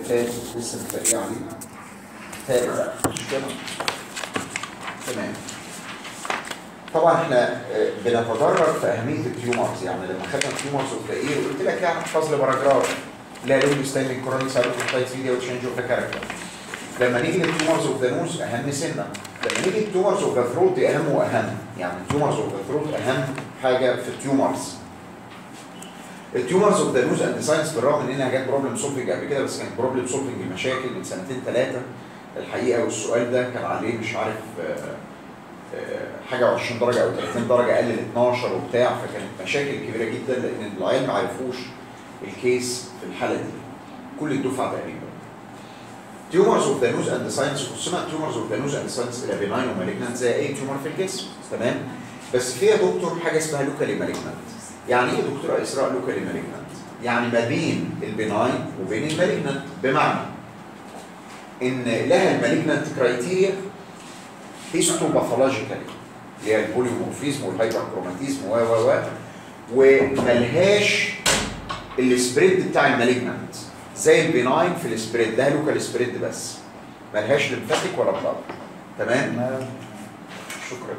فات لسه متفقين عليه فات مش كده تمام طبعا احنا آه، بنتدرج في اهميه التيومرز يعني لما خدنا التيومرز اوف ذا اير قلت لك يعني احفظ لي باراجراف لا لون ستاندنج كوروني سايروكوتايتس فيديو تشينج اوف ذا كاركتر لما نيجي للتيومرز اوف ذا نوز اهم سنه لما نيجي للتيومرز اوف ذا ثروت دي اهم واهم يعني التيومرز اوف ذا ثروت اهم حاجه في التيومرز التيومرز اوف ذا نوز اند ساينس بالرغم من انها جت بروبلم سولفنج قبل كده بس كانت بروبلم سولفنج مشاكل من سنتين ثلاثه الحقيقه والسؤال ده كان عليه مش عارف آه، آه، حاجه 20 درجه او 30 درجه قلل 12 وبتاع فكانت مشاكل كبيره جدا لان العيال ما عرفوش الكيس في الحاله دي كل الدفعه تقريبا تيومرز اوف ذا نوز اند ساينس قسمت تيومرز اوف ذا نوز اند ساينس الى بيناين ومالجنانت زي اي تيومر في الجسم تمام بس فيها دكتور حاجه اسمها لوكالي مالجنانت يعني ايه دكتوره اسراء لوكالي مالجنانت يعني ما بين البناين وبين المالجنانت بمعنى ان لها المالجنانت كرايتيريا هيستوباثولوجيكالي اللي هي البوليمورفيزم والهايبركروماتيزم و و و وملهاش السبريد بتاع المالجنانت زي البناين في السبريد لها لوكال سبريد بس ملهاش لمفاتيك ولا بلاد تمام شكرا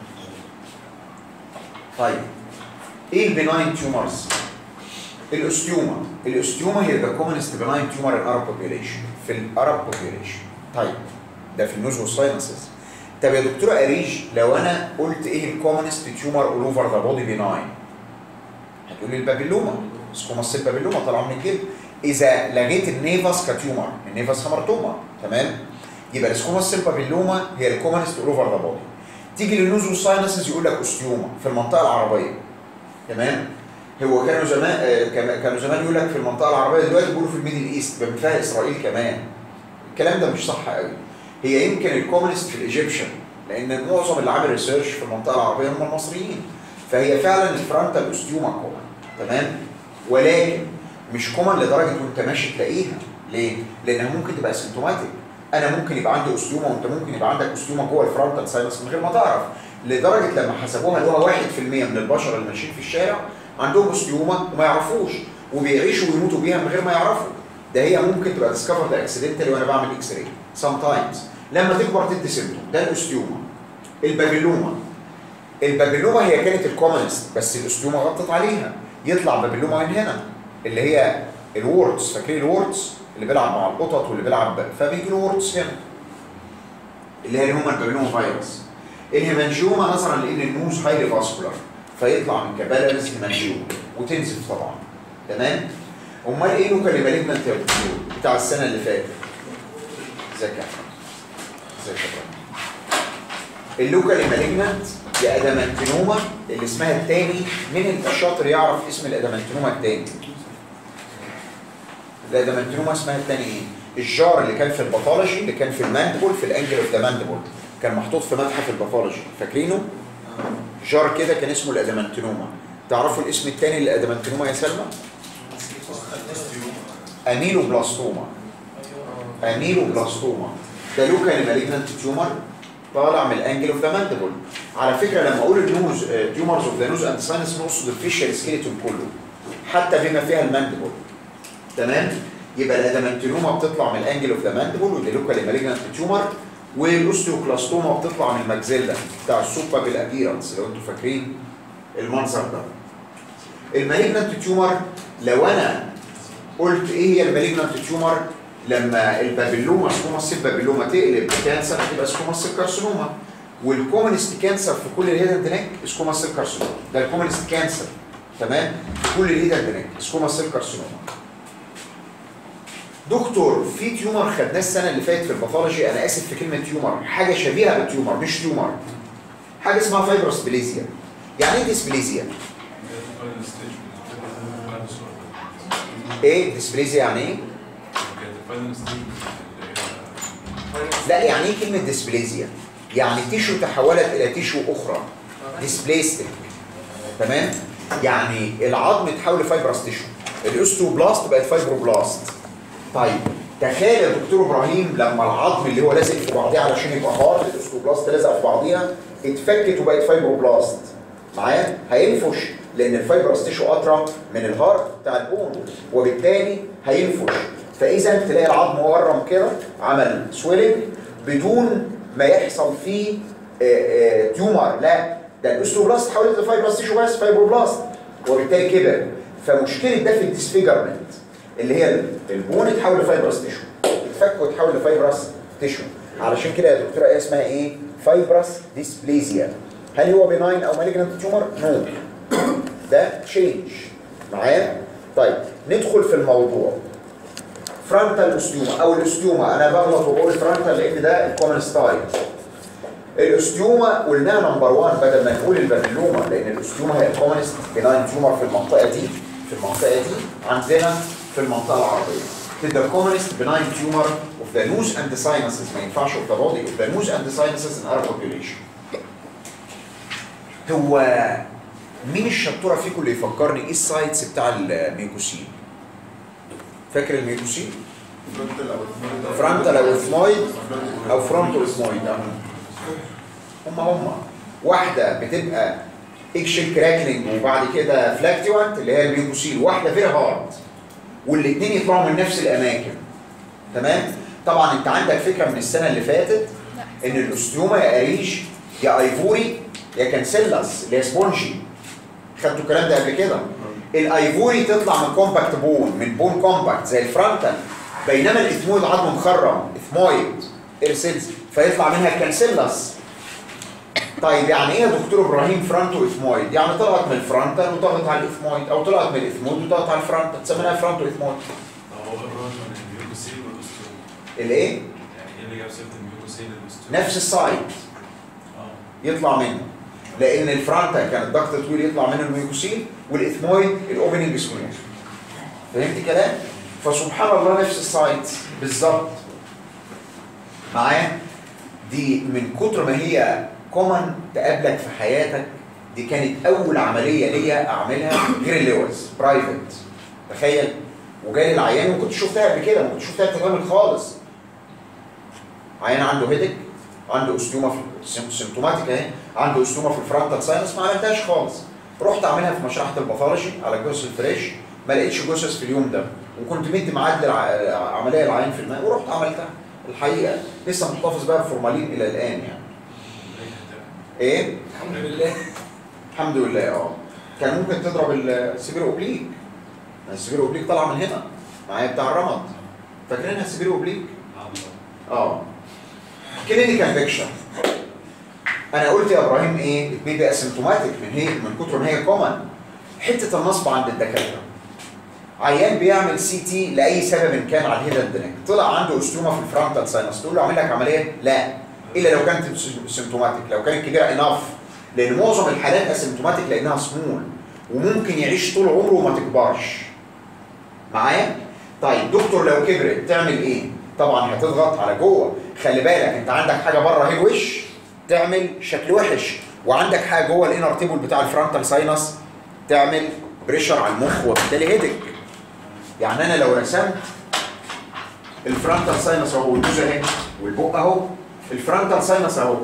طيب ايه البناين تيومرز الاستيوما الاستيوما هي ذا كومنست بناين تيومر ان ارب بوبيوليشن في الارب بوبيوليشن طيب ده في النوز والساينسز طب يا دكتوره اريج لو انا قلت ايه الكومنست تيومر اول اوفر ذا بودي بناين هتقول لي البابيلوما سكوما سيل بابيلوما طالعه من الجلد اذا لغيت النيفاس كتيومر النيفاس هامرتوما تمام يبقى السكوما سيل بابيلوما هي الكومنست اول اوفر ذا بودي تيجي للنوز والساينسز يقول لك استيوما في المنطقه العربيه تمام هو كانوا زمان آه، كان- كانوا زمان يقول لك في المنطقه العربيه دلوقتي بيقولوا في الميدل ايست بما فيها اسرائيل كمان الكلام ده مش صح قوي هي يمكن الكومونست في الايجيبشن لان معظم اللي عامل ريسيرش في المنطقه العربيه هم المصريين فهي فعلا الفرونتال اوستيوما كومن تمام ولكن مش كومن لدرجه وانت ماشي تلاقيها ليه؟ لانها ممكن تبقى سيمتوماتيك انا ممكن يبقى عندي اوستيوما وانت ممكن يبقى عندك اوستيوما جوه الفرونتال ساينس من غير ما تعرف لدرجه لما حسبوها لقوها 1% من البشر اللي ماشيين في الشارع عندهم اوستيوما وما يعرفوش وبيعيشوا ويموتوا بيها من غير ما يعرفوا ده هي ممكن تبقى ديسكفرد اكسيدنتالي وانا بعمل اكس راي سام تايمز لما تكبر تدي سيمتوم ده الاوستيوما البابيلوما البابيلوما هي كانت الكومنست بس الاوستيوما غطت عليها يطلع بابيلوما من هنا اللي هي الورتس فاكرين الورتس اللي بيلعب مع القطط واللي بيلعب فبيجي له وورتس هنا اللي هي اللي هم البابيلوما فيروس الهيمانجيوما نظرا لان النوز هايلي فاسكولار فيطلع من كبالرز هيمانجيوما وتنزف طبعا تمام امال ايه لوكالي مالجنانت يا دكتور بتاع السنه اللي فاتت ازيك يا احمد ازيك يا ابراهيم اللوكالي مالجنانت يا ادامانتينوما اللي اسمها التاني مين انت الشاطر يعرف اسم الادامانتينوما التاني الادامانتينوما اسمها التاني ايه الجار اللي كان في الباثولوجي اللي كان في الماندبل في الانجل اوف ذا ماندبل كان محطوط في متحف الباثولوجي فاكرينه جار كده كان اسمه الادامانتينوما تعرفوا الاسم التاني للادامانتينوما يا سلمى اميلوبلاستوما اميلوبلاستوما ده لوكالي مالجنانت تيومر طالع من الانجل اوف ذا ماندبل على فكره لما اقول النوز تيومرز اوف ذا نوز اند ساينس نقصد الفيشال سكيلتون كله حتى بما فيها الماندبل تمام يبقى الادامانتينوما بتطلع من الانجل اوف ذا ماندبل ودي لوكالي مالجنانت تيومر والاوستيوكلاستوما بتطلع من الماكسيلا بتاع السوبا بالابيرنس لو انتوا فاكرين المنظر ده المالجنانت تيومر لو انا قلت ايه هي المالجنانت تيومر لما البابيلوما سكوما سيل بابيلوما تقلب كانسر هتبقى سكوما سيل كارسينوما والكومنست كانسر في كل الهيدن دنك سكوما سيل كارسينوما ده الكومنست كانسر تمام في كل الهيدن دنك سكوما سيل كارسينوما دكتور في تيومر خدناه السنه اللي فاتت في الباثولوجي انا اسف في كلمه تيومر حاجه شبيهه بالتيومر مش تيومر حاجه اسمها فايبروسبليزيا يعني ايه ديسبليزيا ايه ديسبليزيا يعني ايه لا يعني ايه كلمه ديسبليزيا يعني تيشو تحولت الى تيشو اخرى ديسبليستك تمام يعني العظم اتحول لفايبرس تيشو الاوستوبلاست بقت فايبروبلاست طيب تخيل يا دكتور ابراهيم لما العظم اللي هو لازق في بعضيه علشان يبقى هارد الاوستوبلاست لازق في بعضيها اتفكت وبقت فايبروبلاست معايا هينفش لان الفايبرس تيشو اطرى من الهارد بتاع البون وبالتالي هينفش فاذا تلاقي العظم ورم كده عمل سويلنج بدون ما يحصل فيه آه، آه، تيومر لا ده الاوستوبلاست حولت لفايبروس تيشو بس فايبروبلاست وبالتالي كبر فمشكله ده في الديسفيجرمنت اللي هي البون اتحول لفايبروس تيشو اتفك وتحول لفايبروس تيشو علشان كده يا دكتوره ايه اسمها ايه؟ فايبروس ديسبليزيا هل هو بناين او مالجنت تيومر؟ نو ده تشينج معايا؟ طيب ندخل في الموضوع فرونتال اوستيوما او الاوستيوما انا بغلط وبقول فرونتال لان ده الكومن ستايل الاوستيوما قلناها نمبر 1 بدل ما نقول البابلوما لان الاوستيوما هي الكومنست بناين تيومر في المنطقه دي في المنطقه دي عندنا في المنطقه العربيه تبقى commonest benign tumor of the nose and the sinuses ما ينفعش of the body of the nose and the sinuses in our population هو مين الشطوره فيكم اللي يفكرني ايه السايتس بتاع الميكوسين فاكر الميكوسين فرونتال او اثمويد فرونتال او اثمويد او فرونتال اثمويد هم هم واحده بتبقى اكشن كراكلينج وبعد كده فلاكتيوانت اللي هي الميوكوسيل واحده فيها هارد والاثنين يطلعوا من نفس الاماكن تمام طبعا انت عندك فكره من السنه اللي فاتت ان الاستيوما يا قريش يا ايفوري يا كانسيلاس اللي هي سبونجي خدتوا الكلام ده قبل كده الايفوري تطلع من كومباكت بون من بون كومباكت زي الفرونتال بينما الاثمويد عظم مخرم اثمويد ايرسيلز فيطلع منها الكانسيلاس طيب يعني ايه يا دكتور ابراهيم فرونتو اثمويد؟ يعني طلعت من الفرونتال وضغط على الاثمويد او طلعت من الاثمويد وضغط على الفرونتال تسميناها فرونتو اثمويد هو الراجل من الميوكوسيل والاستروم الايه؟ يعني ايه اللي جاب سيره الميوكوسيل والاستروم نفس السايد اه يطلع منه لان الفرونتال كان الضغط طويل يطلع منه الميوكوسيل والاثمويد الاوبننج سموث فهمت كلام؟ فسبحان الله نفس السايت بالظبط معايا دي من كتر ما هي كومن تقابلك في حياتك دي كانت اول عمليه ليا اعملها غير اللوز برايفت تخيل وجالي العيان وكنت شفتها قبل كده ما كنت شفتها بتتعمل خالص عيان عنده هيدك عنده استوما في سيم- سيمتوماتيك اهي عنده استوما في الفرونتال ساينس ما عملتهاش خالص رحت اعملها في مشرحه الباثولوجي على جثث الفريش ما لقيتش جثث في اليوم ده وكنت مدي ميعاد للعمليه العيان في الماء ورحت عملتها الحقيقه لسه محتفظ بقى بفورمالين الى الان يعني ايه الحمد لله الحمد لله اه كان ممكن تضرب السيبيرو اوبليك السيبيرو اوبليك طالعه من هنا معايا بتاع الرمد فاكرينها السيبيرو اوبليك اه كلينيكال بيكشر انا قلت يا ابراهيم ايه بيبقى اسيمتوماتيك من هي من كتر ما هي كومن حته النصب عند الدكاتره عيان بيعمل سي تي لاي سبب كان على الهيدن درينك طلع عنده استوما في الفرونتال ساينس تقول له اعمل لك عمليه لا الا لو كانت سيمتوماتيك لو كانت كبيره اناف لان معظم الحالات اسيمتوماتيك لانها سمول وممكن يعيش طول عمره وما تكبرش معايا طيب دكتور لو كبرت تعمل ايه طبعا هتضغط على جوه خلي بالك انت عندك حاجه بره اهي الوش تعمل شكل وحش وعندك حاجه جوه الانر تيبل بتاع الفرونتال ساينس تعمل بريشر على المخ وبالتالي هيدك يعني انا لو رسمت الفرونتال ساينس اهو والنوز اهي والبق اهو الفرونتال ساينس اهو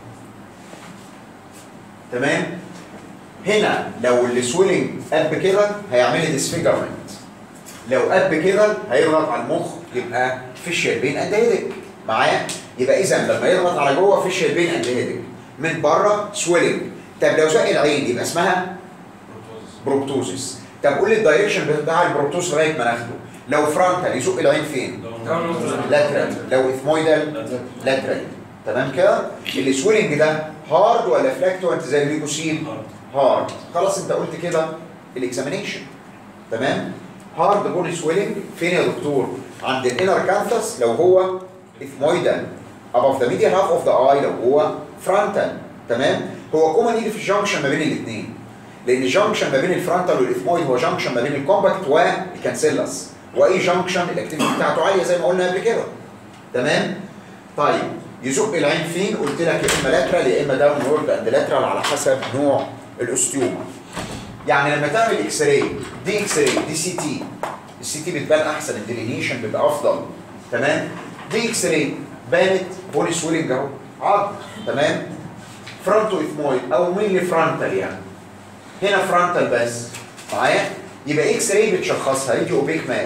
تمام هنا لو السويلنج قب كده هيعمل لي ديسفيجرمنت لو قب كده هيضغط على المخ يبقى فيشيال بين اند هيدك معايا يبقى اذا لما يضغط على جوه فيشيال بين اند هيدك من بره سويلنج طب لو زق العين يبقى اسمها بروبتوزيس طب قول لي الدايركشن بتاع البروبتوز لغايه ما ناخده لو فرونتال يزق العين فين لاترال لو اثمويدال لاترال تمام كده السويلنج ده هارد ولا فلاكتوانت زي الميكوسيل هارد خلاص انت قلت كده الاكزامينيشن تمام هارد بون سويلنج فين يا دكتور عند الانر كانثس لو هو اثمويدال above the medial half of the eye لو هو فرونتال تمام هو كومن يجي في الجنكشن ما بين الاثنين لان الجنكشن ما بين الفرونتال والاثمويد هو جنكشن ما بين الكومباكت والكانسيلاس واي جنكشن الاكتيفيتي بتاعته عاليه زي ما قلنا قبل كده تمام طيب يزق العين فين قلت لك يا اما لاترال يا اما داون وورد اند لاترال على حسب نوع الاستيوما يعني لما تعمل اكس راي دي اكس راي دي سي تي السي تي بتبان احسن الديلينيشن بيبقى افضل تمام دي اكس راي بانت بولي سويلنج اهو عض تمام فرونتو اثمويد او مين فرونتال يعني هنا فرونتال بس معايا يبقى اكس راي بتشخصها يجي اوبيك ماس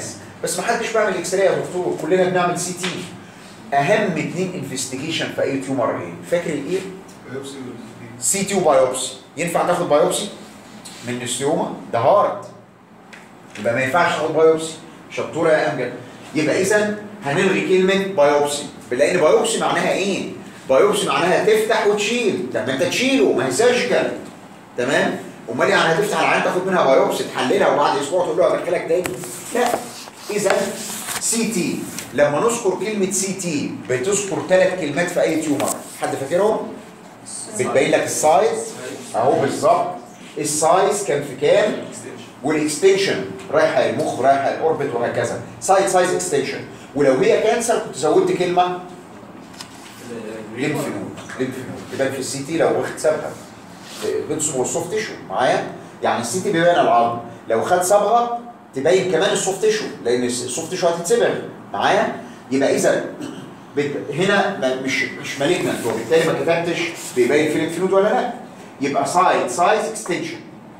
بس ما حدش بيعمل اكس راي يا دكتور كلنا بنعمل سي تي اهم اتنين انفستيجيشن في اي تيومر ايه فاكر الايه بيوبسي والدي. سي تي وبايوبسي ينفع تاخد بايوبسي من السيوما ده هارد يبقى ما ينفعش تاخد بايوبسي شطوره يا امجد يبقى اذا هنلغي كلمه بايوبسي لان بايوبسي معناها ايه بايوبسي معناها تفتح وتشيل طب ما انت تشيله ما هي سيرجيكال تمام امال يعني هتفتح العين تاخد منها بايوبسي تحللها وبعد اسبوع تقول له هدخلك تاني لا اذا سي تي لما نذكر كلمه سي تي بتذكر ثلاث كلمات في اي تيومر حد فاكرهم بتبين لك السايز اهو بالظبط السايز كان في كام والاكستنشن رايحه المخ رايحه الاوربت وهكذا سايد سايز اكستنشن ولو هي كانسر كنت زودت كلمه ليمف نود ليمف نود يبان في السي تي لو واخد سابها بنسبه السوفت تيشو معايا يعني السي تي بيبين العظم لو خد صبغه تبين كمان السوفت تيشو لان السوفت تيشو هتتسبغ معايا يبقى اذا بت- هنا ما- مش مش مالجنت وبالتالي ما كتبتش بيبين في الليمف نود ولا لا يبقى سايد سايز اكستنشن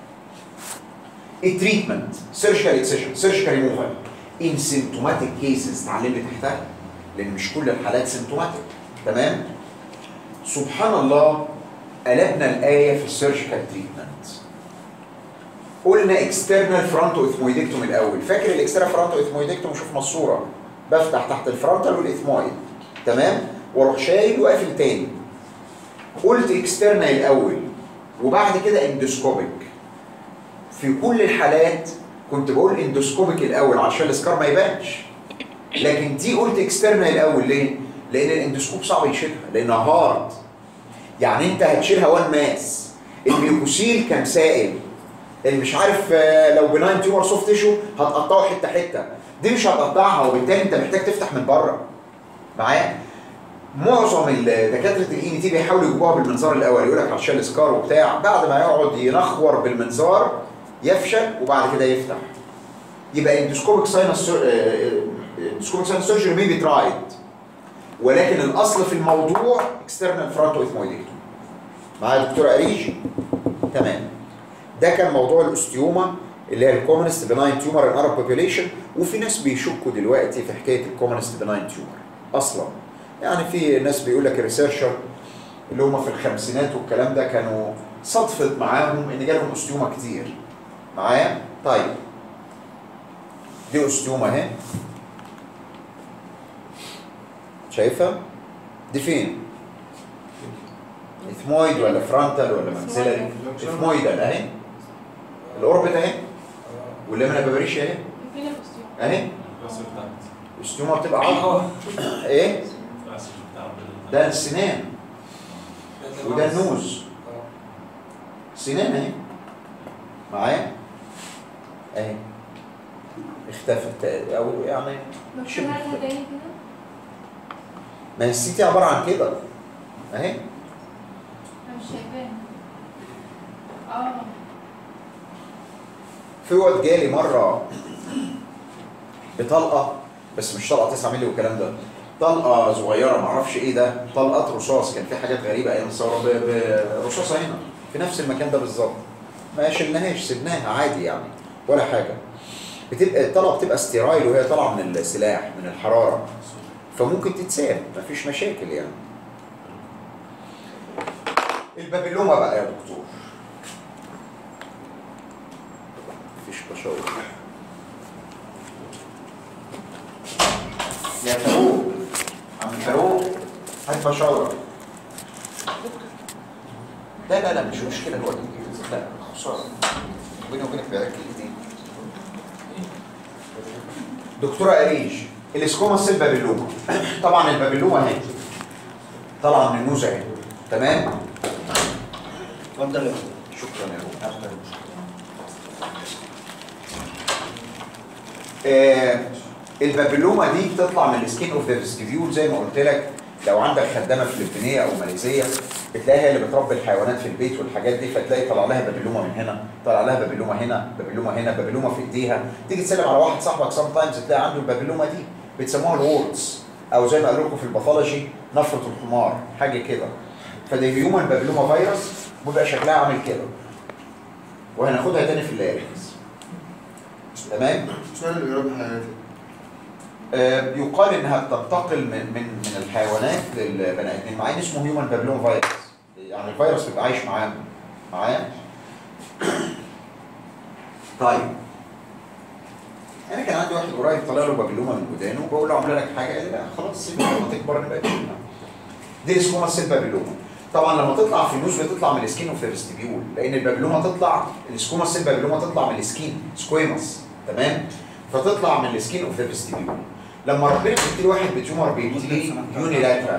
التريتمنت سيرجيكال اكسيشن سيرجيكال ريموفال ان سيمتوماتيك كيسز تعلم لي تحتها لان مش كل الحالات سيمتوماتيك تمام سبحان الله قلبنا الايه في السيرجيكال تريتمنت قلنا اكسترنال فرونتو اثمويدكتوم الاول فاكر الاكسترنال فرونتو اثمويدكتوم شوفنا الصوره بفتح تحت الفرونتال والاثمويد تمام واروح شايل وقافل تاني قلت اكسترنال الاول وبعد كده اندوسكوبيك في كل الحالات كنت بقول اندوسكوبيك الاول عشان السكار ما يبانش لكن دي قلت اكسترنال الاول ليه؟ لان الاندوسكوب صعب يشيلها لانها هارد يعني انت هتشيلها وان ماس الميوكوسيل كان سائل اللي مش عارف آه، لو بناين تيومر سوفت تيشو هتقطعه حته حته دي مش هتقطعها وبالتالي انت محتاج تفتح من بره معايا معظم ال- دكاتره الاي تي بيحاولوا يجيبوها بالمنظار الاول يقول لك عشان السكار وبتاع بعد ما يقعد ينخور بالمنظار يفشل وبعد كده يفتح يبقى اندوسكوبيك ساينس اندوسكوبيك ساينس سيرجري مي بي ترايد ولكن الاصل في الموضوع اكسترنال فرونتو اثمويدكتوم معايا يا دكتور اريج تمام ده كان موضوع الاستيوما اللي هي الكومنست بناين تيومر ان ارب بوبيليشن وفي ناس بيشكوا دلوقتي في حكايه الكومنست بناين تيومر اصلا يعني في ناس بيقول لك الريسيرشر اللي هم في الخمسينات والكلام ده كانوا صدفت معاهم ان جالهم استيوما كتير معايا طيب دي استيوما اهي شايفها دي فين اثمويد ولا فرونتال ولا ماكسيلاري اثمويدال اهي الاوربت اهي والليمنا بابريش اهي فين الأسطورة؟ اهي الرأس بتاعت الاستيوما بتبقى عضله ايه الرأس بتاع ده السنان وده النوز سنان اهي معايا اهي اختفت او يعني لو شبه طلعتها كده. تاني كده ما هي السيتي عباره عن كده اهي أنا مش شايفاها اه في واد جالي مره بطلقه بس مش طلقه 9 مللي والكلام ده طلقه صغيره ما اعرفش ايه ده طلقات رصاص كان في حاجات غريبه ايام الثوره ب- برصاصه هنا في نفس المكان ده بالظبط ما شلناهاش سيبناها عادي يعني ولا حاجه بتبقى الطلقه بتبقى ستيرايل وهي طالعه من السلاح من الحراره فممكن تتساب مفيش مشاكل يعني البابلوما بقى يا دكتور مفيش بشاور يا فاروق عم فاروق هات بشاورة لا لا لا مش مشكلة هو لا خسارة بيني وبينك بقى كلمتين دكتورة أريج الاسكوما سيل بابلوما طبعا البابلوما اهي طالعة من النوزة اهي تمام اتفضل يا شكرا يا روح آه البابلوما دي بتطلع من السكين اوف ذا فيستيبيول زي ما قلت لك لو عندك خدامه فلبينيه او ماليزيه بتلاقيها اللي بتربي الحيوانات في البيت والحاجات دي فتلاقي طلع لها بابلوما من هنا طلع لها بابلوما هنا بابلوما هنا بابلوما في ايديها تيجي تسلم على واحد صاحبك سام تايمز تلاقي عنده البابلوما دي بتسموها الوردز او زي ما قالوا لكم في الباثولوجي نفره الحمار حاجه كده فده هيومن بابلوما فيروس وبيبقى شكلها عامل كده وهناخدها تاني في اللارنكس تمام اشمعنى اللي بيربي حيوانات؟ آه، يقال انها بتنتقل من من من الحيوانات للبني ادمين مع ان اسمه هيومن بابلون فيروس يعني الفيروس بيبقى عايش معانا معايا طيب انا كان عندي واحد قريب طلع له بابلوما من ودانه بقول له اعمل لك حاجه قال لي لا خلاص سيبها لما تكبر نبقى نشيلها. دي اسمها سيل بابلوما طبعا لما تطلع في النوز بتطلع من السكين اوف الفيستيبيول لان البابلوما تطلع السكوما سيل بابلوما تطلع من السكين سكويموس تمام فتطلع من السكين اوف الفيستيبيول لما ربنا بيبتلي واحد بتيومر بيبتلي يونيلاترال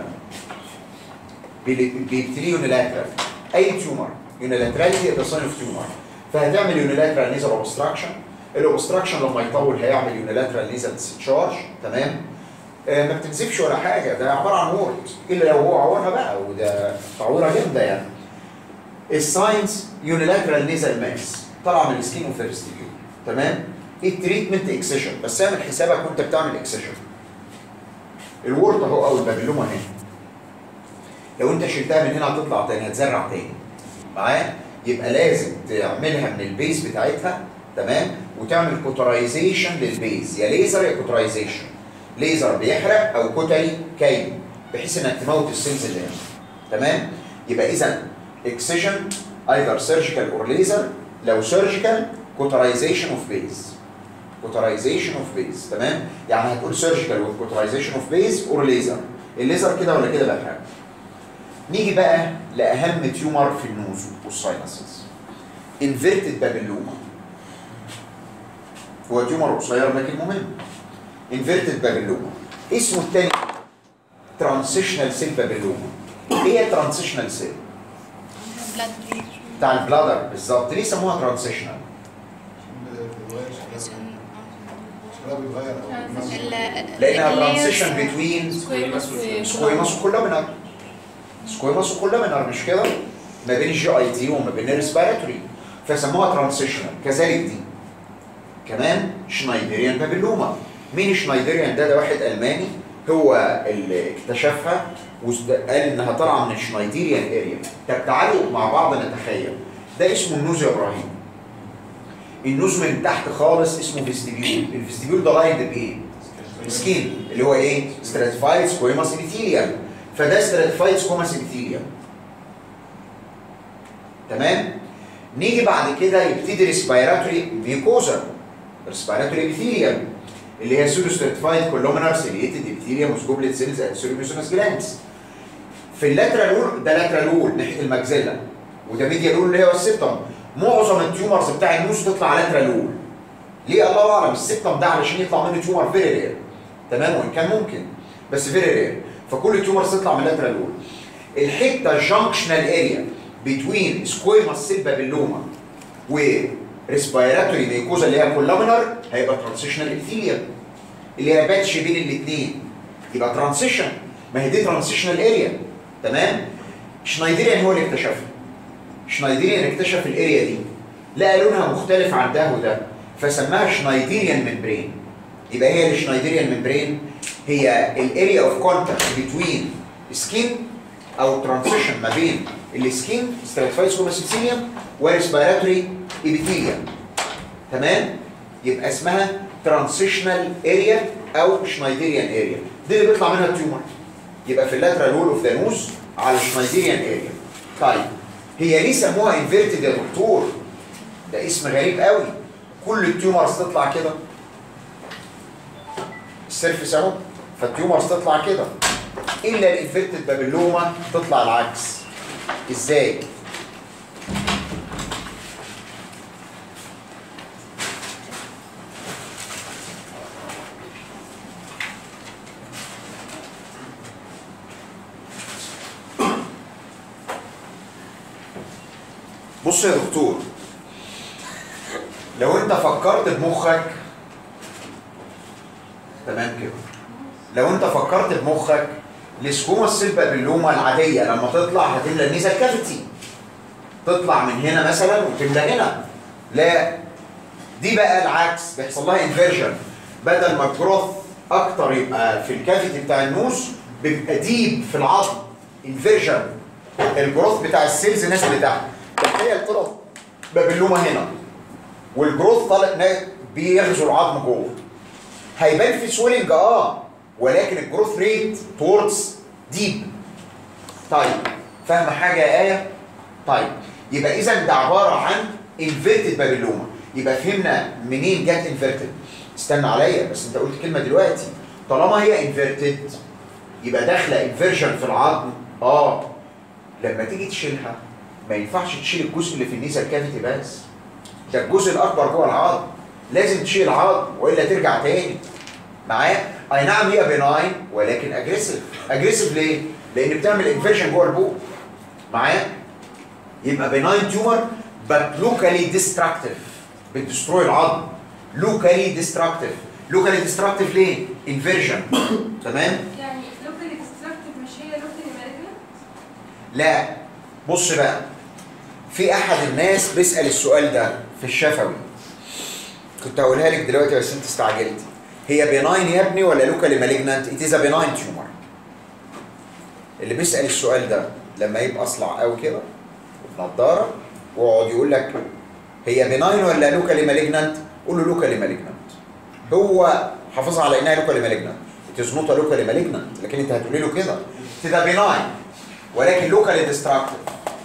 بيبتلي يونيلاترال اي تيومر يونيلاتراليتي ده ساين اوف تيومر فهتعمل يونيلاترال نيزل اوبستراكشن الاوبستراكشن لما يطول هيعمل يونيلاترال نيزل ديسشارج تمام آه، ما بتنزفش ولا حاجه ده عباره عن وورد الا لو هو عورها بقى وده تعويره جامده يعني الساينس يونيلاترال نيزل ماس طالعه من السكين اوف الفيستيبيول تمام التريتمنت اكسيشن بس اعمل حسابك وانت بتعمل اكسيشن الورد اهو او البابلوما هنا لو انت شلتها من هنا هتطلع تاني هتزرع تاني معايا يبقى لازم تعملها من البيز بتاعتها تمام وتعمل كوترايزيشن للبيز يا ليزر يا كوترايزيشن ليزر بيحرق او كتري كي بحيث انك تموت السيلز اللي هنا تمام يبقى اذا اكسيشن ايذر سيرجيكال اور ليزر لو سيرجيكال كوترايزيشن اوف بيز كوترايزيشن اوف بيز تمام يعني هتقول سيرجيكال وكوترايزيشن اوف بيز اور ليزر الليزر كده ولا كده بحرق نيجي بقى لاهم تيومر في النوز والساينسز انفيرتد بابلوما هو تيومر قصير لكن مهم انفيرتد بابلوما اسمه الثاني ترانسيشنال سيل بابلوما ايه هي ترانسيشنال سيل بتاع البلادر بالظبط ليه سموها ترانسيشنال شكلها بيتغير او لانها ترانسيشن بتوين سكويموس سكويموس وكولومينار سكويموس وكولومينار مش كده ما بين الجي اي تي وما بين الريسبيراتوري فسموها ترانسيشنال كذلك دي كمان شنايدريان بابلوما مين شنايدريان ده ده واحد الماني هو اللي اكتشفها وقال انها طالعه من الشنايدريان اريا طب تعالوا مع بعض نتخيل ده اسمه النوز يا ابراهيم النوز من تحت خالص اسمه فيستيبيول الفيستيبيول ده لايند بايه؟ سكين اللي هو ايه؟ ستراتيفايد سكويماس ابيثيليوم فده ستراتيفايد سكويماس ابيثيليوم تمام؟ نيجي بعد كده يبتدي ريسبيراتوري ميوكوزا ريسبيراتوري ابيثيليوم اللي هي سودو ستراتيفايد كولومينار سيليتد ابيثيليوم وسكوبلت سيلز اند سيروميسونس جلاندز في اللاترال وول ده لاترال وول ناحيه المجزله وده ميديال وول اللي هو السيبتم معظم التيومرز بتاع النوز تطلع لاترال وول ليه الله اعلم السيبتم ده علشان يطلع منه تيومر فيري رير تمام وان كان ممكن بس فيري رير فكل التيومرز تطلع من لاترال وول الحته الجنكشنال اريا بتوين سكويماس سيل بابيلوما وريسبيراتوري ميكوزا اللي هي كولومينار هيبقى ترانسيشنال ابيثيليوم اللي هي باتش بين الاثنين يبقى ترانسيشن ما هي دي ترانسيشنال اريا تمام شنايدريان هو اللي اكتشفها شنايدريان اكتشف الاريا دي لقى لونها مختلف عن ده وده فسماها شنايدريان ممبرين يبقى هي الشنايدريان ممبرين هي الاريا اوف كونتاكت بتوين سكين او ترانسيشن ما بين السكين ستراتيفايد سكوماسيسيليوم وريسبيراتوري ابيثيليوم تمام يبقى اسمها ترانسيشنال اريا او شنايدريان اريا دي اللي بيطلع منها التيومر يبقى في اللاترال وول اوف ذا نوز على الشنايدريان اريا طيب هي ليه سموها انفيرتد يا دكتور ده اسم غريب قوي كل التيومرز تطلع كده السيرفس اهو فالتيومرز تطلع كده الا الانفيرتد بابلوما تطلع العكس ازاي بص يا دكتور لو انت فكرت بمخك تمام كده لو انت فكرت بمخك السكوما السيل بابلوما العاديه لما تطلع هتملى النيزل كافيتي تطلع من هنا مثلا وتملى هنا لا دي بقى العكس بيحصل لها انفيرجن بدل ما الجروث اكتر يبقى في الكافيتي بتاع النوز بيبقى ديب في العظم انفيرجن الجروث بتاع السيلز نازل لتحت تخيل طلع بابلوما هنا والجروث طالع نا- بيغزو العظم جوه هيبان في سويلنج اه ولكن الجروث ريت توردز ديب طيب فاهمه حاجه يا ايه طيب يبقى اذا ده عباره عن انفيرتد بابيلوما يبقى فهمنا منين جت انفيرتد استنى عليا بس انت قلت كلمه دلوقتي طالما هي انفيرتد يبقى داخله انفيرجن في العظم اه لما تيجي تشيلها ما ينفعش تشيل الجزء اللي في النيزل كافيتي بس ده الجزء الاكبر جوه العظم لازم تشيل العظم والا ترجع تاني معايا اي نعم هي بناين ولكن اجريسيف اجريسيف ليه لان بتعمل انفيرجن جوه البوق معايا يبقى بناين تيومر but locally destructive بتدستروي العظم locally destructive locally destructive ليه انفيرجن تمام يعني لوكالي ديستراكتيف مش هي لوكالي مالجنت لا بص بقى في احد الناس بيسال السؤال ده في الشفوي كنت هقولها لك دلوقتي بس انت استعجلت هي بيناين يا ابني ولا لوكالي مالجنانت ات از بيناين تيومر اللي بيسال السؤال ده لما يبقى اصلع قوي كده بنضاره ويقعد يقول لك هي بيناين ولا لوكالي مالجنانت قول له لوكالي مالجنانت هو حافظها على انها لوكالي مالجنانت ات از نوت لوكالي مالجنانت لكن انت هتقولي له كده ده بيناين ولكن لوكالي ديستراكتيف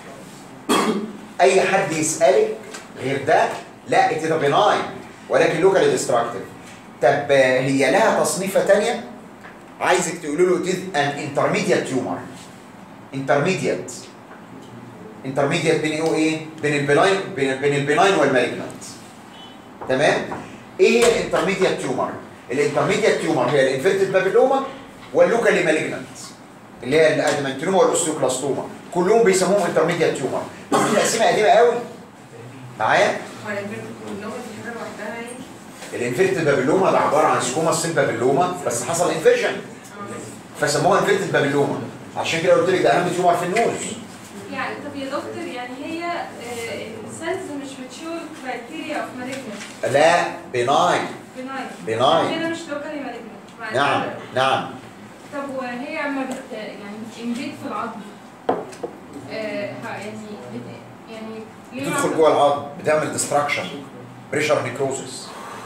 اي حد يسالك غير ده لا ات بيناين ولكن لوكالي ديستراكتيف طب آه، هي لها تصنيفه ثانيه عايزك تقولوا له ات ان انترميديت تيومر انترميديت انترميديت بين ايه وايه بين البناين بين, بين البناين والمالجنانت تمام ايه هي الانترميديت تيومر الانترميديت تيومر هي الانفيرتد بابيلوما واللوكالي مالجنانت اللي هي الادمنتينوما والاوستيوكلاستوما كلهم بيسموهم انترميديت تيومر دي تقسيمه قديمه قوي معايا هو الانفيرتد كلهم دي حاجه لوحدها يعني الانفيرتد بابيلوما ده عباره عن سكوما سيل بابيلوما بس حصل انفيرجن فسموها انفيرتد بابيلوما عشان كده قلت لك ده اهم تيومر في النوز يعني طب يا دكتور يعني هي السيلز مش بتشوف كرايتيريا اوف مالجنت لا بناين بناين Benign. كده مش لوكالي مالجنت نعم نعم طب وهي اما بت يعني بتنبيت في العظم آه ها- يعني بت يعني ليه ما بتدخل بت- جوه العظم بتعمل ديستراكشن بريشر نيكروزس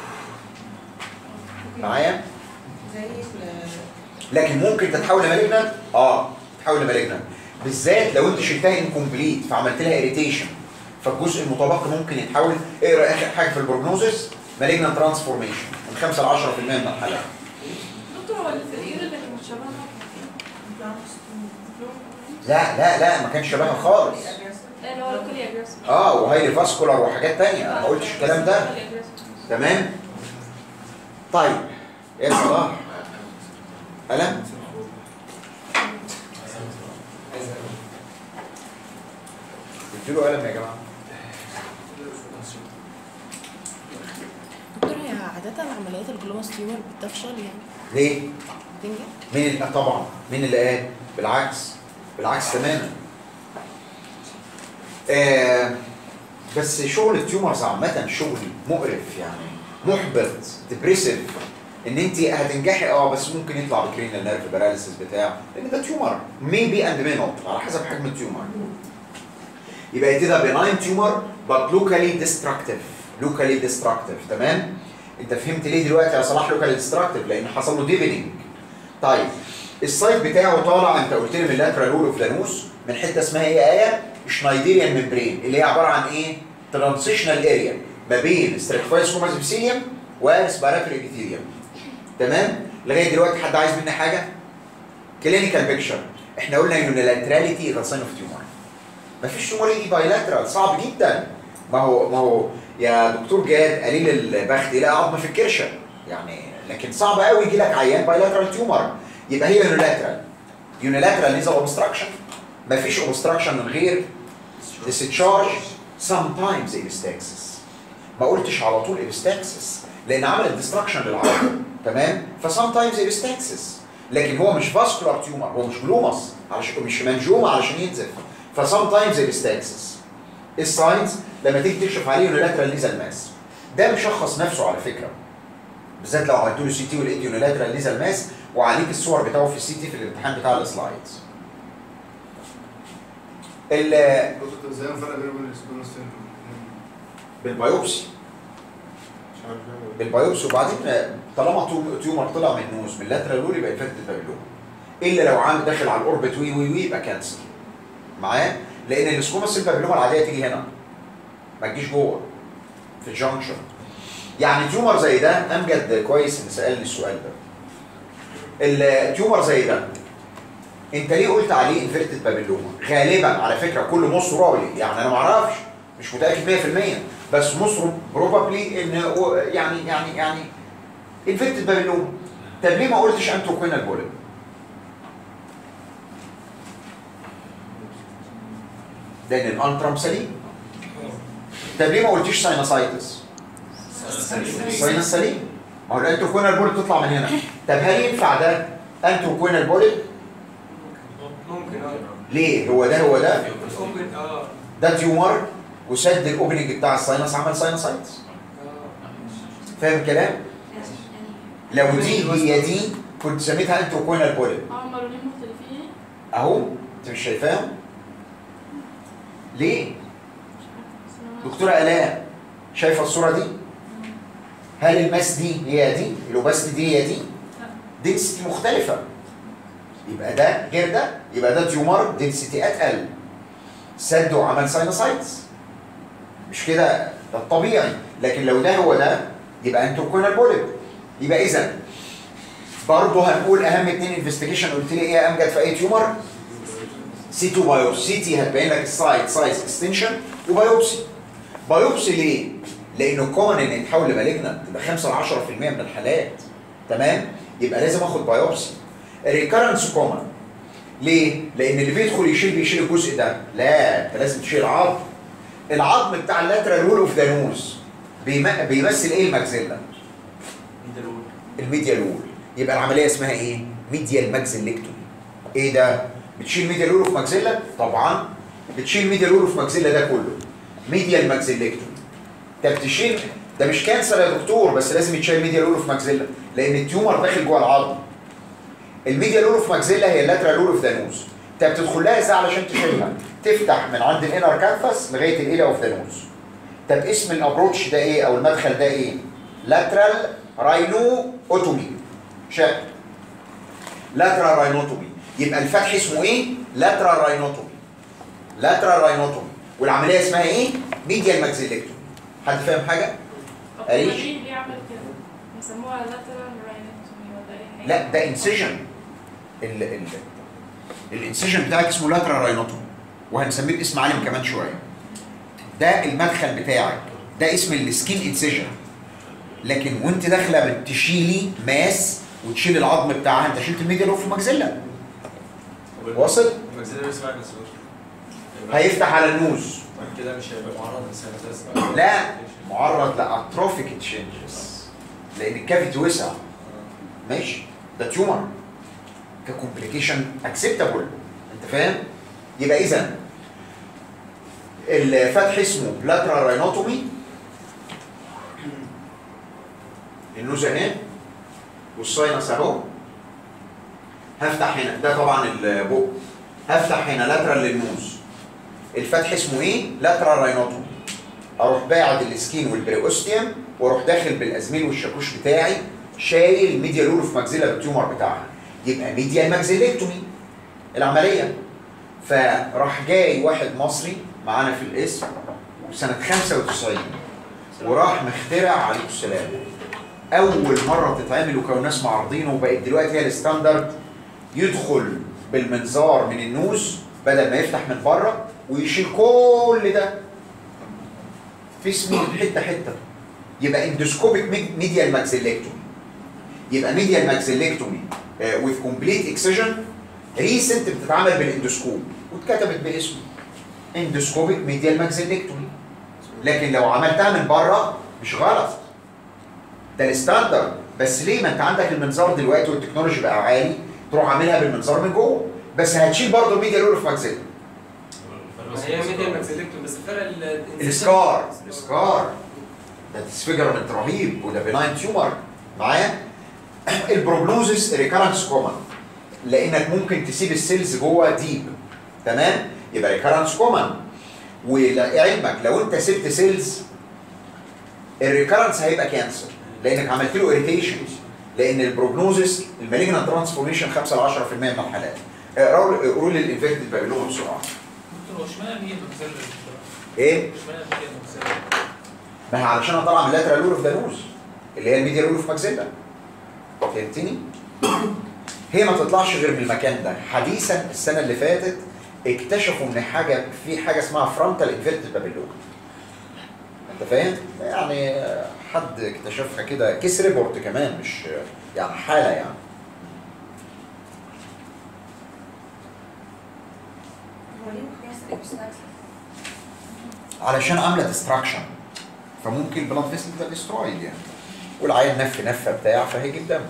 معايا زي ال- لكن ممكن تتحول لمالجنانت اه تتحول لمالجنانت بالذات لو انت شلتها انكمبليت فعملت لها اريتيشن فالجزء المتبقي ممكن يتحول اقرا اخر حاجه في البروجنوزس مالجنانت ترانسفورميشن من 5 ل 10% من الحالات دكتور هو اللي في الايد اللي كانت شبهها لا لا لا ما كانش شبهها خالص لا اللي هو لوكالي اجريسيف اه وهايلي فاسكولار وحاجات تانية انا ما قلتش الكلام ده تمام طيب يا صلاح قلم اديله قلم يا جماعه دكتور هي عادة عمليات الجلوماس تيومر بتفشل يعني ليه؟ بتنجح؟ مين اللي طبعا مين اللي قال؟ بالعكس بالعكس تماما آه بس شغل التيومرز عامة شغل مقرف يعني محبط ديبريسيف ان انت هتنجحي اه بس ممكن يطلع بكرينال نيرف باراليسيس بتاع لان ده تيومر ميبي اند مي نوت على حسب حجم التيومر يبقى كده بناين تيومر but locally destructive locally destructive تمام انت فهمت ليه دلوقتي يا صلاح locally destructive لان حصل له ديفنينج طيب السايت بتاعه طالع انت قلت لي من اللاترال رول اوف لانوس من حته اسمها ايه ايه شنايديريان ممبرين اللي هي عباره عن ايه ترانزيشنال اريا ما بين ستراتيفايس كوماز ابيثيليوم وريسبيراتوري ابيثيليوم تمام لغايه دلوقتي حد عايز مني حاجه كلينيكال بيكتشر احنا قلنا يونيلاتراليتي ذا ساين اوف تيومر مفيش تيومر يجي بايلاترال صعب جدا ما هو ما هو يا دكتور جاد قليل البخت يلاقي عظم في الكرشه يعني لكن صعب قوي يجي لك عيان بايلاترال تيومر يبقى هي يونيلاترال يونيلاترال نيزل اوبستراكشن مفيش اوبستراكشن من غير discharge sometimes epistaxis ما قلتش على طول epistaxis لان عملت ديستراكشن للعظم تمام فسامتايمز epistaxis لكن هو مش فاسكولار تيومر هو مش جلوماس علشان مش منجومه علشان ينزف فسامتايمز epistaxis الساينز لما تيجي تكشف عليه يونيلاترال نيزل ماس ده مشخص نفسه على فكره بالذات لو عملت له سي تي ولقيت يونيلاترال نيزل ماس وعليك الصور بتاعه في السي تي في الامتحان بتاع السلايدز ال- دكتور ازاي الفرق بينه وبين السكولوس بالبيوبسي مش عارف يعني. بالبيوبسي وبعدين طالما تو- تيومر طلع من النوز من اللاترال وول يبقى انفكتد بابيلوما الا لو عامل داخل على الاوربت وي وي وي يبقى كانسر معايا لان السكوما سيل بابيلوما العاديه تيجي هنا ما تجيش جوه في الجنكشن يعني تيومر زي ده امجد كويس ان سالني السؤال ده التيومر زي ده انت ليه قلت عليه انفيرتد بابيلوما غالبا على فكره كل مصر رابلي يعني انا ما اعرفش مش متاكد 100% بس مصر بروبابلي ان هو يعني يعني يعني انفيرتد بابيلوما طب ليه ما قلتش انتروكوينال بوليب لان الانترم سليم طب ليه ما قلتيش ساينوسايتس ساينس سليم ما هو الانتروكوينال بوليب تطلع من هنا طب هل ينفع ده انتروكوينال بوليب ممكن اه ليه هو ده هو ده ممكن اه ده تيومر وسد الاوبننج بتاع الساينس عمل ساينوسايتس اه فاهم الكلام لو دي هي دي كنت سميتها انتروكوينال بوليب اه هما لونين مختلفين اهو انت مش شايفاهم ليه دكتوره الاء شايفه الصوره دي هل الماس دي هي دي الاوباستي دي هي دي دنسيتي مختلفه يبقى ده غير ده يبقى ده تيومر دنسيتي اتقل سد وعمل ساينوسايتس مش كده ده الطبيعي لكن لو ده هو ده يبقى انتروكوينال بوليب يبقى اذا برضه هنقول اهم اتنين انفستيجيشن قلت لي ايه يا امجد في اي تيومر سي 2 بايوبسي سي تي هتبين لك السايد سايز اكستنشن وبايوبسي بايوبسي ليه؟ لانه كون ان يتحول لمالجنت تبقى 5 ل 10% من الحالات تمام؟ يبقى لازم اخد بايوبسي ريكرنس كومن ليه؟ لان اللي بيدخل يشيل بيشيل الجزء ده لا انت لازم تشيل عظم العظم بتاع اللاترال وول اوف ذا نوز بيمثل ايه الماكسيلا؟ الميديال وول يبقى العمليه اسمها ايه؟ ميديال ماكسيلكتومي ايه ده؟ بتشيل ميديال وول اوف ماكسيلا؟ طبعا بتشيل ميديال وول اوف ماكسيلا ده كله ميديال ماكسيلكتومي ده بتشيل ده مش كانسر يا دكتور بس لازم يتشيل ميديال وول اوف ماكسيلا لان التيومر داخل جوه العظم الميديال وول اوف ماكسيلا هي اللاترال وول اوف ذا نوز انت بتدخل لها ازاي علشان تشيلها؟ تفتح من عند الانر كانفاس لغايه الايلا اوف ذا نوز طب اسم الابروتش ده ايه او المدخل ده ايه؟ لاترال راينو اوتومي شاء لاترال راينوتومي يبقى الفتح اسمه ايه؟ لاترال راينوتومي لاترال راينوتومي والعمليه اسمها ايه؟ ميديال ماكسيلكتومي حد فاهم حاجه؟ طب قريش؟ هما ليه ليه عمل كده؟ بيسموها lateral rhinectomy ولا اي حاجه؟ لا ده انسيجن ال ال الانسيجن بتاعك اسمه لاترال راينوتومي وهنسميه باسم عالم كمان شويه ده المدخل بتاعك ده اسم السكين انسيجن لكن وانت داخله بتشيلي ماس وتشيل العظم بتاعها انت شلت الميديال اوف الماكسيلا واصل؟ المجزرة اسمها نسور هيفتح على النوز بعد كده مش هيبقى معرض لسينوسايتس لا معرض لاتروفيك تشينجز لان الكافيتي وسع ماشي ده تيومر ككومبليكيشن اكسبتابل انت فاهم يبقى اذا الفتح اسمه لاترال راينوتومي النوز اهي والساينس اهو هفتح هنا ده طبعا البق هفتح هنا لاترال للنوز الفتح اسمه ايه؟ لاترال راينوتومي اروح باعد السكين والبريوستيوم واروح داخل بالازميل والشاكوش بتاعي شايل ميديال اوف ماكسيلا بالتيومر بتاعها يبقى ميديال ماكسيلكتومي العمليه فراح جاي واحد مصري معانا في الاسم سنه 95 وراح مخترع عليكم السلام اول مره تتعمل وكانوا الناس معارضينه وبقت دلوقتي هي الستاندرد يدخل بالمنظار من النوز بدل ما يفتح من بره ويشيل كل ده في سمين حته حته يبقى اندوسكوبيك ميديال ماكسيلكتومي يبقى ميديال ماكسيلكتومي وذ كومبليت اكسجن ريسنت بتتعمل بالاندوسكوب واتكتبت باسمه اندوسكوبيك ميديال ماكسيلكتومي لكن لو عملتها من بره مش غلط ده الستاندرد بس ليه ما انت عندك المنظار دلوقتي والتكنولوجي بقى عالي تروح عاملها بالمنظار من جوه بس هتشيل برضه الميديال اوف ماكسيلا هي ميديا ماكسيلكتوم بس فرق ال السكار السكار ده ديسفيجرمنت رهيب وده بناين تيومر معايا البروجنوزس ريكارنس كومن لانك ممكن تسيب السيلز جوه ديب تمام يبقى ريكارنس كومن ولعلمك لو انت سبت سيلز الريكارنس هيبقى كانسر لانك عملت له اريتيشن لان البروجنوزس المالجنان ترانسفورميشن 5 ل 10% من الحالات اقروا قولوا لي الانفيرتد بابيلوما بسرعه دكتور هو اشمعنى مين المكسله ايه اشمعنى مين المكسله ما هي علشان انا طالعه من اللاترال لور اوف دانوز اللي هي الميديا لور اوف ماكسيلا فهمتني؟ هي ما تطلعش غير من المكان ده حديثا السنه اللي فاتت اكتشفوا ان حاجه في حاجه اسمها فرونتال انفيرتد بابيلوما انت فاهم؟ يعني آه، حد اكتشفها كده كيس ريبورت كمان مش يعني حاله يعني هو ليه ممكن يحصل اكستراكشن؟ علشان عامله ديستراكشن فممكن البلاد فيسل تبقى ديسترويد يعني والعيل نف نفه بتاع فهيجيب دم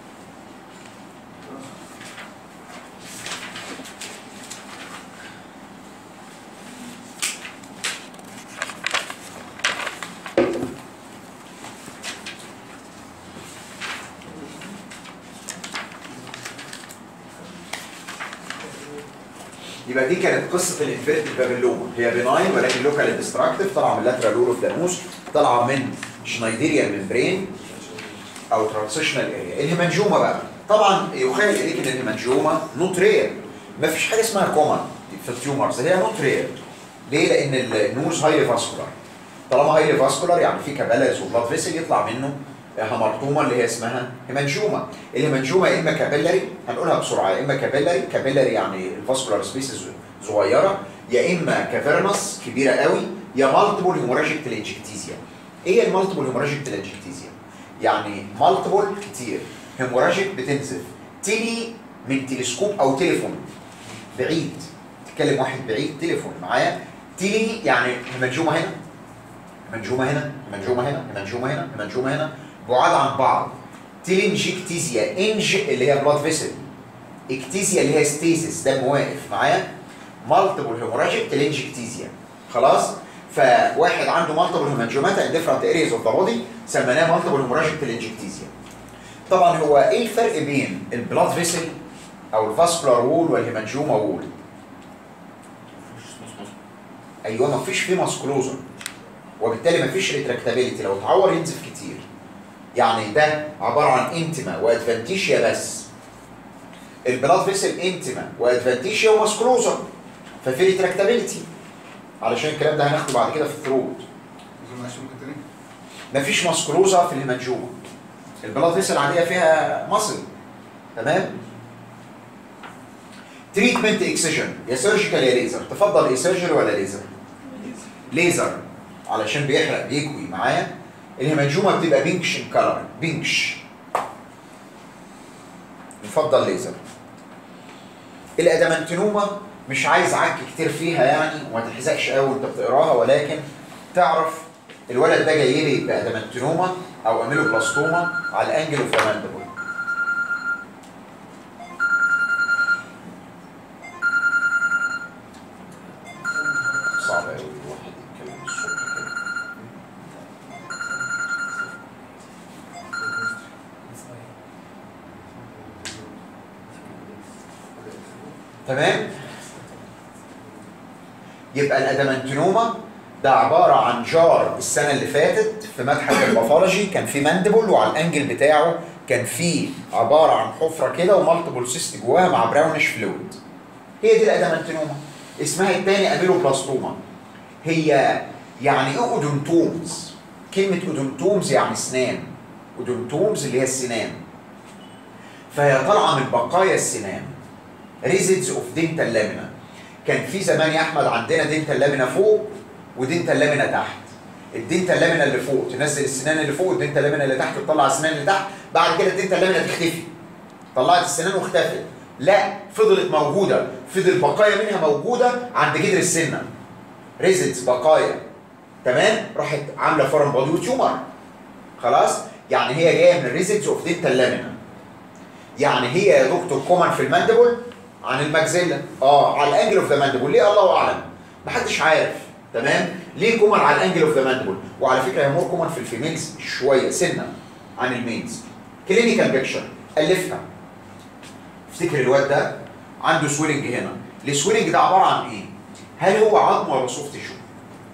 يبقى دي كانت قصه الانفيرتد بابيلوما هي بناين ولكن لوكال ديستراكتيف طالعه من اللاترال لور اوف دانوس طالعه من شنايديريال ممبرين او ترانسيشنال اريا الهيمانجوما بقى طبعا يخيل اليك ان الهيمانجوما نوت رير ما فيش حاجه اسمها كومن في التيومرز هي نوت رير ليه؟ لان النوز هايلي فاسكولار طالما هايلي فاسكولار يعني في كابيلاريز وبلاد فيسل يطلع منه هامرتوما اللي هي اسمها هيمانجوما الهيمانجوما يا اما كابيلاري هنقولها بسرعه يا اما كابيلاري كابيلاري يعني الفاسكولار سبيسز صغيره يا اما كافيرنس كبيره قوي يا مالتيبل هيموراجيك تلانجكتيزيا ايه هي المالتيبل هيموراجيك تلانجكتيزيا يعني مالتيبل كتير هيموراجيك بتنزف تيلي من تلسكوب او تليفون بعيد تتكلم واحد بعيد تليفون معايا تيلي يعني هيمانجوما هنا هيمانجوما هنا هيمانجوما هنا هيمانجوما هنا هيمانجوما هنا بعاد عن بعض تيلينجكتيزيا انج اللي هي بلاد فيسل اكتيزيا اللي هي ستيزيس دم واقف معايا مالتيبل هيموراجيك تلينجكتيزيا خلاص فواحد عنده مالتيبل هيمانجوماتا ان ديفرنت ارياز اوف ذا بودي سميناه مالتيبل هيموراجيك تلينجكتيزيا طبعا هو ايه الفرق بين البلاد فيسل او الفاسكولار وول والهيمانجوما وول ايوه ما فيش فيه ماسكلوزا وبالتالي ما فيش ريتراكتابيلتي لو اتعور ينزف كتير يعني ده عباره عن انتما وادفانتيشيا بس البلاد فيسل انتما وادفانتيشيا وماسكلوزا ففي ريتراكتابيلتي علشان الكلام ده هناخده بعد كده في الثروت معلش ممكن تاني مفيش ماسكلوزا في الهيمانجوما البلاد فيسل عاديه فيها مصل تمام تريتمنت اكسجن يا سيرجيكال يا ليزر تفضل ايه سيرجري ولا ليزر ليزر علشان بيحرق بيكوي معايا الهيمانجوما بتبقى بينكش كلر بينكش يفضل ليزر الادامنتينوما مش عايز عك كتير فيها يعني وما تحزقش قوي وانت بتقراها ولكن تعرف الولد ده جاي لي بادامنتينوما او اميلوبلاستوما على الانجل اوف ذا ماندبل صعب قوي الواحد يتكلم الصبح كده تمام يبقى الادامنتينوما ده عباره عن جار السنه اللي فاتت في متحف الباثولوجي كان في ماندبل وعلى الانجل بتاعه كان في عباره عن حفره كده ومالتيبل سيست جواها مع براونش فلويد هي دي الادامنتينوما اسمها الثاني اميلوبلاستوما هي يعني ايه اودونتومز كلمه اودونتومز يعني اسنان اودونتومز اللي هي السنان فهي طالعه من بقايا السنان ريزيدز اوف دينتال لامينا كان في زمان يا احمد عندنا دينتال لامينا فوق ودينتال لامينا تحت الدينتال لامينا اللي فوق تنزل السنان اللي فوق والدينتال لامينا اللي تحت تطلع السنان اللي تحت بعد كده الدينتال لامينا تختفي طلعت السنان واختفت لا فضلت موجوده فضل بقايا منها موجوده عند جدر السنه ريزيدز بقايا تمام راحت عامله فورم بودي وتيومر خلاص يعني هي جايه من الريزيدز اوف دينتال لامينا يعني هي يا دكتور كومن في الماندبل عن الماكسيلا اه على الانجل اوف ذا ماندبل ليه الله اعلم محدش عارف تمام ليه كومن على الانجل اوف ذا ماندبل وعلى فكره هي مور كومن في الفيميلز شويه سنه عن الميلز كلينيكال بيكشر الفها افتكر الواد ده عنده سويلنج هنا السويلنج ده عباره عن ايه هل هو عظم ولا سوفت تيشو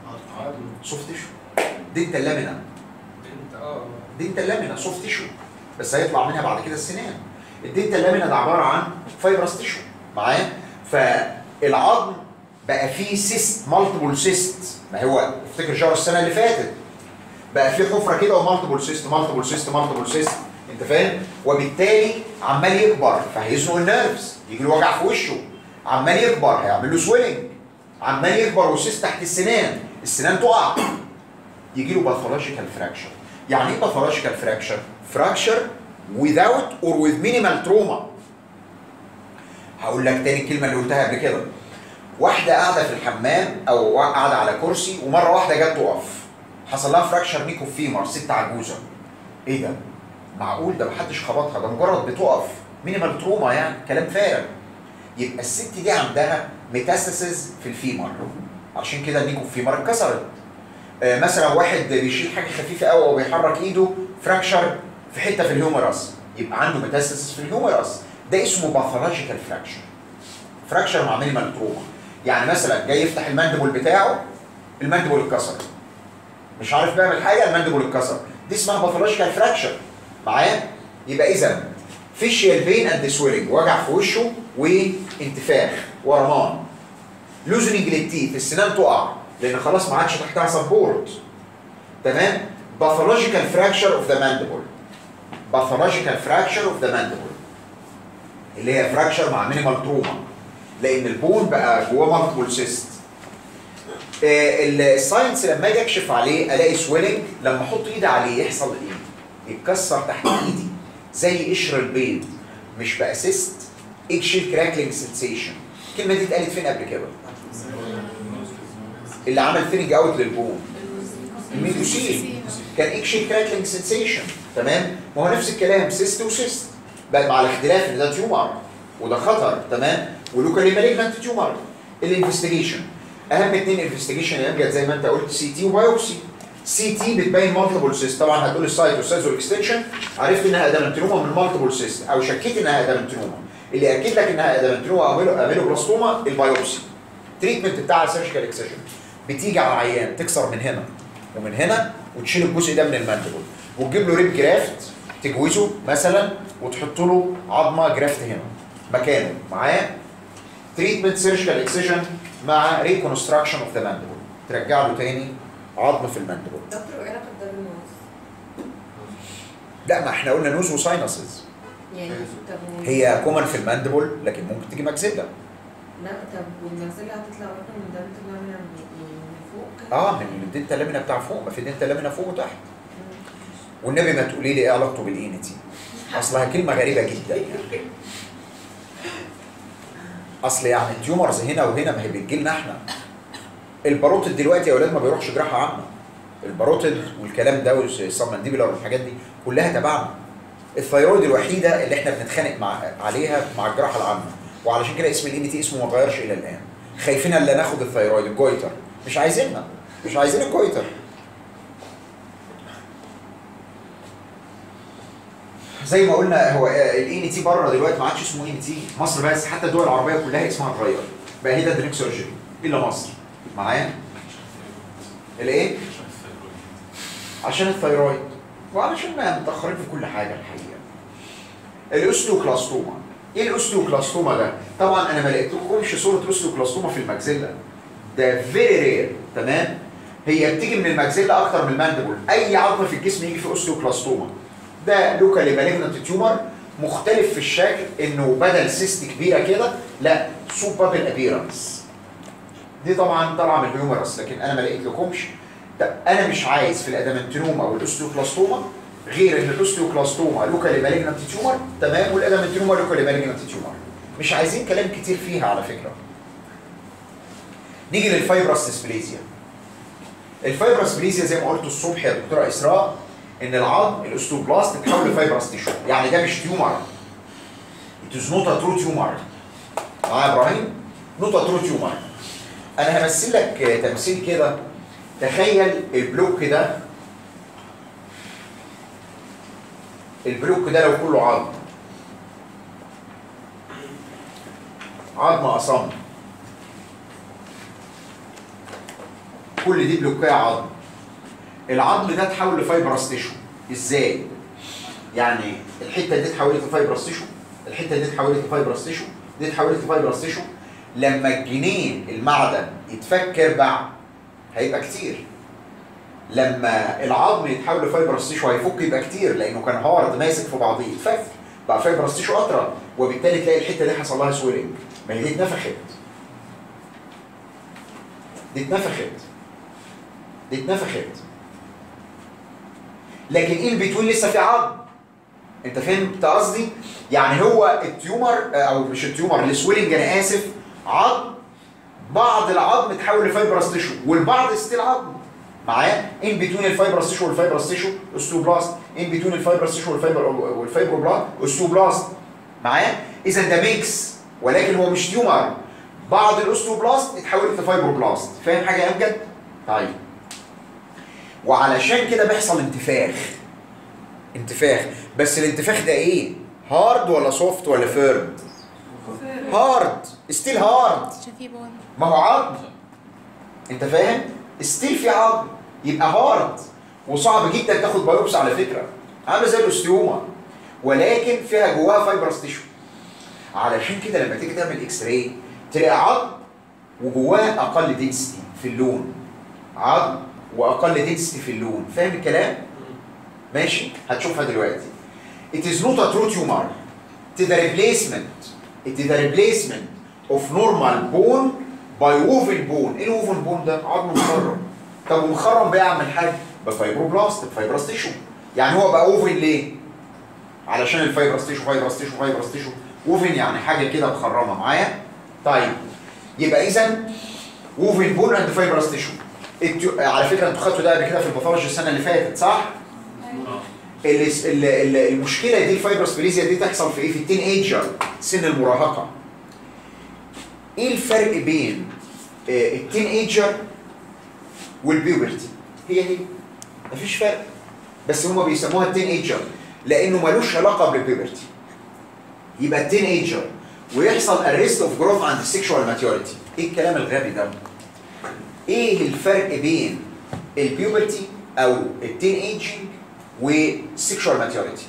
سوفت تيشو دي انت اللامينا انت اه دي انت اللامينا سوفت تيشو بس هيطلع منها بعد كده السنان الدنتال لامينا ده عباره عن فايبرس تيشو معايا فالعظم بقى فيه سيست مالتيبل سيست ما هو افتكر شهر السنه اللي فاتت بقى فيه حفره كده ومالتيبل سيست مالتيبل سيست مالتيبل سيست انت فاهم وبالتالي عمال يكبر فهيزنق النيرفز يجي له وجع في وشه عمال يكبر هيعمل له سويلنج عمال يكبر وسيست تحت السنان السنان تقع يجي له باثولوجيكال فراكشر يعني ايه باثولوجيكال فراكشر فراكشر without or with minimal trauma هقول لك تاني الكلمه اللي قلتها قبل كده واحده قاعده في الحمام او قاعده على كرسي ومره واحده جت تقف حصل لها فراكشر ميكو فيمر ست عجوزه ايه ده معقول ده محدش خبطها ده مجرد بتقف مينيمال تروما يعني كلام فارغ يبقى الست دي عندها ميتاستاسيز في الفيمر عشان كده الميكو فيمر اتكسرت آه، مثلا واحد بيشيل حاجه خفيفه قوي او بيحرك ايده فراكشر في حته في الهيومرس يبقى عنده ميتاستاسيس في الهيومرس ده اسمه باثولوجيكال فراكشر فراكشر مع مينيمال تروما يعني مثلا جاي يفتح الماندبل بتاعه الماندبل اتكسر مش عارف بيعمل حاجه الماندبل اتكسر دي اسمها باثولوجيكال فراكشر معايا يبقى اذا فيشيال بين اند سويلنج وجع في وشه وانتفاخ ورمان لوزنج للتيث السنان تقع لان خلاص ما عادش تحتها سبورت تمام باثولوجيكال فراكشر اوف ذا ماندبل باثولوجيكال فراكشر اوف ذا ماندبل اللي هي فراكشر مع مينيمال تروما لان البون بقى جواه مالتيبل سيست الساينس لما اجي اكشف عليه الاقي سويلنج لما احط ايدي عليه يحصل ايه؟ يتكسر تحت ايدي زي قشر البيض مش بقى سيست اكشل كراكلينج سنسيشن الكلمه دي اتقالت فين قبل كده؟ اللي عمل فينج اوت للبون الميدوسين كان اكشن كراكلينج سنسيشن تمام ما هو نفس الكلام سيست وسيست بقى مع الاختلاف ان ده تيومر وده خطر تمام ولوكالي مالجنت تيومر الانفستيجيشن اهم اثنين انفستيجيشن يا امجد زي ما انت قلت سي تي وبايوبسي سي تي بتبين مالتيبل سيست طبعا هتقول السايت والسايز والاكستنشن عرفت انها ادامنتينوما من مالتيبل سيست او شكيت انها ادامنتينوما اللي اكد لك انها ادامنتينوما او اميلوبلاستوما البايوبسي تريتمنت بتاع السيرجيكال اكسجن بتيجي على العيان تكسر من هنا ومن هنا وتشيل الجزء ده من الماندبل وتجيب له ريب جرافت تجوزه مثلا وتحط له عظمه جرافت هنا مكانه معايا تريتمنت سيرجيكال اكسجن مع ريكونستراكشن اوف ذا ماندبل ترجع له تاني عظم في الماندبل دكتور وايه علاقه ده بالنوز؟ لا ما احنا قلنا نوز وساينسز يعني طب و- هي كومن في الماندبل لكن ممكن تيجي ماكسيلا لا طب والمغسله هتطلع برضه من ده بتطلع من يعني من فوق كده؟ اه من الدنتا لامينا بتاع فوق ما في دنتا لامينا فوق وتحت والنبي ما تقولي لي ايه علاقته بالاينتي اصلها كلمه غريبه جدا يعني اصل يعني التيومرز هنا وهنا ما هي بتجي لنا احنا الباروتد دلوقتي يا اولاد ما بيروحش جراحه عامه الباروتد والكلام ده والسبمنديبولار والحاجات دي كلها تبعنا الثيرويد الوحيده اللي احنا بنتخانق مع عليها مع الجراحه العامه وعلشان كده اسم الان تي اسمه ما اتغيرش الى الان خايفين الا ناخد الثيرويد الجويتر مش عايزينها مش عايزين الجويتر زي ما قلنا هو الان تي بره دلوقتي ما عادش اسمه ان تي مصر بس حتى الدول العربيه كلها اسمها اتغير بقى هي ده دريك سيرجري الا مصر معايا الايه عشان الثيرويد وعلشان ما متاخرين في كل حاجه الحقيقه الاوستيوكلاستوما ايه الاوستيوكلاستوما ده طبعا انا ما لقيتلكمش صوره اوستيوكلاستوما في الماكسيلا ده فيري رير تمام هي بتيجي من الماكسيلا اكتر من الماندبل اي عظم في الجسم يجي في اوستيوكلاستوما ده لوكالي مالجنت تيومر مختلف في الشكل انه بدل سيست كبيره كده لا سوب بابل ابيرنس دي طبعا طالعه من الهيومرس لكن انا ما لقيت لكمش طب انا مش عايز في الادامنتينوم او الاوستيوكلاستوما غير ان الاوستيوكلاستوما لوكالي مالجنت تيومر تمام والادامنتينوما لوكالي مالجنت تيومر مش عايزين كلام كتير فيها على فكره نيجي للفايبرس ديسبليزيا الفايبرس ديسبليزيا زي ما قلت الصبح يا دكتوره اسراء ان العظم الاوستوبلاست تتحول لفايبرس تيشو يعني ده مش تيومر it is not a true tumor معايا يا ابراهيم not a true tumor انا همثل لك تمثيل كده تخيل البلوك ده البلوك ده لو كله عظم عظم اصم كل دي بلوكايه عظم العظم ده اتحول لفايبرس تيشو ازاي يعني الحته دي اتحولت لفايبرس تيشو الحته دي اتحولت لفايبرس تيشو دي اتحولت لفايبرس تيشو لما الجنين المعدن يتفك يربع هيبقى كتير لما العظم يتحول لفايبرس تيشو هيفك يبقى كتير لانه كان هارد ماسك في بعضيه يتفك بقى فايبرس تيشو اطرى وبالتالي تلاقي الحته دي حصل لها سويلنج ما هي دي اتنفخت دي اتنفخت دي اتنفخت لكن ايه البتوين لسه في عظم انت فهمت قصدي يعني هو التيومر او مش التيومر السويلنج انا اسف عظم بعض العظم اتحول لفايبرس تيشو والبعض ستيل عظم معايا ان بتوين الفايبرس تيشو والفايبرس تيشو اوستوبلاست ان بتوين الفايبرس تيشو والفايبر والفايبروبلاست اوستوبلاست معايا اذا ده ميكس ولكن هو مش تيومر بعض الاوستوبلاست اتحولت لفايبروبلاست فاهم حاجه يا امجد طيب وعلشان كده بيحصل انتفاخ انتفاخ بس الانتفاخ ده ايه هارد ولا سوفت ولا فيرم هارد ستيل هارد شايفيه بون ما هو عظم انت فاهم ستيل في عظم يبقى هارد وصعب جدا تاخد بايوبسي على فكره عامله زي الاستيوما ولكن فيها جواها فايبرس تيشو علشان كده لما تيجي تعمل اكس راي تلاقي عظم وجواه اقل دنسيتي في اللون عظم واقل دنسيتي في اللون فاهم الكلام ماشي هتشوفها دلوقتي it is not a true tumor it is the replacement it is the replacement of normal bone by woven bone ايه الووفن بون ده عظم مخرم طب ومخرم بيعمل حاجه بفايبروبلاست بفايبرس تيشو يعني هو بقى ووفن ليه علشان الفايبرس تيشو فايبرس تيشو فايبرس تيشو ووفن يعني حاجه كده مخرمه معايا طيب يبقى اذا ووفن بون اند فايبرس تيشو التو- على فكره انتوا خدتوا ده قبل كده في الباثولوجي السنه اللي فاتت صح؟ ال- ال- ال- المشكله دي الفايبرس بليزيا دي تحصل في ايه؟ في التين ايجر سن المراهقه. ايه الفرق بين آه، التين ايجر والبيوبرتي؟ هي هي مفيش فرق بس هما بيسموها التين ايجر لانه ملوش علاقه بالبيوبرتي. يبقى التين ايجر ويحصل arrest of growth and sexual maturity. ايه الكلام الغبي ده؟ ايه الفرق بين البيوبرتي او التين ايجنج والسكشوال ماتيوريتي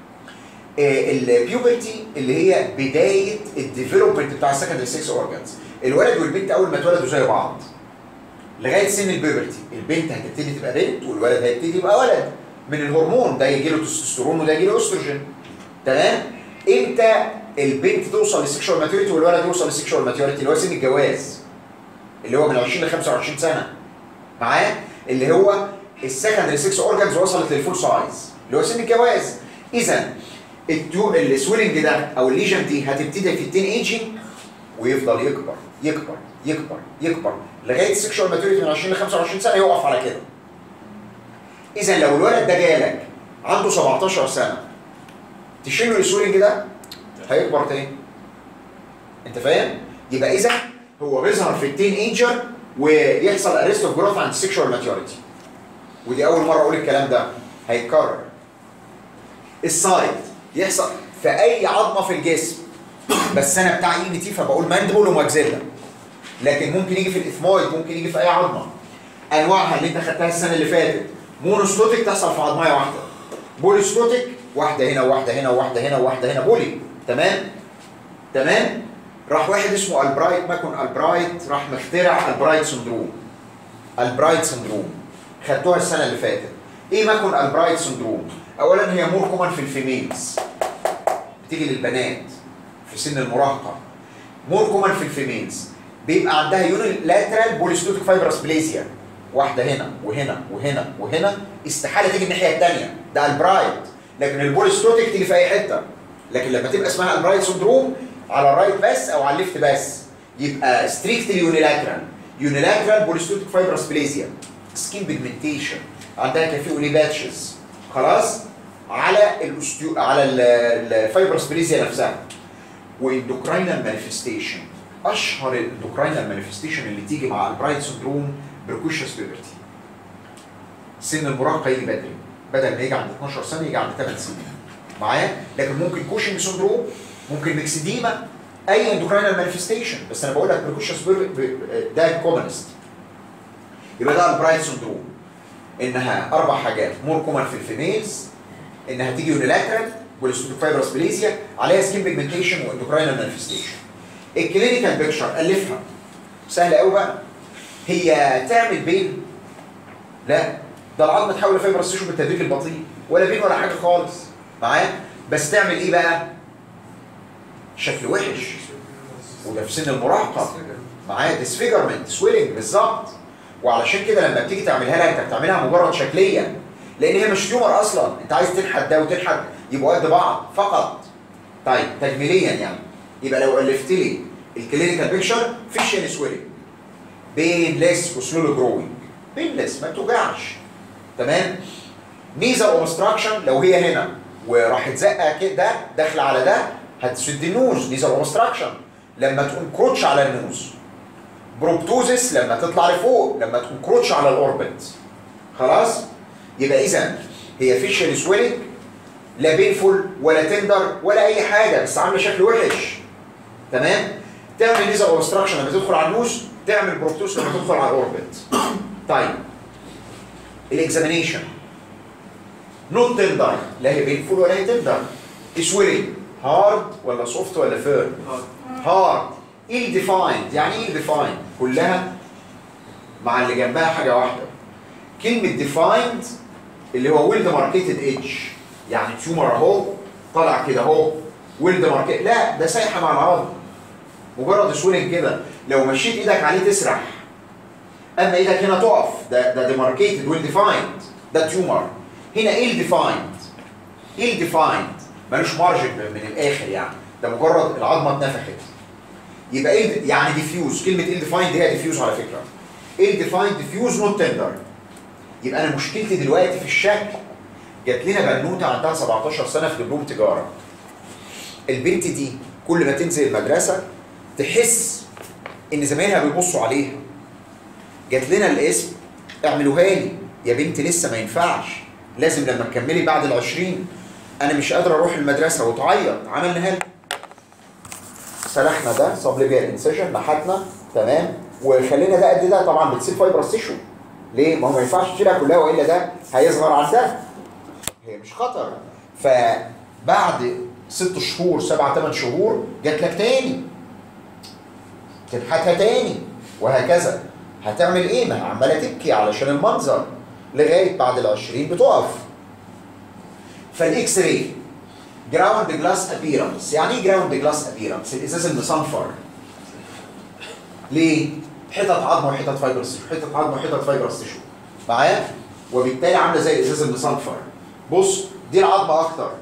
البيوبرتي اللي هي بدايه الديفلوبمنت بتاع السكندري سكس اورجانز الولد والبنت اول ما اتولدوا زي بعض لغايه سن البيوبرتي البنت هتبتدي تبقى بنت والولد هيبتدي يبقى ولد من الهرمون ده يجي له تستوستيرون وده يجي له استروجين تمام امتى البنت توصل للسكشوال ماتيوريتي والولد يوصل للسكشوال ماتيوريتي اللي هو سن الجواز اللي هو من 20 ل 25 سنه معاه اللي هو السكندري 6 اورجانز وصلت للفول سايز اللي هو سن الجواز اذا التيو السويلنج ده او الليجن دي هتبتدي في التين ايجنج ويفضل يكبر يكبر يكبر يكبر لغايه السكشوال ماتوريتي من 20 ل 25 سنه يقف على كده اذا لو الولد ده جالك عنده 17 سنه تشيل له السويلنج ده هيكبر تاني انت فاهم يبقى اذا هو بيظهر في التين ايجر ويحصل اريست اوف جروث عند السكشوال ماتيوريتي ودي اول مره اقول الكلام ده هيتكرر السايد يحصل في اي عظمه في الجسم بس انا بتاع اي تي فبقول ماندبل وماكسيلا لكن ممكن يجي في الاثمويد ممكن يجي في اي عظمه انواعها اللي انت خدتها السنه اللي فاتت مونوستوتيك تحصل في عظمايه واحده بوليستوتيك واحده هنا وواحده هنا وواحده هنا وواحده هنا بولي تمام تمام راح واحد اسمه البرايت ماكون البرايت راح مخترع البرايت سندروم البرايت سندروم خدتوها السنه اللي فاتت ايه ماكون البرايت سندروم اولا هي مور كومن في الفيميلز بتيجي للبنات في سن المراهقه مور كومن في الفيميلز بيبقى عندها يونيلاترال بوليستوتيك فايبرس بليزيا واحده هنا وهنا وهنا وهنا استحاله تيجي الناحيه الثانيه ده البرايت لكن البوليستوتيك تيجي في اي حته لكن لما تبقى اسمها البرايت سندروم على الرايت بس او على الليفت بس يبقى ستريكتلي يونيلاترال يونيلاترال بوليستوتيك فايبرس بليزيا سكين بيجمنتيشن عندها كافيه ولي باتشز خلاص على الاستيو على الفايبرس بليزيا نفسها واندوكراينال مانيفستيشن اشهر الاندوكراينال مانيفستيشن اللي تيجي مع البرايت سندروم بركوشس بيبرتي سن المراهقه يجي بدري بدل ما يجي عند 12 سنه يجي عند 8 سنين معايا لكن ممكن كوشنج سندروم ممكن ميكسيديما اي اندوكراينال مانيفستيشن بس انا بقول لك بركوشس ده الكومنست يبقى ده البرايت سندروم انها اربع حاجات مور كومن في الفيميلز انها تيجي يونيلاترال والستوك فايبرس بليزيا عليها سكين بيجمنتيشن واندوكراينال مانيفستيشن الكلينيكال بيكتشر الفها سهله قوي بقى هي تعمل بين لا ده العظم تحول لفايبرس تيشو بالتدريج البطيء ولا بين ولا حاجه خالص معايا بس تعمل ايه بقى شكل وحش وده في سن المراهقه معايا ديسفيجرمنت سويلنج بالظبط وعلشان كده لما بتيجي تعملها لها انت بتعملها مجرد شكليا لان هي مش تيومر اصلا انت عايز تنحت ده وتنحت يبقوا قد بعض فقط طيب تجميليا يعني يبقى لو الفت لي الكلينيكال بيكشر فيشن سويلنج بينلس وسلولي جروينج بينلس ما بتوجعش تمام نيزل اوبستراكشن لو هي هنا وراحت زقه كده داخله على ده هتسد النوز نيزل اوبستراكشن لما تكون كروتش على النوز بروبتوزس لما تطلع لفوق لما تكون كروتش على الاوربت خلاص يبقى اذا هي فيشل سويلنج لا بينفول ولا تندر ولا اي حاجه بس عامله شكل وحش تمام تعمل نيزل اوبستراكشن لما تدخل على النوز تعمل بروبتوز لما تدخل على الاوربت طيب الاكزامينيشن نوت تندر لا هي بينفول ولا هي تندر سويلنج هارد ولا سوفت ولا فيرم هارد ايه ديفايند يعني ايه ديفايند كلها مع اللي جنبها حاجه واحده كلمه ديفايند اللي هو ويلد ماركتد ايدج يعني تيومر اهو طالع كده اهو ويلد ماركت لا ده سايحه مع العظم مجرد سويلنج كده لو مشيت ايدك عليه تسرح اما ايدك هنا تقف ده ده ديماركيتد ويل ديفايند ده تيومر هنا ايه الديفايند ايه الديفايند ملوش مارجن من الاخر يعني ده مجرد العظمه اتنفخت يبقى ايه يعني ديفيوز كلمه ايه ديفايند هي ديفيوز على فكره ايه ديفايند ديفيوز نوت تندر يبقى انا مشكلتي دلوقتي في الشكل جات لنا بنوته عندها 17 سنه في دبلوم تجاره البنت دي كل ما تنزل المدرسه تحس ان زمايلها بيبصوا عليها جات لنا الاسم اعملوها لي يا بنت لسه ما ينفعش لازم لما تكملي بعد العشرين انا مش قادره اروح المدرسه وتعيط عملناها لها سلخنا ده سبليفير انسيشن نحتنا تمام وخلينا ده قد ده طبعا بتسيب فايبرس تيشو ليه؟ ما هو ما ينفعش تشيلها كلها والا ده هيصغر عن ده هي مش خطر فبعد ست شهور سبعة ثمان شهور جات لك تاني تنحتها تاني وهكذا هتعمل ايه؟ ما هي عماله تبكي علشان المنظر لغايه بعد العشرين بتقف فالاكس راي جراوند جلاس ابيرنس يعني ايه جراوند جلاس ابيرنس الازاز المصنفر ليه حتت عظمه وحتت فايبرس حتت عظمه وحتت فايبرس تيشو معايا وبالتالي عامله زي الازاز المصنفر بص دي العظمه اكتر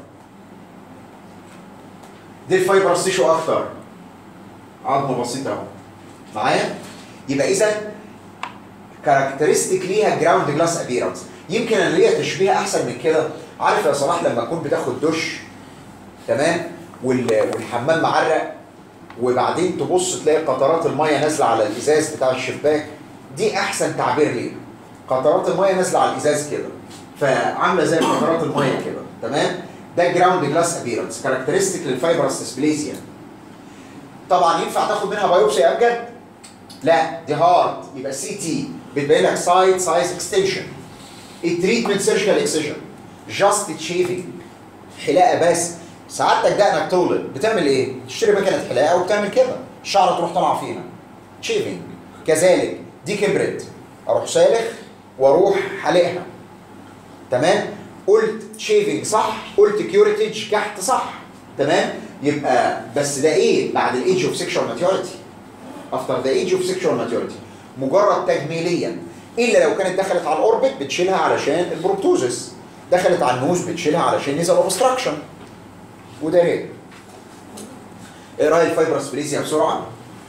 دي الفايبرس تيشو اكتر عظمه بسيطه اهو معايا يبقى اذا كاركترستيك ليها جراوند جلاس ابيرنس يمكن انا ليا تشبيه احسن من كده عارف يا صلاح لما تكون بتاخد دش تمام وال- والحمام معرق وبعدين تبص تلاقي قطرات الميه نازله على الازاز بتاع الشباك دي احسن تعبير ليه قطرات الميه نازله على الازاز كده فعامله زي قطرات الميه كده تمام ده جراوند جلاس ابيرنس كاركترستيك للفايبرس ديسبليزيا طبعا ينفع تاخد منها بايوبسي يا ابجد لا دي هارد يبقى سي تي بتبين لك سايد سايز اكستنشن التريتمنت سيرجيكال اكسجن جاست تشيفنج حلاقه بس سعادتك دقنك طولت بتعمل ايه؟ تشتري مكنه حلاقه وبتعمل كده الشعر تروح طالعه فيها تشيفنج كذلك دي كبرت اروح سالخ واروح حالقها تمام قلت شيفنج صح قلت كيوريتج كحت صح تمام يبقى بس ده ايه بعد الايدج اوف سيكشوال ماتيوريتي افتر ذا ايدج اوف سيكشوال ماتيوريتي مجرد تجميليا الا لو كانت دخلت على الاوربت بتشيلها علشان البروبتوزس دخلت على النوز بتشيلها علشان نيزل اوبستراكشن وده ليه ايه راي الفايبرس بريزيا بسرعه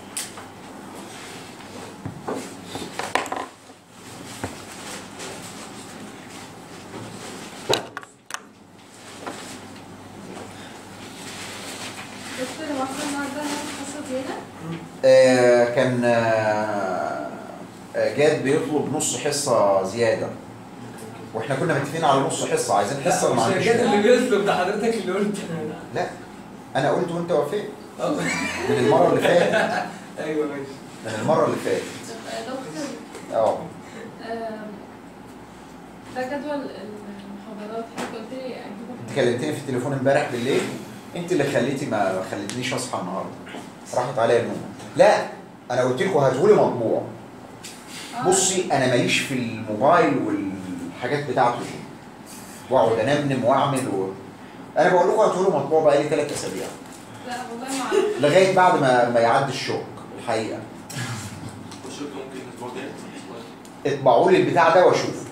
دكتور هو احنا النهارده هنعمل حصه زياده؟ آه كان آه آه، جاد بيطلب نص حصه زياده واحنا كنا متفقين على نص حصه عايزين حصه ما مش عنديش كده مانع. اللي بيطلب ده حضرتك اللي قلت لا انا قلت وانت وافقت آه. من المره اللي فاتت ايوه ماشي من المره اللي فاتت دكتور اه آم، ده جدول المحاضرات المحاضرات حضرتك قلت لي اجيب انت كلمتني في التليفون امبارح بالليل انت اللي خليتي ما ما خلتنيش اصحى النهارده راحت عليا النوم لا انا قلت لكم هاتولي مطبوع آه. بصي انا ماليش في الموبايل والحاجات بتاعته دي واقعد انمنم واعمل و... انا بقول لكم هاتولي مطبوع بقالي ثلاث اسابيع لا والله ما اعرف لغايه بعد ما ما يعدي الشوك الحقيقه وشوف ممكن الاسبوع الجاي اطبعوا لي البتاع ده واشوف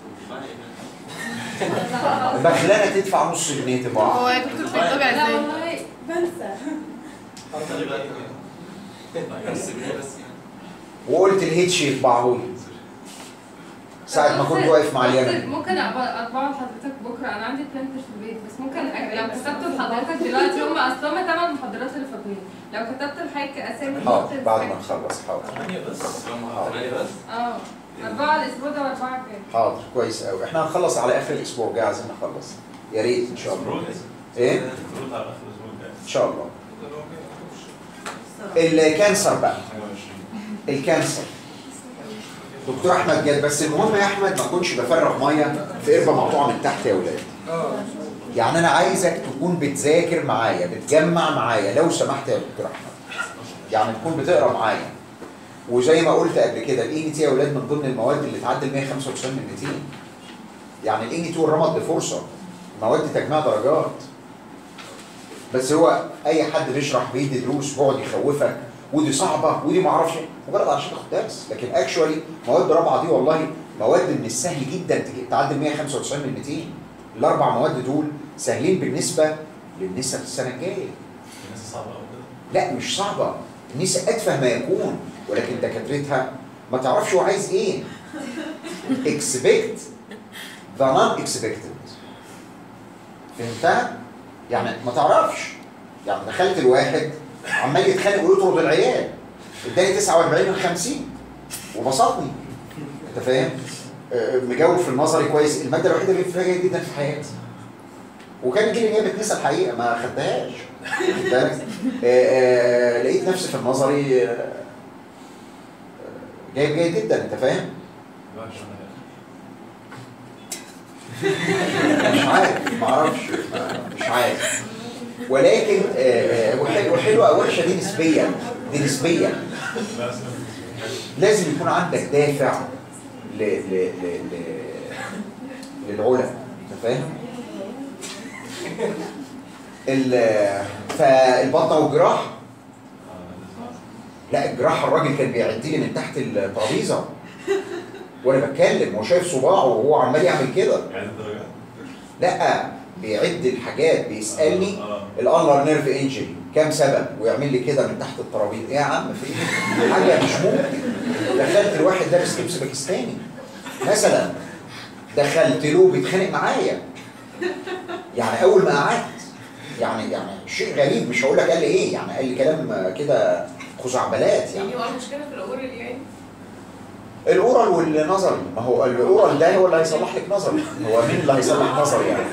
بخلانه تدفع نص جنيه هو طباعه يا دكتور بيطبع لا ازاي؟ والله بنسى خلي بالك بس جنيه بس يعني وقلت الهيتش يطبعه لي ساعة ما كنت واقف مع اليمن ممكن أبقى اطبعه لحضرتك بكره انا عندي برينتر في البيت بس ممكن أج- لو كتبته لحضرتك دلوقتي هم اصل هم ثمان محاضرات اللي فاضلين لو كتبت لحضرتك اسامي حاضر ممكن بعد ما تسجل. نخلص حاضر ثمانية بس ثمانية بس اه اربعه الاسبوع ده واربعه الجاي حاضر كويس قوي احنا هنخلص على اخر الاسبوع الجاي عايزين نخلص يا ريت ان شاء الله ايه فروض على اخر الاسبوع الجاي ان شاء الله الكانسر بقى الكانسر دكتور احمد جاد بس المهم يا احمد ما اكونش بفرغ ميه في قربه مقطوعه من تحت يا ولاد يعني انا عايزك تكون بتذاكر معايا بتجمع معايا لو سمحت يا دكتور احمد يعني تكون بتقرا معايا وزي ما قلت قبل كده الاي تي يا ولاد من ضمن المواد اللي تعدي ال 195 من 200 يعني الاي تي والرمد بفرصه مواد تجميع درجات بس هو اي حد بيشرح بيدي دروس بيقعد يخوفك ودي صعبه ودي ما اعرفش إيه، مجرد عشان تاخد درس لكن اكشوالي مواد رابعه دي والله مواد من السهل جدا تجي- تعدي ال 195 من 200 الاربع مواد دول سهلين بالنسبه للنسب السنه الجايه الناس صعبة أوي كده لا مش صعبه النساء اتفه ما يكون ولكن دكاترتها ما تعرفش هو عايز ايه expect the non expected فهمتها؟ يعني ما تعرفش يعني دخلت الواحد عمال يتخانق ويطرد العيال اداني 49 من 50 وبسطني انت فاهم؟ آه، مجاوب في النظري كويس الماده الوحيده اللي فيها جيد جدا في حياتي وكان يجي لي نيابه نسا الحقيقه ما خدتهاش واخد بالك؟ آه، آه، لقيت نفسي في النظري آه، آه، جايب جيد جدا انت فاهم؟ وحش أنا مش عارف ما اعرفش مش عارف ولكن آه، آه، وحل- وحلوه وحشه دي نسبيا دي نسبيا لازم يكون عندك دافع ل ل ل ل للعلا انت فاهم؟ ال- فالبطنه والجراح لا الجراح الراجل كان بيعد لي من تحت الترابيزه وانا بتكلم وهو شايف صباعه وهو عمال يعمل كده عايز الدرجات لا بيعد الحاجات بيسالني اه الانلر نيرف انجري كام سبب ويعمل لي كده من تحت الترابيزه ايه يا عم في ايه حاجه مش ممكن دخلت الواحد لابس لبس باكستاني مثلا دخلت له بيتخانق معايا يعني اول ما قعدت يعني يعني شيء غريب مش هقول لك قال لي ايه يعني قال لي كلام كده خزعبلات يعني يعني هو المشكله في الاورال يعني الاورال والنظري ما هو الاورال ده هو اللي هيصلح لك نظري هو مين اللي هيصلح نظري يعني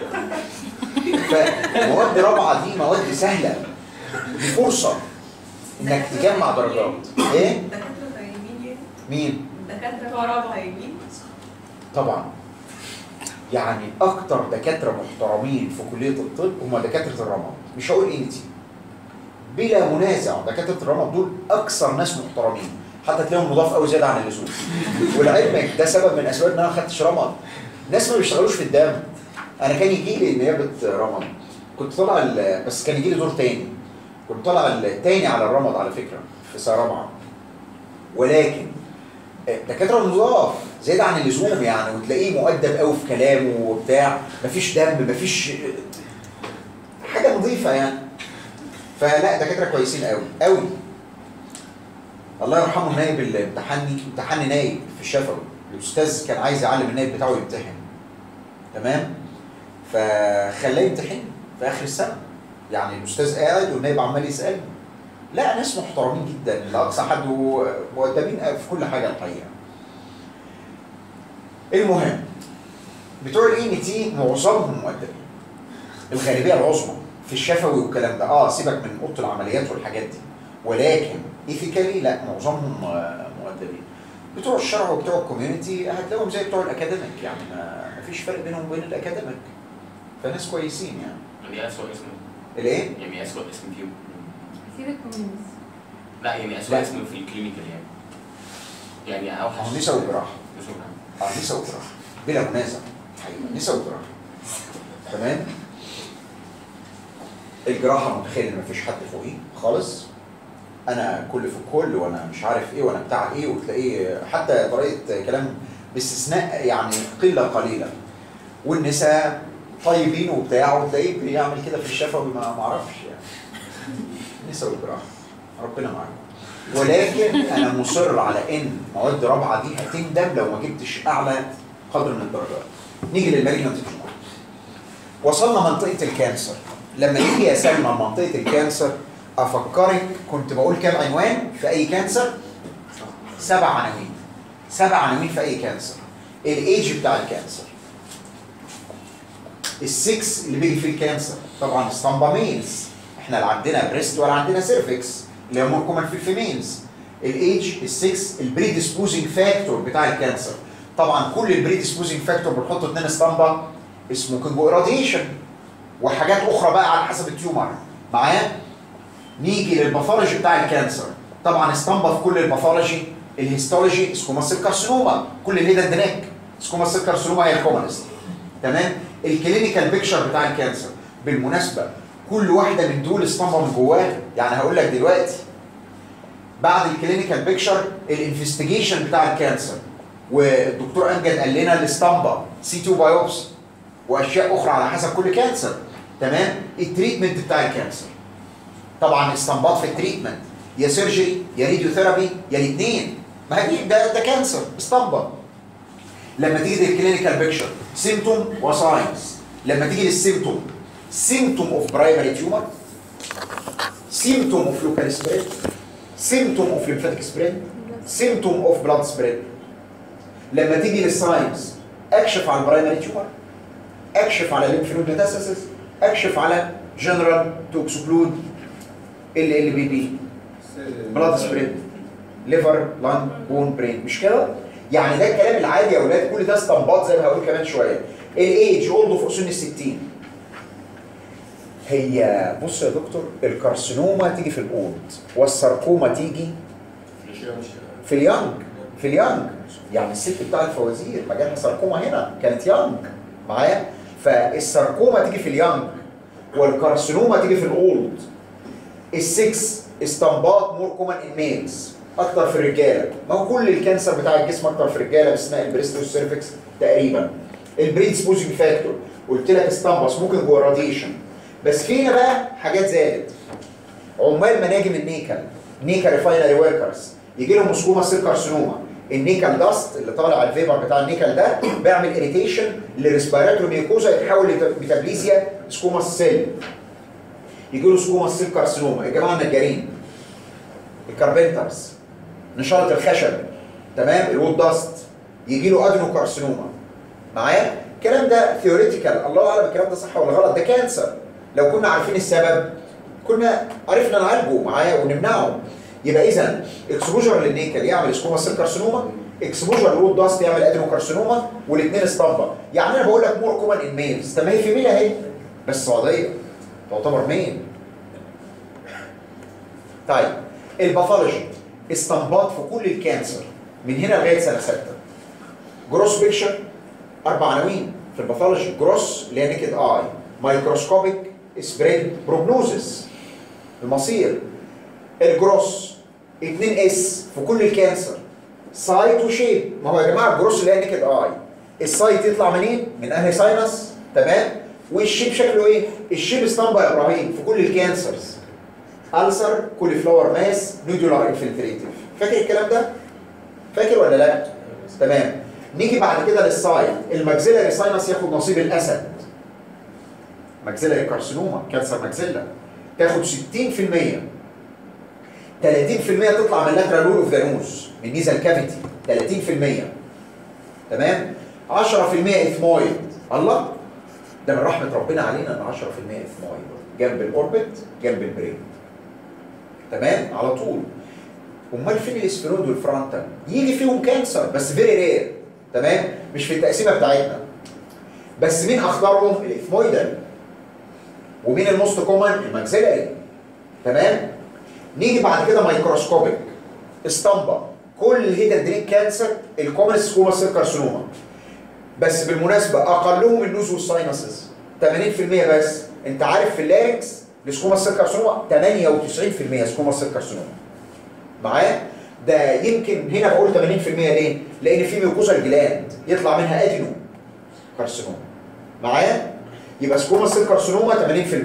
فمواد رابعه دي مواد سهله دي فرصه انك تجمع درجات ايه دكاتره طيبين يعني مين دكاتره طيبين طبعا يعني اكتر دكاتره محترمين في كليه الطب هم دكاتره الرمد مش هقول انتي بلا منازع دكاتره الرمد دول اكثر ناس محترمين حتى تلاقيهم نضاف قوي زياده عن اللزوم ولعلمك ده سبب من اسباب ان انا ما خدتش رمد ناس ما بيشتغلوش في الدم انا كان يجي لي نيابه رمد كنت طالع ال- بس كان يجي لي دور تاني كنت طالع التاني على الرمد على فكره في سنه رابعه ولكن دكاتره نضاف زيادة عن اللزوم يعني وتلاقيه مؤدب قوي في كلامه وبتاع مفيش دم مفيش حاجه نظيفه يعني فلا دكاتره كويسين قوي قوي الله يرحمه النايب اللي امتحني امتحني نايب في الشفوي الاستاذ كان عايز يعلم النايب بتاعه يمتحن تمام فخلاه يمتحن في اخر السنه يعني الاستاذ قاعد والنايب عمال يسالني لا ناس محترمين جدا لاقصى حد ومؤدبين في كل حاجه الحقيقه المهم بتوع الاي ان تي معظمهم مؤدبين الغالبيه العظمى في الشفوي والكلام ده اه سيبك من اوضه العمليات والحاجات دي ولكن ايثيكالي لا معظمهم آه، مؤدبين بتوع الشرع وبتوع الكوميونتي هتلاقيهم زي بتوع الاكاديميك يعني ما مفيش فرق بينهم وبين الاكاديميك فناس كويسين يعني يعني اسوء اسم الايه؟ يعني اسوء اسم فيهم سيب الكوميونز لا يعني اسوء لا. اسم في الكلينيكال يعني يعني اوحش هو نسا وجراحه نسا اه نسا وجراحه بلا منازع حقيقة نسا وجراحه تمام الجراحه متخيل ان مفيش حد فوقيه خالص انا كل في الكل وانا مش عارف ايه وانا بتاع ايه وتلاقيه حتى طريقه كلام باستثناء يعني قله قليله والنساء طيبين وبتاع وتلاقيه بيعمل كده في الشفوي ما ما اعرفش يعني نسا والجراحه ربنا معاكم ولكن انا مصر على ان مواد رابعه دي هتندم لو ما جبتش اعلى قدر من الدرجات نيجي للمالجنت تيومر وصلنا منطقه الكانسر لما يجي يا سلمى منطقه الكانسر افكرك كنت بقول كام عنوان في اي كانسر سبع عناوين سبع عناوين في اي كانسر الايج بتاع الكانسر السكس اللي بيجي فيه الكانسر طبعا اسطمبة ميلز احنا لا عندنا بريست ولا عندنا سيرفكس اللي هم كومن في الفيميلز الايج السكس البريديسبوزنج فاكتور بتاع الكانسر طبعا كل البريديسبوزنج فاكتور بنحط اتنين اسطمبة سموكينج وإراديشن وحاجات اخرى بقى على حسب التيومر معايا نيجي للباثولوجي بتاع الكانسر طبعا اسطمبة في كل الباثولوجي الهيستولوجي سكوما سيل كارسينوما كل الهيدن نيك سكوما سيل كارسينوما هي الكومنست تمام الكلينيكال بيكتشر بتاع الكانسر بالمناسبه كل واحده من دول اسطمبه من جواها يعني هقول لك دلوقتي بعد الكلينيكال بيكتشر الانفستيجيشن بتاع الكانسر والدكتور امجد قال لنا الاسطمبه سي 2 بايوبسي واشياء اخرى على حسب كل كانسر تمام التريتمنت بتاع الكانسر طبعا اسطمبات في التريتمنت يا سيرجري يا راديوثيرابي يا الاثنين ما هي دي ده ده كانسر اسطمبه لما تيجي للكلينيكال بيكتشر سيمتوم وساينز لما تيجي للسيمتوم سيمتوم اوف برايمري تيومر سيمتوم اوف لوكال سبريد سيمتوم اوف ليمفاتيك سبريد سيمتوم اوف بلاد سبريد لما تيجي للساينز اكشف على البرايمري تيومر اكشف على الليمف نود ميتاسيسز اكشف على جنرال تو اكسكلود ال ال بي بي بلاد سبريد ليفر لانج بون برين مش كده؟ يعني ده الكلام العادي يا اولاد كل ده اسطمبات زي ما هقول كمان شويه الايج اولد فوق سن ال 60 هي بص يا دكتور الكارسينوما تيجي في الاولد والساركوما تيجي في اليانج في اليانج يعني الست بتاع الفوازير ما جالها ساركوما هنا كانت يانج معايا فالساركوما تيجي في اليانج والكارسينوما تيجي في الاولد السكس اسطمبات مور كومن ان ميلز اكتر في الرجاله ما هو كل الكانسر بتاع الجسم اكتر في الرجاله باستثناء البريست والسيرفكس تقريبا البريدسبوزنج فاكتور قلت لك اسطمبه ممكن جوه راديشن بس فينا بقى حاجات زادت عمال مناجم النيكل نيكل ريفاينري وركرز يجي لهم سكوما سيل كارسينوما النيكل داست اللي طالع على الفيبر بتاع النيكل ده بيعمل اريتيشن للريسبيراتوري ميوكوزا يتحول لميتابليزيا سكوما سيل يجي له سكوما سيل كارسينوما يا جماعه النجارين الكاربنترز نشاره الخشب تمام الوود داست يجي له ادنو كارسينوما معايا الكلام ده ثيوريتيكال الله اعلم الكلام ده صح ولا غلط ده كانسر لو كنا عارفين السبب كنا عرفنا نعالجه معايا ونمنعه يبقى اذا اكسبوجر للنيكل يعمل سكوما سيل كارسينوما اكسبوجر للوود داست يعمل ادنو كارسينوما والاثنين اسطمبه يعني انا بقول لك مور كومن ان ميلز طب ما هي في ميل اهي بس سعوديه تعتبر ميل طيب الباثولوجي استنباط في كل الكانسر من هنا لغايه سنه سته جروس بيكشر اربع عناوين في الباثولوجي جروس اللي هي نيكد اي مايكروسكوبيك سبريد بروجنوزس المصير الجروس 2 اس في كل الكانسر سايت وشيب ما هو يا جماعه الجروس اللي هي نيكد اي السايت يطلع منين؟ من انهي ساينس تمام والشيب شكله ايه؟ الشيب اسطمبه يا ابراهيم في كل الكانسرز ألسر كولي فلاور ماس نودولار انفلتريتيف فاكر الكلام ده؟ فاكر ولا لا؟ تمام نيجي بعد كده للسايد الماكسيلاري ساينس ياخد نصيب الاسد ماكسيلاري كارسينوما كانسر ماكسيلا تاخد 60% 30% تطلع من لاترال رول اوف ذا نوز من نيزل كافيتي 30% تمام 10% اثمويد الله ده من رحمه ربنا علينا ان 10% اثمويد جنب الاوربت جنب البرين تمام على طول امال فين الاسفينود والفرونتال يجي فيهم كانسر بس فيري رير تمام مش في التقسيمه بتاعتنا بس مين اخطرهم الاثمويدال ومين الموست كومن الماكسيلاري تمام نيجي بعد كده مايكروسكوبيك اسطمبه كل الهيدن دريك كانسر الكومن سكوما سيل كارسينوما بس بالمناسبه اقلهم النوز والساينسز 80% بس انت عارف في اللارنكس السكوما سيل كارسينوما 98% سكوما سيل كارسينوما معايا ده يمكن هنا بقول 80% ليه؟ لان في ميوكوزا الجلاند يطلع منها ادينو كارسينوما معايا؟ يبقى سكوما سيل كارسينوما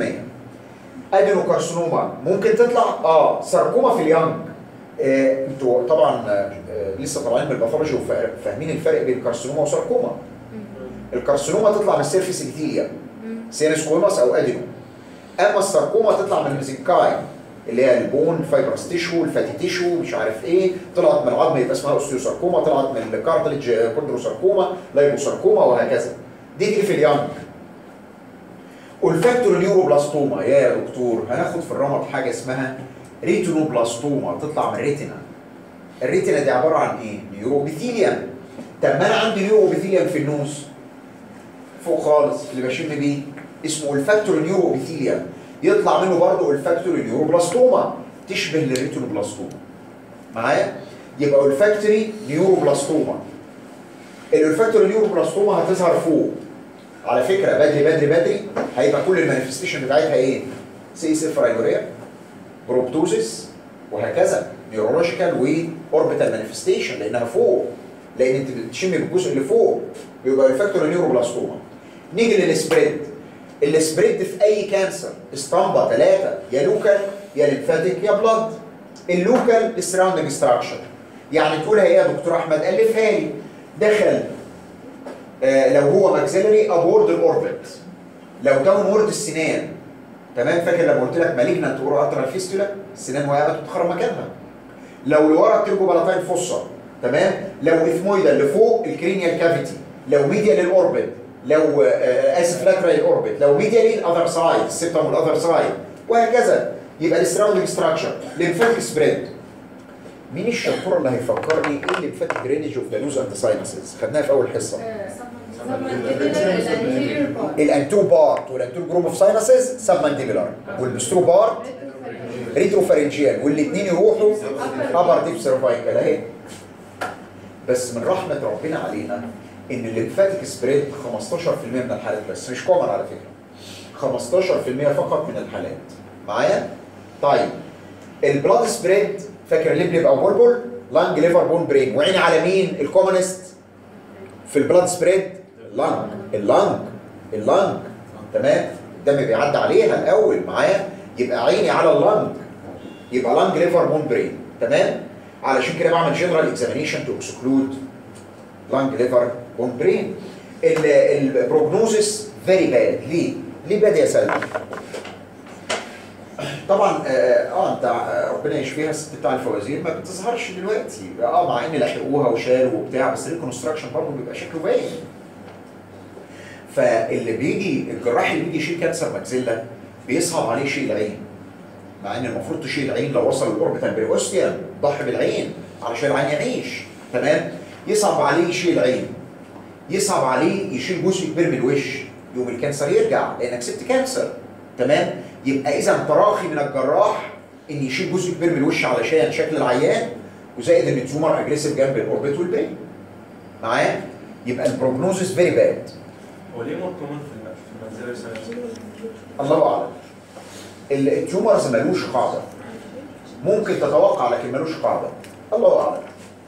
80% ادينو كارسينوما ممكن تطلع اه ساركوما في اليانج آه انتوا طبعا آه آه لسه طالعين من الباثولوجي وفاهمين الفرق بين الكارسينوما وساركوما الكارسينوما تطلع من السيرفيس ابيثيليا سينس كويماس او ادينو اما الساركوما تطلع من الميزنكاي اللي هي البون فايبرس تيشو الفاتي تيشو مش عارف ايه طلعت من العظم يبقى اسمها اوستيوساركوما طلعت من الكارتلج كوندروساركوما لايبوساركوما وهكذا دي تيجي في اليانج والفاكتور نيوروبلاستوما يا دكتور هناخد في الرمد حاجه اسمها ريتينوبلاستوما تطلع من الريتنا الريتنا دي عباره عن ايه؟ نيوروبيثيليوم طب ما انا عندي نيوروبيثيليوم في النوز فوق خالص اللي بشم بيه اسمه الفاكتور نيوروبيثيليوم يطلع منه برضه الفاكتور نيوروبلاستوما تشبه الريتينوبلاستوما معايا؟ يبقى الفاكتوري نيوروبلاستوما الفاكتور نيوروبلاستوما هتظهر فوق على فكره بدري بدري بدري هيبقى كل المانيفستيشن بتاعتها ايه؟ سي صفر ايوريا بروبتوزيس وهكذا نيورولوجيكال واوربيتال مانيفستيشن لانها فوق لان انت بتشم بالجزء اللي فوق بيبقى الفاكتور نيوروبلاستوما نيجي للسبريد السبريد في اي كانسر اسطمبه ثلاثه يا لوكال يا ليمفاتيك يا بلاد اللوكال السراوندنج ستراكشر يعني تقولها ايه يا دكتور احمد الفها لي دخل آه لو هو ماكسيلري ابورد الاوربت لو داون وورد السنان تمام فاكر لما قلت لك مالجنانت اوراترال فيستولا السنان وقعت وتتخرج مكانها لو لورا التربو بلاتاين فوسا تمام لو اثمويدا اللي فوق الكرينيال كافيتي لو ميديا للاوربت لو آه اسف لاترال اوربت لو ميديا للاذر سايد السيبتم والاذر سايد وهكذا يبقى السراوندنج ستراكشر ليمفاتيك سبريد مين الشطوره اللي هيفكرني ايه الليمفاتيك درينج اوف ذا نوز اند ساينسز خدناها في اول حصه الانتو بارت والانتو جروب اوف ساينسز سب مانديبولار والبسترو بارت ريترو فارنجيال والاثنين يروحوا ابر ديب سيرفايكال اهي بس من رحمه ربنا علينا ان الليمفاتيك سبريد 15% من الحالات بس مش كومن على فكره 15% فقط من الحالات معايا طيب البلاد سبريد فاكر الليب ليب او بولبول لانج ليفر بون برين وعيني على مين الكومنست في البلاد سبريد اللانج اللانج اللانج تمام الدم بيعدي عليها الاول معايا يبقى عيني على اللانج يبقى لانج ليفر بون برين تمام علشان كده بعمل جنرال اكزامينيشن تو اكسكلود لانج ليفر بون برين البروجنوزس فيري باد ليه؟ ليه باد يا سلمى؟ طبعا اه, آه انت آه ربنا يشفيها الست بتاع الفوازير ما بتظهرش دلوقتي اه مع ان لحقوها وشالوا وبتاع بس الريكونستراكشن برضه بيبقى شكله باين فاللي بيجي الجراح اللي بيجي يشيل كانسر ماكسيلا بيصعب عليه شيء العين مع ان المفروض تشيل العين لو وصل الاوربيتال بريوستيوم ضحي بالعين علشان العين يعيش تمام يصعب عليه يشيل العين يصعب عليه يشيل جزء كبير من الوش يوم الكانسر يرجع لانك سبت كانسر تمام يبقى اذا تراخي من الجراح ان يشيل جزء كبير من الوش علشان شكل العيان وزائد ان التيومر اجريسيف جنب الاوربت والبرين معايا يبقى البروجنوزس فيري باد هو ليه مور كومن في المنزل السنة؟ الله اعلم التيومرز ملوش قاعده ممكن تتوقع لكن ملوش قاعده الله اعلم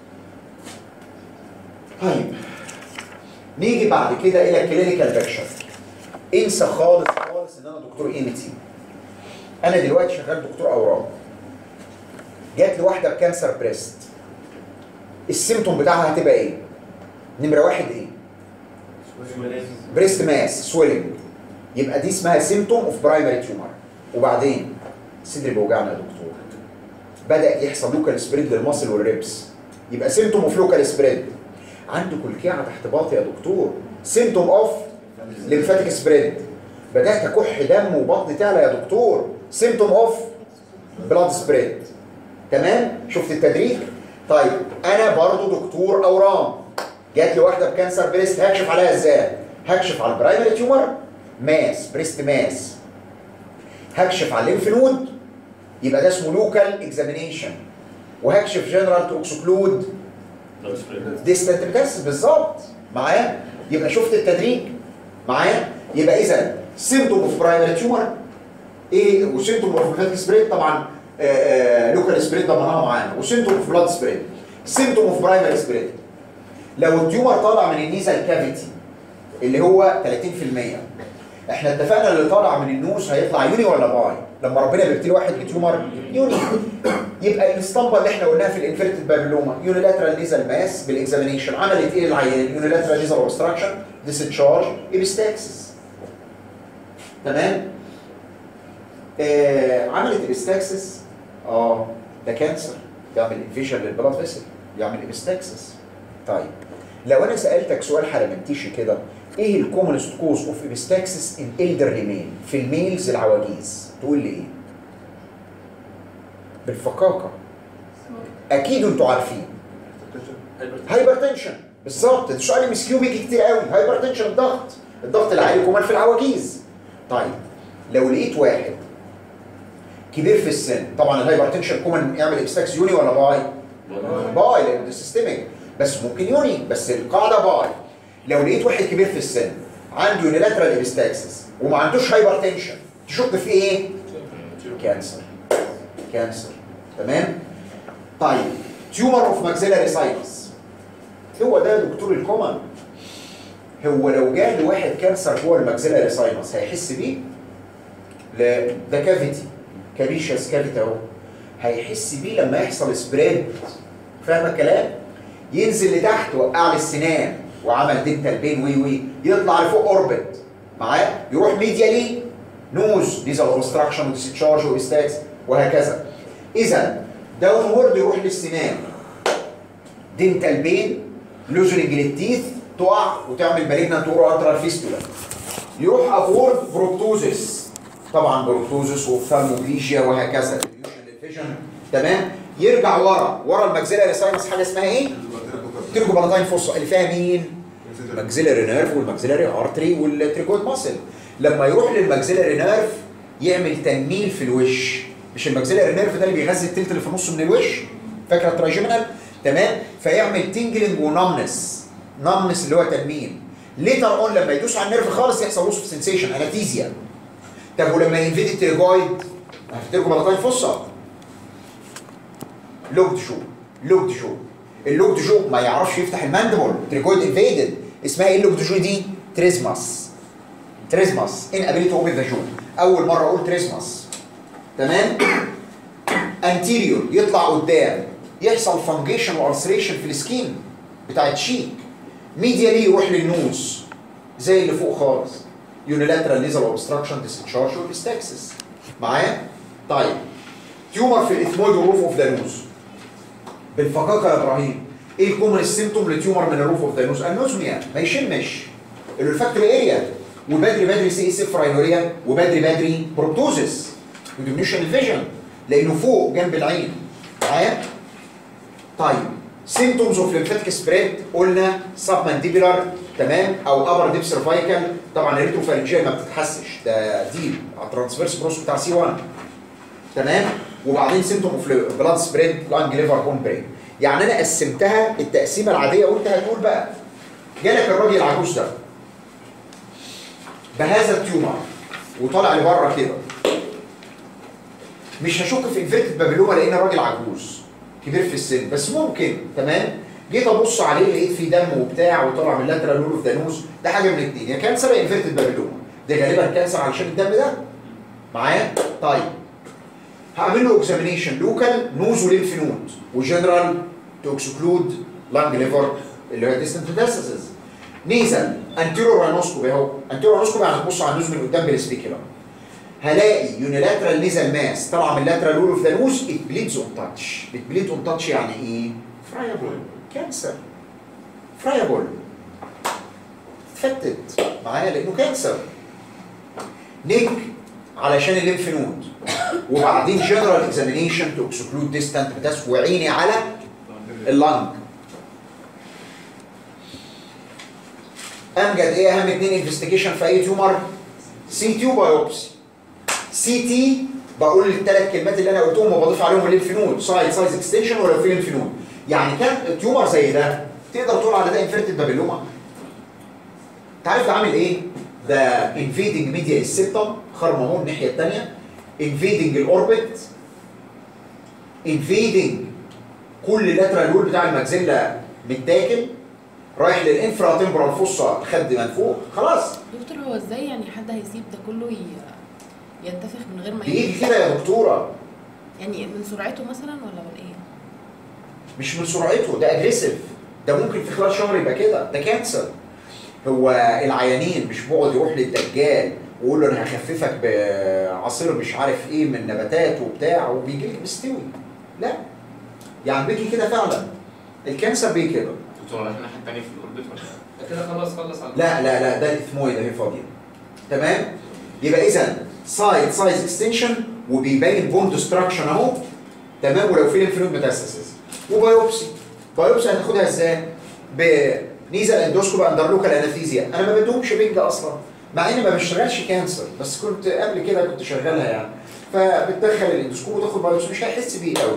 طيب نيجي بعد كده الى الكلينيكال بيكشر انسى خالص خالص ان انا دكتور ام تي انا دلوقتي شغال دكتور اورام جات لي واحده بكانسر بريست السيمتوم بتاعها هتبقى ايه نمره واحد ايه بريست ماس سويلنج يبقى دي اسمها سيمتوم اوف برايمري تيومر وبعدين صدري بيوجعنا يا دكتور بدا يحصل لوكال سبريد للمصل والريبس يبقى سيمتوم اوف لوكال سبريد عنده كلكيعه تحت باطي يا دكتور سيمتوم اوف ليمفاتيك سبريد بدات اكح دم وبطني تعلى يا دكتور سيمتوم اوف بلاد سبريد تمام شفت التدريج طيب انا برضو دكتور اورام جات لي واحده بكانسر بريست هكشف عليها ازاي هكشف على البرايمري تيومر ماس بريست ماس هكشف على الليمف نود يبقى ده اسمه لوكال اكزامينيشن وهكشف جنرال تو اكسكلود ديستنت بتاس بالظبط معايا يبقى شفت التدريج معايا يبقى اذا سيمتوم اوف برايمري تيومر ايه وسيمتوم اوف ليمفاتيك سبريد طبعا لوكال سبريد ضمناها معانا وسيمتوم اوف بلاد سبريد سيمتوم اوف برايمري سبريد لو التيومر طالع من النيزل كافيتي اللي هو 30% احنا اتفقنا اللي طالع من النوز هيطلع يوني ولا باي لما ربنا بيبتلي واحد بتيومر يوني يبقى الاسطمبه اللي احنا قلناها في الانفيرتد بابلوما يونيلاترال نيزل ماس بالاكزامينيشن عملت ايه العيان يونيلاترال نيزل اوبستراكشن ديسشارج ابستاكسس تمام آه عملت ابستاكسس اه ده كانسر بيعمل انفيجن للبلاد فيسل بيعمل ابستاكسس طيب لو انا سالتك سؤال حرمنتيشي كده ايه الكومنست كوز اوف ابستاكسس ان elderly ميل في الميلز العواجيز تقول لي ايه بالفقاقه اكيد انتوا عارفين هايبرتنشن بالظبط ده سؤال ام اس كيو بيجي كتير قوي هايبرتنشن الضغط الضغط العالي كمان في العواجيز طيب لو لقيت واحد كبير في السن طبعا الهايبرتنشن كومن يعمل ابستاكس يوني ولا باي؟ باي لان ده سيستميك بس ممكن يوني بس القاعده باي لو لقيت واحد كبير في السن عنده يونيلاترال ابستاكسس وما عندوش هايبرتنشن تشك في ايه؟ كانسر كانسر تمام؟ طيب تيومر اوف ماكسيلاري ساينس هو ده دكتور الكومن هو لو جه لواحد كانسر جوه الماكسيلاري ساينس هيحس بيه؟ لا ده كافيتي كابيشس كافيتي اهو هيحس بيه لما يحصل سبريد فاهم الكلام؟ ينزل لتحت وقع لي السنان وعمل دنتال بين وي وي يطلع لفوق اوربت معاه يروح ميديالي نوز نيزل اوبستراكشن وديسشارج وبيستاكس وهكذا اذا داون وورد يروح للسنان دنتال بين لوزرنج للتيث تقع وتعمل مالجنانت اورو ارترال فيستولا يروح افورد بروبتوزس طبعا بروبتوزس وفالموبليجيا وهكذا للفيجن تمام يرجع ورا ورا الماكسيلاري ساينس حاجه اسمها ايه؟ ترجو بلاتاين فوسا اللي فيها مين؟ الماكسيلاري نيرف والماكسيلاري ارتري والتريكويد ماسل لما يروح للماكسيلاري نيرف يعمل تنميل في الوش مش الماكسيلاري نيرف ده اللي بيغذي التلت اللي في النص من الوش فاكره الترايجيمينال تمام فيعمل تنجلنج ونمنس نمنس اللي هو تنميل ليتر اون لما يدوس على النيرف خالص يحصل لوس اوف سنسيشن انستيزيا طب ولما ينفيد التريجويد هترجو بلاتاين فوسا لوكد شو لوكد شو اللوكد جو ما يعرفش يفتح الماندبل تريكويد انفيدد اسمها ايه اللوكد جو دي تريزماس تريزماس ان ابيليتي اوبن ذا جو اول مره اقول تريزماس تمام انتيريور يطلع قدام يحصل فانجيشن والسريشن في السكين بتاع الشيك ميديالي يروح للنوز زي اللي فوق خالص يونيلاترال نيزل اوبستراكشن ديسشارج وبيستاكسس معايا طيب تيومر في الاثمويد روف اوف ذا نوز بالفقاقه يا ابراهيم ايه الكومن السيمتوم لتيومر من الروف اوف ذا نوز النوزميا ما يشمش الولفاكتوري اريا وبدري بدري سي اس اف راينوريا وبدري بدري بروبتوزس وديمنيشن الفيجن لانه فوق جنب العين معايا طيب سيمتومز اوف ليمفاتيك سبريد قلنا سب مانديبولار تمام او ابر ديب سيرفايكال طبعا الريتروفارنجيال ما بتتحسش ده ديب على الترانسفيرس بروس بتاع سي 1 تمام وبعدين سيمتوم اوف بلاد سبريد لانج ليفر بون برين يعني انا قسمتها التقسيمه العاديه وانت هتقول بقى جالك الراجل العجوز ده بهذا التيومر وطالع لبره كده مش هشك في انفيرتد بابلوما لان الراجل عجوز كبير في السن بس ممكن تمام جيت ابص عليه لقيت فيه دم وبتاع وطلع من اللاترال نور اوف ذا نوز ده حاجه من الاثنين يا كانسر يا انفيرتد بابلوما ده غالبا كانسر علشان الدم ده معايا طيب هعمل له اكزامينيشن لوكال نوز وليمف نود وجنرال تو اكسكلود لانج ليفر اللي هو ديستنت ميتاستاسيس نيزل انتيرو راينوسكوبي اهو انتيرو راينوسكوبي يعني هتبص على النوز من قدام بالسبيكيولم هلاقي يونيلاترال نيزل ماس طالعه من اللاترال وول اوف ذا نوز ات بليدز اون تاتش ات بليد اون تاتش يعني ايه؟ فرايبل كانسر فرايبل اتفتت معايا لانه كانسر نيك علشان الليمف نود وبعدين جنرال اكزامينيشن تو اكسكلود ديستانت بتاس وعيني على اللنج امجد ايه اهم اتنين انفستيجيشن في اي تيومر سي تي وبايوبسي سي تي بقول الثلاث كلمات اللي انا قلتهم وبضيف عليهم الليمف نود سايد سايز اكستنشن ولا في ليمف نود يعني كان تيومر زي ده تقدر تقول على ده انفيرتد بابيلوما تعرف ده عامل ايه؟ ده انفيدنج ميديا السبتم خرمه الناحيه الثانيه انفيدنج الاوربت انفيدنج كل اللاترال وول بتاع الماكسيلا متاكل رايح للانفرا تمبرال فوسا الخد من فوق خلاص دكتور هو ازاي يعني حد هيسيب ده كله ي- ينتفخ من غير ما بيجي كده يا دكتوره يعني من سرعته مثلا ولا من ايه؟ مش من سرعته ده اجريسيف ده ممكن في خلال شهر يبقى كده ده كانسر هو العيانين مش بيقعد يروح للدجال ويقول له انا هخففك بعصير مش عارف ايه من نباتات وبتاع وبيجي لك مستوي لا يعني بيجي كده فعلا الكانسر بيجي كده دكتور رايح الناحيه الثانيه في الاوربت ولا ده كده خلاص خلص على لا لا لا ده الاثمويد اهي فاضيه تمام يبقى اذا سايد سايز اكستنشن وبيبين بون ديستراكشن اهو تمام ولو في ليمف ميتاستاسيس وبايوبسي بايوبسي هتاخدها ازاي؟ بنيزل اندوسكوب اندر لوكال انستيزيا انا ما بدهمش بنج اصلا مع اني ما بشتغلش كانسر بس كنت قبل كده كنت شغالها يعني فبتدخل الاندوسكوب وتاخد بايوبسي مش هيحس بيه قوي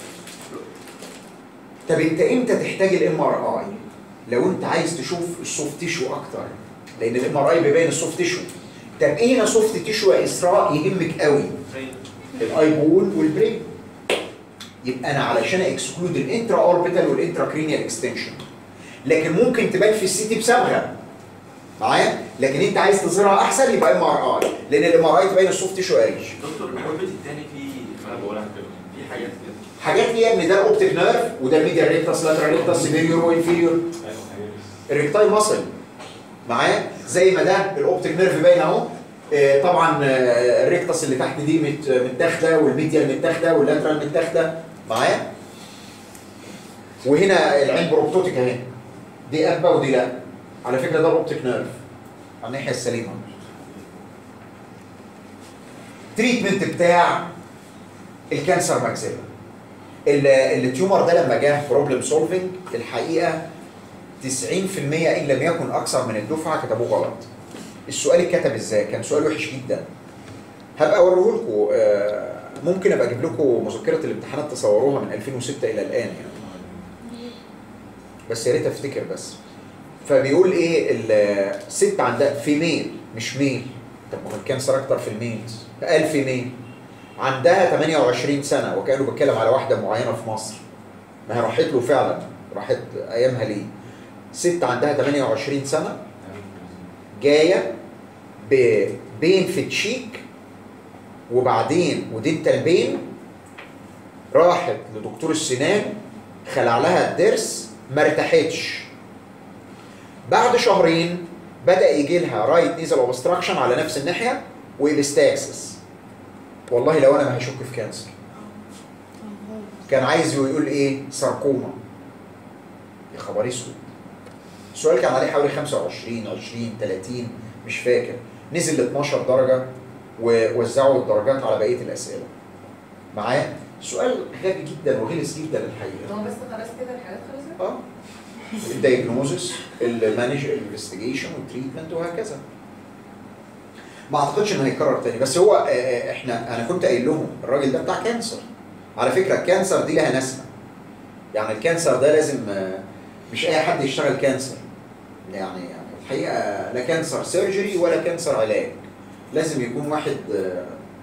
طب انت امتى تحتاج الام ار اي؟ لو انت عايز تشوف السوفت تيشو اكتر لان الام ار اي بيبين السوفت تيشو طب ايه هنا سوفت تيشو يا اسراء يهمك قوي الاي بول والبرين يبقى انا علشان اكسكلود الانترا اوربيتال والانترا كرينيال اكستنشن لكن ممكن تبان في السي تي بصبغه معايا لكن انت عايز تظهرها احسن يبقى ام ار اي لان الام ار اي تبين السوفت تيشو اريش دكتور الاوربت الثاني فيه ما انا بقولها كده في حاجات كده حاجات ايه يا ابني ده الاوبتيك نيرف وده الميديا ريكتاس لاترال ريكتاس سيفيريور وانفيريور الريكتاي ماسل معايا زي ما ده الاوبتيك نيرف باين اهو آه، طبعا آه، الريكتاس اللي تحت دي مت- متاخده والميديا متاخده واللاترال متاخده معايا وهنا العين بروبتوتيك اهي دي ابا ودي لا على فكره ده الاوبتيك نيرف على الناحيه السليمه تريتمنت بتاع الكانسر ماكسيلا ال- التيومر ده لما جه بروبلم سولفنج الحقيقه 90% ان لم يكن اكثر من الدفعه كتبوه غلط. السؤال اتكتب ازاي؟ كان سؤال وحش جدا. هبقى اوريه لكم آه، ممكن ابقى اجيب لكم مذكره الامتحانات تصوروها من 2006 الى الان يعني. بس يا ريت افتكر بس. فبيقول ايه الست عندها فيميل مش ميل طب ما هو الكانسر اكتر في الميلز قال فيميل عندها 28 سنه وكانه بيتكلم على واحده معينه في مصر ما هي راحت له فعلا راحت ايامها ليه ست عندها 28 سنه جايه ببين في تشيك وبعدين ودينتال بين راحت لدكتور السنان خلع لها الضرس ما ارتاحتش بعد شهرين بدا يجي لها رايت نيزل اوبستراكشن على نفس الناحيه وابستاكسس والله لو انا ما هشك في كانسر كان عايز يقول ايه ساركوما يا خبر اسود السؤال كان عليه حوالي 25 20 30 مش فاكر نزل ل 12 درجه ووزعوا الدرجات على بقيه الاسئله معايا سؤال غبي جدا وغلس جدا الحقيقه هو بس خلاص كده الحاجات خلصت؟ اه الدايجنوزس المانج الانفستيجيشن والتريتمنت وهكذا ما اعتقدش انه هيتكرر تاني بس هو آه، آه، احنا انا كنت قايل لهم الراجل ده بتاع كانسر على فكره الكانسر دي لها نسمه يعني الكانسر ده لازم آه، مش اي حد يشتغل كانسر يعني يعني الحقيقه لا كانسر سيرجري ولا كانسر علاج لازم يكون واحد آه،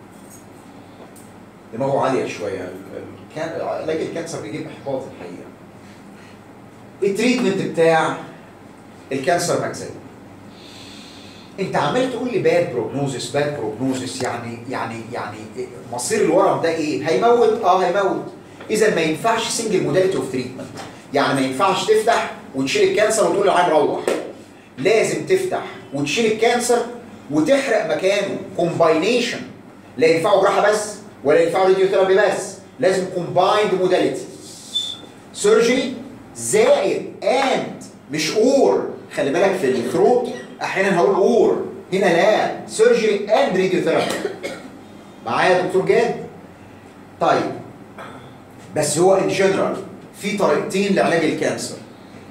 دماغه عاليه شويه ال- الكان- علاج الكانسر بيجيب احباط الحقيقه التريتمنت بتاع الكانسر ماكسيلا انت عمال تقول لي باد بروجنوزس باد بروجنوزس يعني يعني يعني مصير الورم ده ايه؟ هيموت؟ اه هيموت اذا ما ينفعش سنجل موداليتي اوف تريتمنت يعني ما ينفعش تفتح وتشيل الكانسر وتقول للعيان روح لازم تفتح وتشيل الكانسر وتحرق مكانه كومباينيشن لا ينفعه جراحه بس ولا ينفعه راديو ثيرابي بس لازم كومبايند موداليتي سيرجري زائد اند مش اور خلي بالك في الثروت احيانا هقول اور هنا لا سيرجري اند راديو ثيرابي معايا يا دكتور جاد طيب بس هو ان جنرال في طريقتين لعلاج الكانسر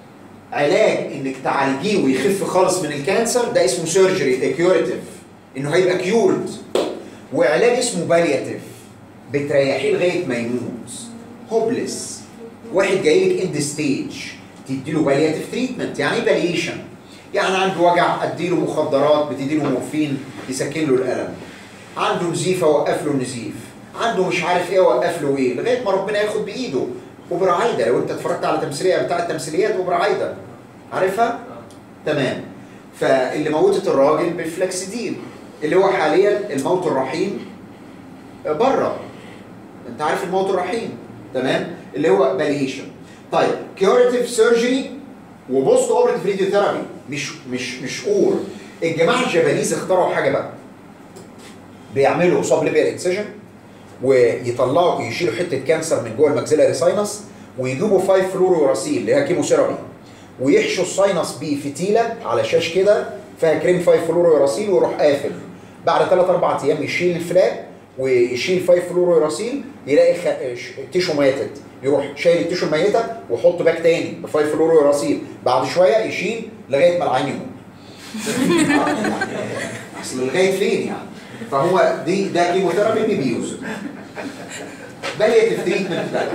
علاج انك تعالجيه ويخف خالص من الكانسر ده اسمه سيرجري كيوريتيف انه هيبقى كيورد وعلاج اسمه بالياتيف بتريحيه لغايه ما يموت هوبلس واحد جاي لك اند ستيج تديله بالياتيف تريتمنت يعني ايه باليشن يعني عنده وجع اديله مخدرات بتديله مورفين يسكن له الالم عنده نزيف اوقف له النزيف عنده مش عارف ايه اوقف له ايه لغايه ما ربنا ياخد بايده اوبرا عايده لو انت اتفرجت على تمثيليه بتاع التمثيليات اوبرا عايده عارفها تمام فاللي موتت الراجل بالفلكسيدين اللي هو حاليا الموت الرحيم بره انت عارف الموت الرحيم تمام اللي هو باليشن طيب كيوريتيف سيرجري وبوست اوبرتيف راديو ثيرابي مش مش مش اور الجماعه الجابانيز اخترعوا حاجه بقى بيعملوا صاب ليبيال انسيجن ويطلعوا يشيلوا حته كانسر من جوه الماكسيلاري ساينس ويجيبوا 5 فلوروراسيل اللي هي كيموثيرابي ويحشوا الساينس بيه فتيله على شاش كده فيها كريم 5 فلوروراسيل ويروح قافل بعد 3 4 ايام يشيل الفلاب ويشيل 5 فلوروراسيل يلاقي خ... ش- تيشو ماتت يروح شايل التيشو الميته ويحط باك تاني ب 5 فلوروراسيل بعد شويه يشيل لغايه ما العين يموت اصل لغايه فين يعني فهو دي ده كيموثيرابي اللي بيوزن باليتيف تريتمنت ده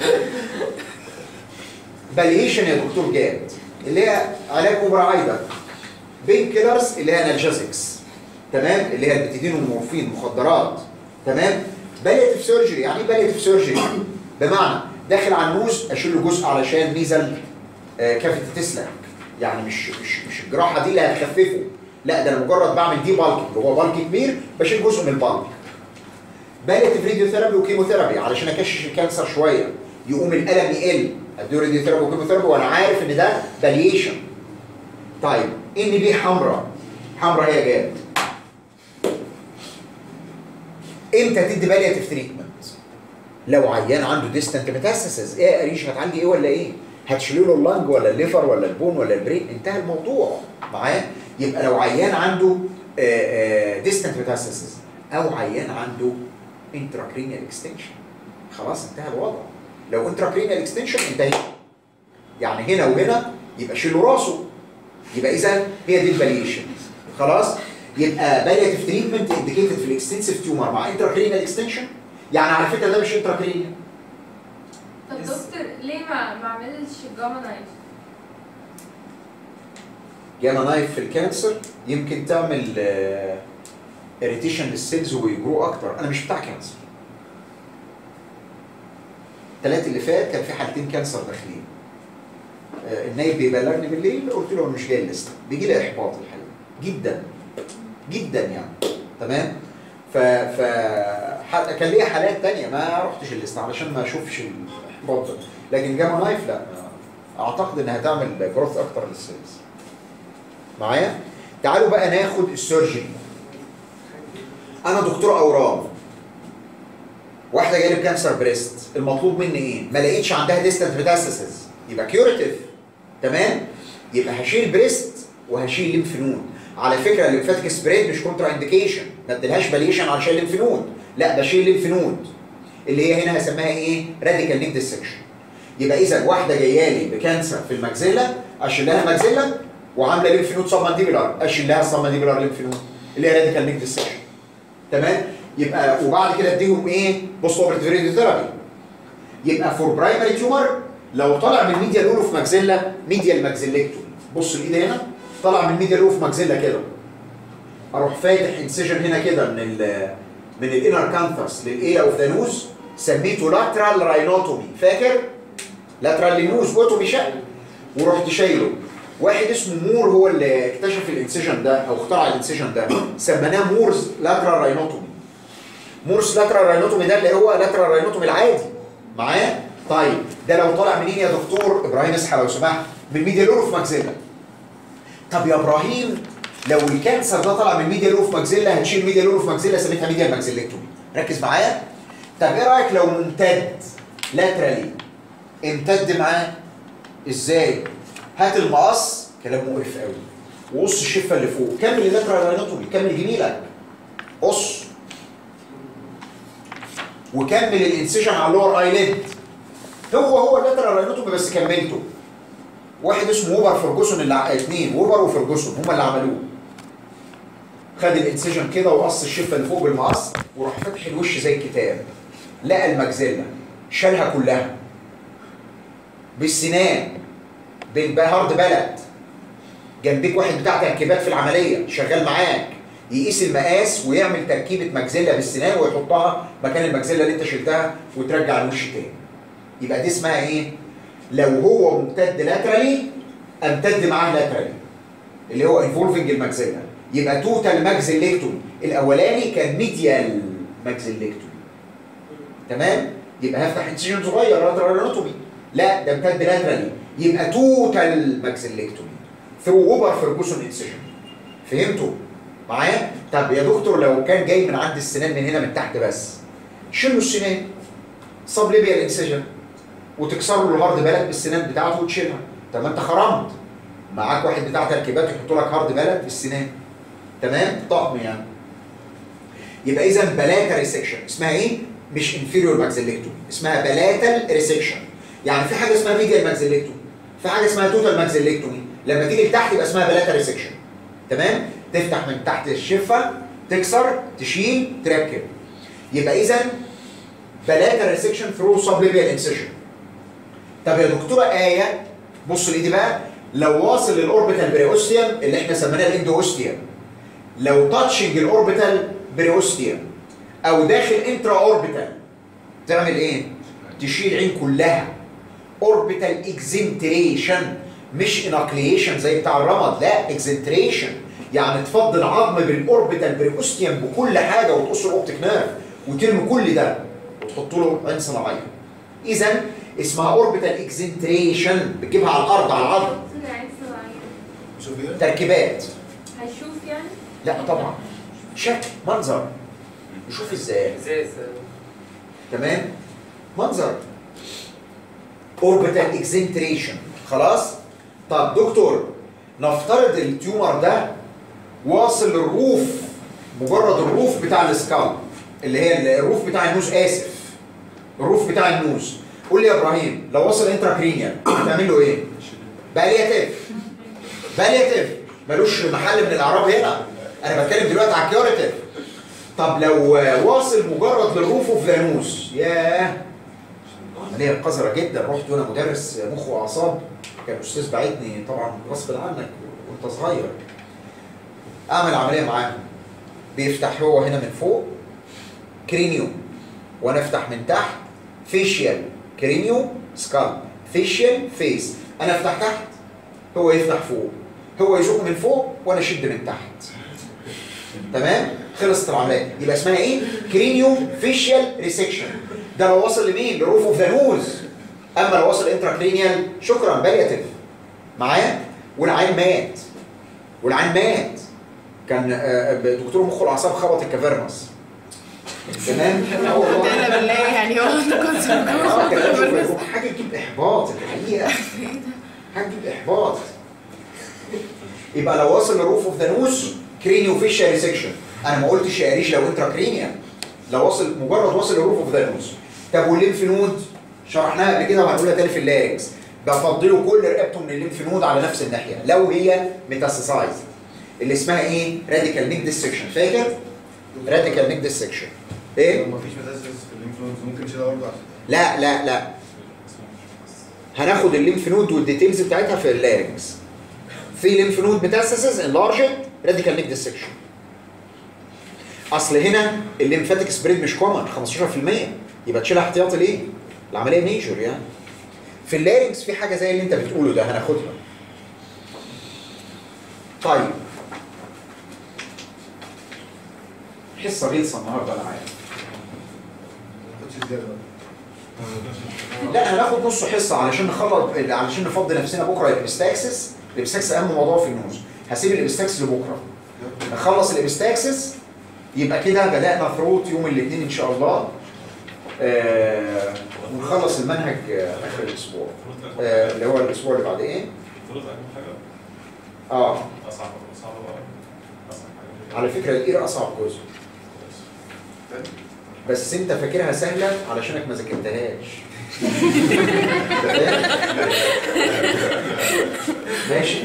باليشن يا دكتور جاد اللي هي علاج اوبراعايدا بين كيلرز اللي هي انالجيزكس تمام اللي هي البتيدين والمورفين مخدرات تمام باليتيف سيرجري يعني ايه باليتيف سيرجري بمعنى داخل على النوز اشيل له جزء علشان ميزل آه، كافه تسلك يعني مش مش مش الجراحه دي اللي هتخففه لا ده انا مجرد بعمل دي بالك هو بالك كبير بشيل جزء من البالك باليتيف راديو ثيرابي وكيموثيرابي علشان اكشش الكانسر شويه يقوم الالم يقل ادي راديو ثيرابي وكيموثيرابي وانا عارف ان ده باليشن طيب ان بي حمراء حمراء هي جاب امتى تدي باليتيف تريتمنت لو عيان عنده ديستنت ميتاستاسيس ايه يا قريش هتعالجي ايه ولا ايه هتشيلوا له اللنج ولا الليفر ولا البون ولا البرين انتهى الموضوع معايا يبقى لو عيان عنده ديستنت ميتاستاسيس او عيان عنده انتراكرينيال اكستنشن خلاص انتهى الوضع لو انتراكرينيال اكستنشن انتهى يعني هنا وهنا يبقى شيلوا راسه يبقى اذا هي دي الفاليشن خلاص يبقى بالياتيف تريتمنت انديكيتد في الاكستنسيف تيومر مع انتراكرينيال اكستنشن يعني على فكره ده مش انتراكرينيال طب دكتور ليه ما ما عملش جاما نايف؟ جانا نايف في الكانسر يمكن تعمل اريتيشن للسيلز ويجروا اكتر انا مش بتاع كانسر الثلاث اللي فات كان في حالتين كانسر داخلين آه، النايب بيبلغني بالليل قلت له أنا مش جاي الليسته بيجي لي احباط الحقيقه جدا جدا يعني تمام ف ف ح- كان ليا حالات تانية ما رحتش الليسته علشان ما اشوفش الاحباط ده لكن جاما نايف لا اعتقد انها تعمل جروث اكتر للسيلز معايا تعالوا بقى ناخد السيرجري انا دكتور اورام واحده جايه لي بكانسر بريست المطلوب مني ايه ما لقيتش عندها ديستنت ميتاستاسيس يبقى كيوريتيف تمام يبقى هشيل بريست وهشيل ليمف نود على فكره الليمفاتيك سبريد مش كونترا انديكيشن ما اديلهاش باليشن علشان ليمف نود لا بشيل ليمف نود اللي هي هنا هسميها ايه راديكال نيك ديسكشن يبقى اذا واحده جايه لي بكانسر في الماكسيلا اشيل لها ماكسيلا وعامله ليمف نود سب مانديبولار اشيل لها السب مانديبولار ليمف نود اللي هي راديكال نيك ديسكشن تمام يبقى وبعد كده اديهم ايه بوست اوبرتيف راديو ثيرابي يبقى فور برايمري تيومر لو طلع من ميديا الاولو في ماكسيلا ميديا الماكسيلكتومي بص الايد هنا طلع من ميديا الاولو في ماكسيلا كده اروح فاتح انسيجن هنا كده من ال من الانر كانثس للايه اوف ذا نوز سميته لاترال راينوتومي فاكر؟ لاترال للنوز اوتومي شق ورحت شايله واحد اسمه مور هو اللي اكتشف الانسيجن ده او اخترع الانسيجن ده سميناه مورز لاترال راينوتومي مورس لاترال راينوتومي ده اللي هو لاترال راينوتومي العادي معايا طيب ده لو طالع منين يا دكتور ابراهيم اصحى لو سمحت من ميديا لورو في ماكسيلا طب يا ابراهيم لو الكانسر ده طالع من ميديا لورو في ماكسيلا هتشيل ميديا لورو في ماكسيلا سميتها ميديا ماكسيلكتومي ركز معايا طب ايه رايك لو ممتد لاترالي امتد معاه ازاي هات المقص كلام مقرف قوي وقص الشفه اللي فوق كمل اللاترال راينوتومي كمل جميلك قص وكمل الانسيشن على اللور ايليد هو هو اللاترال راينوتومي بس كملته واحد اسمه ووبر فرجوسون اللي ع- اتنين ووبر وفرجوسون هما اللي عملوه خد الانسجن كده وقص الشفه اللي فوق بالمقص وراح فاتح الوش زي الكتاب لقى المجزله شالها كلها بالسنان بالهارد بلد جنبيك واحد بتاع تركيبات في العمليه شغال معاك يقيس المقاس ويعمل تركيبه مجزله بالسنان ويحطها مكان المجزله اللي انت شلتها وترجع الوش تاني يبقى دي اسمها ايه؟ لو هو ممتد لاترالي امتد معاه لاترالي اللي هو انفولفنج المجزله يبقى توتال ماكسيلكتومي الاولاني كان ميديال ماكسيلكتومي تمام يبقى هفتح انسجن صغير لاترال اناتومي لا ده امتد لاترالي يبقى توتال ماكسيلكتومي ثرو اوبر فيرجوسون انسجن فهمتوا معايا طب يا دكتور لو كان جاي من عند السنان من هنا من تحت بس شيلوا السنان صاب ليبيا الانسجن وتكسروا له الهارد بلد بالسنان بتاعته وتشيلها طب ما انت خرمت معاك واحد بتاع تركيبات يحط لك هارد بلد بالسنان تمام طقم يعني يبقى اذا بلاتا ريسكشن اسمها ايه مش انفيريور ماكسيلكتومي اسمها بلاتال ريسكشن يعني في حاجه اسمها ميديال ماكسيلكتومي في حاجه اسمها توتال ماكسيلكتومي لما تيجي لتحت يبقى اسمها بلاتا ريسكشن تمام تفتح من تحت الشفه تكسر تشيل تركب يبقى اذا بلاتا ريسكشن ثرو سبليبيال انسيشن طب يا دكتوره ايه بص لايدي بقى لو واصل للاوربيتال بريوستيوم اللي احنا سميناه الاندوستيوم لو تاتشنج الاوربيتال بريوستيوم او داخل انترا اوربيتال تعمل ايه؟ تشيل عين كلها اوربيتال اكزنتريشن مش اناكليشن زي بتاع الرمد لا اكزنتريشن يعني تفضي العظم بالاوربيتال بريوستيوم بكل حاجه وتقص الاوبتيك نيرف وترمي كل ده وتحط له عين صناعيه اذا اسمها اوربيتال اكزنتريشن بتجيبها على الارض على العظم طلع عين صناعية شوف ايه؟ هيشوف تركيبات يعني لا طبعا شكل منظر نشوف ازاي ازاز تمام منظر اوربيتال اكزنتريشن خلاص طب دكتور نفترض التيومر ده واصل للروف مجرد الروف بتاع السكال اللي هي الروف بتاع النوز اسف الروف بتاع النوز قول لي يا ابراهيم لو وصل انتراكرينيال هتعمل له ايه؟ بالياتيف بالياتيف ملوش محل من الاعراب هنا انا بتكلم دلوقتي على الكيوريتيف طب لو واصل مجرد للروف اوف ذا نوز ياه عمليه قذره جدا رحت وانا مدرس مخ واعصاب كان الاستاذ بعتني طبعا غصب عنك وانت صغير اعمل عمليه معاه بيفتح هو هنا من فوق كرينيوم وانا افتح من تحت فيشيال كرينيو سكال فيشيال فيس انا افتح تحت هو يفتح فوق هو يزق من فوق وانا اشد من تحت تمام خلصت العمليه يبقى اسمها ايه كرينيو فيشيال ريسكشن ده لو وصل لمين لروف اوف ذا نوز اما لو وصل انتراكرينيال شكرا بالياتيف معايا والعين مات والعين مات كان آه، دكتور مخ والاعصاب خبط الكافيرنس تمام آه والله. انا بالله يعني هو كنت اه كان شوف حاجه تجيب احباط الحقيقه حاجه تجيب احباط يبقى لو وصل لروف اوف ذا نوز كرينيو فيشيال ريسكشن انا ما قلتش يا قريش لو انتراكرينيال لو وصل مجرد وصل لروف اوف ذا نوز طب والليمف نود شرحناها قبل كده وهنقولها تاني في اللارنكس بفضله كل رقبته من الليمف نود على نفس الناحيه لو هي ميتاسيسايز اللي اسمها ايه؟ راديكال نيك ديسكشن فاكر؟ راديكال نيك ديسكشن ايه؟ لو مفيش متاسس في الليمف نودز ممكن تشيلها برضه عشان لا لا لا هناخد الليمف نود والديتيلز بتاعتها في اللارنكس في ليمف نود ميتاسيسز انلارجد راديكال نيك ديسكشن اصل هنا الليمفاتيك سبريد مش كومن 15% يبقى تشيلها احتياطي ليه؟ العمليه ميجور يعني في اللارنكس في حاجه زي اللي انت بتقوله ده هناخدها طيب حصه غلسه النهارده انا عارف ما تاخدش زياده بقى لا هناخد نص حصه علشان نخلص علشان نفضي نفسنا بكره الابستاكسس الابستاكسس اهم موضوع في النوز هسيب الابستاكسس لبكره نخلص الابستاكسس يبقى كده بدانا ثروت يوم الاثنين ان شاء الله آه ونخلص المنهج آه، اخر الاسبوع آه اللي هو الاسبوع اللي بعد ايه فلوس أهم حاجة اه أصعب أصعب بقى أصعب حاجة على فكره الاير اصعب جزء بس انت فاكرها سهله علشانك ما ذاكرتهاش أنت فاهم؟ ماشي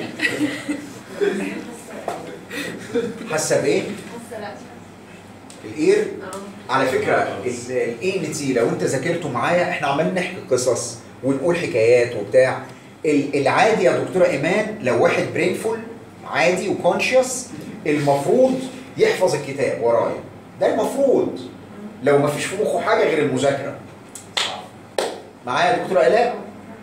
حاسه بايه؟ حاسه لا الاير اه على فكره الاي ان تي لو انت ذاكرته معايا احنا عمالين نحكي قصص ونقول حكايات وبتاع ال- العادي يا دكتوره ايمان لو واحد برينفول عادي وكونشيوس المفروض يحفظ الكتاب ورايا ده المفروض لو ما فيش في مخه حاجه غير المذاكره معايا يا دكتوره الاء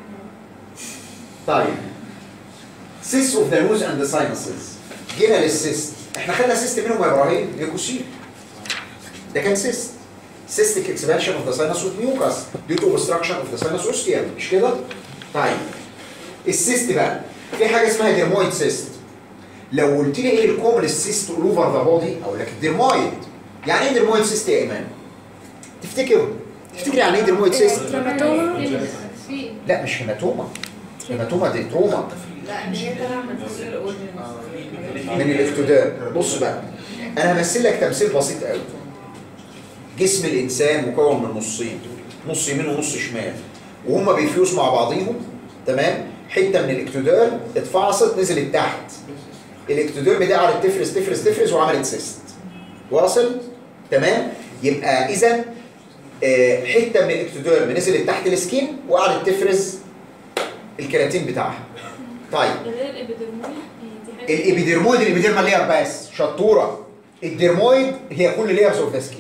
طيب سيس اوف ذا نوز اند ذا ساينسز جينا للسيست احنا خدنا سيست منهم يا ابراهيم ليكوسيل ده كان سيست cystic expansion of the sinus with mucus due to obstruction of the sinus ostium مش كده؟ طيب السيست بقى في حاجه اسمها ديرمويد سيست لو قلت لي ايه الكومن سيست all over the body اقول لك الديرمويد يعني ايه ديرمويد سيست يا ايمان؟ تفتكر تفتكر يعني ايه ديرمويد سيست؟ في لا مش هيماتوما هيماتوما دي تروما لا ان هي طالعه من فوق الاورجنز من الاكتودير بص بقى انا همثل لك تمثيل بسيط قوي جسم الانسان مكون من نصين نص يمين ونص شمال وهما بيفيوز مع بعضيهم تمام حته من الاكتودير اتفعصت نزلت تحت الاكتوديرم دي قعدت تفرز تفرز تفرز وعملت سيست واصل تمام يبقى اذا آه، حته من الاكتوديرم نزلت تحت السكين وقعدت تفرز الكراتين بتاعها طيب غير الابيدرمويد دي حاجه الابيديرمويد الابيديرمال لير بس شطوره الديرمويد هي كل ليرز اوف ذا سكين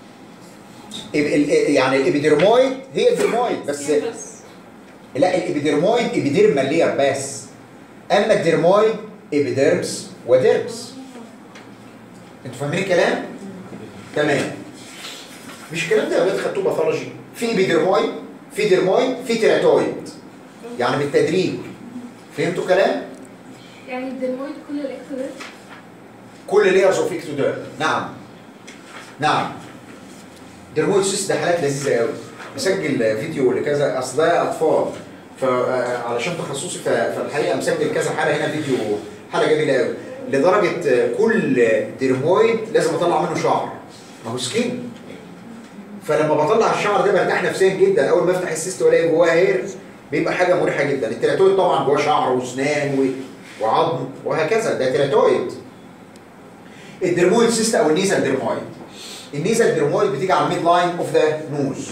يعني الابيديرمويد هي الديرمويد بس بس لا الابيديرمويد ابيديرمال لير بس اما الديرمويد ابيديرمس وديرمس انتوا فاهمين الكلام؟ تمام مش الكلام ده يا ولاد خدتوه باثولوجي في ابيديرمويد في ديرمويد في تيراتويد يعني بالتدريج فهمتوا كلام؟ يعني الديرمويد كل الاكتودير كل ليرز اوف اكتوديرم نعم نعم ديرمويد سيست ده حالات لذيذه قوي مسجل فيديو لكذا اصل ده اطفال فعلشان تخصصي ف- فالحقيقه مسجل كذا حاله هنا فيديو حاله جميله قوي لدرجه آه، كل ديرمويد لازم اطلع منه شعر ما هو سكين فلما بطلع الشعر ده برتاح نفسيا جدا اول ما افتح السيست والاقي جواه هير بيبقى حاجه مريحه جدا التيراتويد طبعا جواه شعر واسنان و- وعظم وهكذا ده تيراتويد الدرمويد سيست او النيزل درمويد النيزل درمويد بتيجي على الميد لاين اوف ذا نوز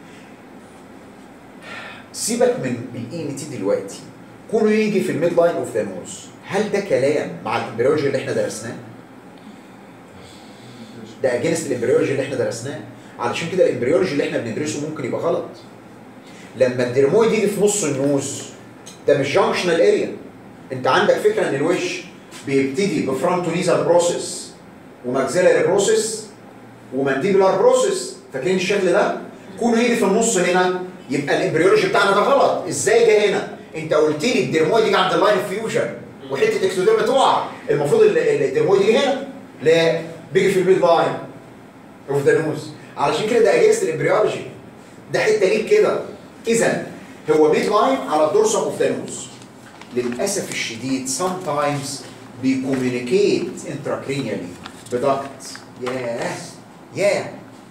سيبك من الاي ان تي دلوقتي كونه يجي في الميد لاين اوف ذا نوز هل ده كلام مع الامبريولوجي اللي احنا درسناه؟ ده اجينست الامبريولوجي اللي احنا درسناه علشان كده الامبريولوجي اللي احنا بندرسه ممكن يبقى غلط لما الدرمويد يجي في نص النوز ده مش جانكشنال اريا انت عندك فكره ان الوش بيبتدي بفرونتو نيزال بروسيس وماكسيلاري بروسيس ومانديبولار بروسيس فاكرين الشكل ده؟ كونه يجي في النص هنا يبقى الامبريولوجي بتاعنا ده غلط ازاي جه هنا؟ انت قلت لي الدرمويد يجي عند اللاين اوف فيوجن وحته اكسوديرم تقع المفروض ال- ال- الدرمويد يجي هنا لا بيجي في الميد لاين اوف ذا نوز علشان كده ده اجهزه الامبريولوجي ده حته ليك كده اذا هو ميد لاين على الدورسم اوف ذا نوز للاسف الشديد sometimes بيكوميونيكيت intracranially بدكت ياه ياه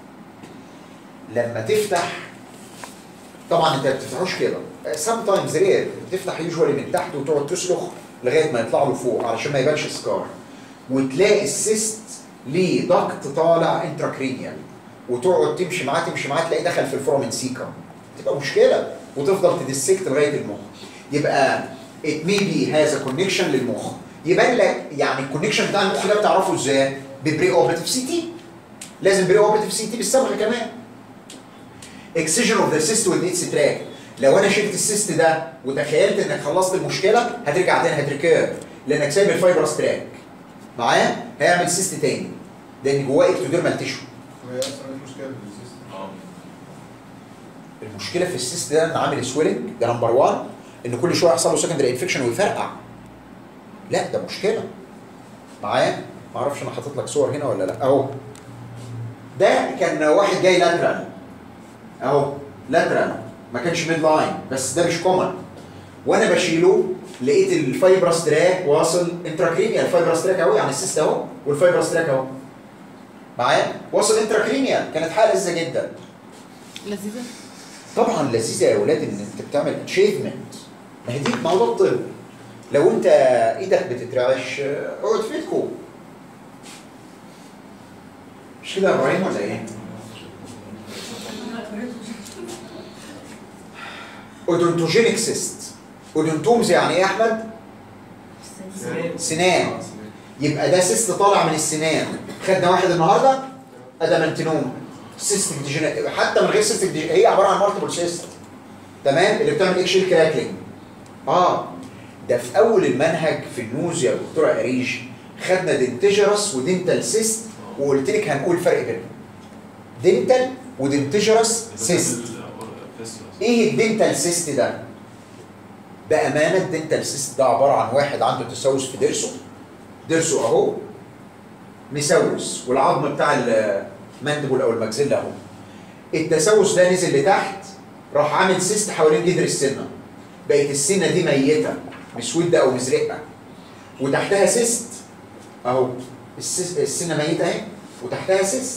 لما تفتح طبعا انت ما بتفتحوش كده sometimes rare بتفتح يوجوالي من تحت وتقعد تسلخ لغايه ما يطلع له فوق علشان ما يبانش سكار وتلاقي السيست ليه ضغط طالع انتراكرينيال وتقعد تمشي معاه تمشي معاه تلاقيه دخل في الفورامين سيكم تبقى مشكله وتفضل تدسكت لغايه المخ يبقى it may be has a connection للمخ يبان لك يعني الكونكشن بتاع المخ ده بتعرفه ازاي؟ ببري اوبريتيف سي تي لازم بري اوبريتيف سي تي بالصبغه كمان اكسجن اوف ذا سيست وذ اتس تراك لو انا شلت السيست ده وتخيلت انك خلصت المشكله هترجع تاني هتركير لانك سايب الفايبرس تراك معايا هيعمل سيست تاني لان جواه اكتوديرمال تيشو هي اصلا مش مشكله في السيستم اه المشكله في السيست ده ان عامل سويلنج ده نمبر 1 ان كل شويه يحصل له سكندري انفكشن ويفرقع لا ده مشكله معايا ما اعرفش انا حاطط لك صور هنا ولا لا اهو ده كان واحد جاي لاترال اهو لاترال ما كانش ميد لاين بس ده مش كومن وانا بشيله لقيت الفايبرس تراك واصل انتراكرينيال الفايبرس تراك اهو يعني السيست اهو والفايبرس تراك اهو معايا واصل انتراكرينيال كانت حاله لذيذه جدا لذيذة طبعا لذيذه يا ولاد ان انت بتعمل اتشيفمنت ما هي دي موضوع الطب لو انت ايدك بتترعش آه، اقعد في بيتكم مش كده يا ابراهيم ولا ايه؟ اودونتوجينيك سيست اودونتومز يعني ايه يا احمد؟ سنان يبقى ده سيست طالع من السنان خدنا واحد النهارده ادامنتينوم سيستم ديجينا حتى من غير سيستم ديجينا هي عباره عن مالتيبل سيست تمام اللي بتعمل اكشيل كراكلينج اه ده في اول المنهج في النوز يا دكتوره اريج خدنا دنتجرس ودنتال سيست وقلت لك هنقول فرق بينهم دنتال ودنتجرس سيست ايه الدنتال سيست ده؟ بامانه الدنتال سيست ده عباره عن واحد عنده تسوس في ضرسه ضرسه اهو مسوس والعظم بتاع المندبل او المجزله اهو التسوس ده نزل لتحت راح عامل سيست حوالين جدر السنه بقت السنه دي ميته مسوده او مزرقه وتحتها سيست اهو السيس- السنه ميته اهي وتحتها سيست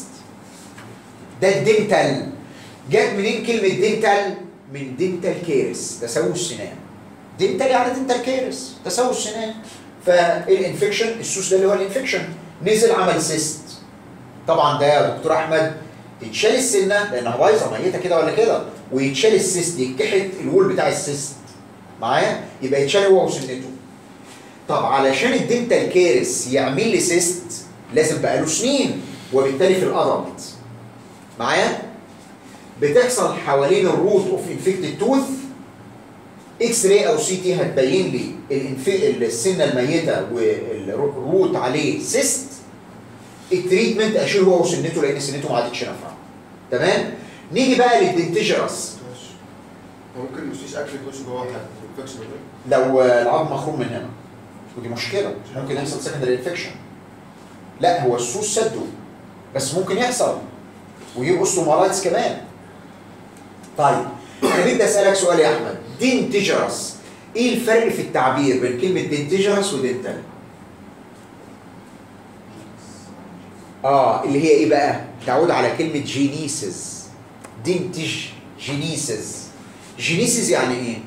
ده الدنتال جت منين كلمه دنتال من دنتال كيرس تسوس سنان دنتال يعني دنتال كيرس تسوس سنان فالانفكشن السوس ده اللي هو الانفكشن نزل عمل سيست طبعا ده يا دكتور احمد تتشال السنه لانها بايظه ميته كده ولا كده ويتشال السيست يتكحت الوول بتاع السيست معايا يبقى يتشال هو وسنته طب علشان الدنتال كيرس يعمل لي سيست لازم بقى له سنين وبالتالي في الادلت معايا بتحصل حوالين الروت اوف انفكتد توث اكس راي او سي تي هتبين لي الانف... السنه الميته والروت عليه سيست التريتمنت اشيل هو وسنته لان سنته ما عادتش نافعه تمام نيجي بقى للدنتجرس ممكن مفيش اكل يخش جوه حد انفكشن لو العظم مخروم من هنا ودي مشكله ممكن يحصل سكندري انفكشن لا هو السوس سده بس ممكن يحصل ويبقى اوستومالايتس كمان طيب انا بدي اسالك سؤال يا احمد دينتجرس ايه الفرق في التعبير بين كلمه دينتجرس ودينتال اه اللي هي ايه بقى تعود على كلمه جينيسيس دينتج جينيسيس جينيسيس يعني ايه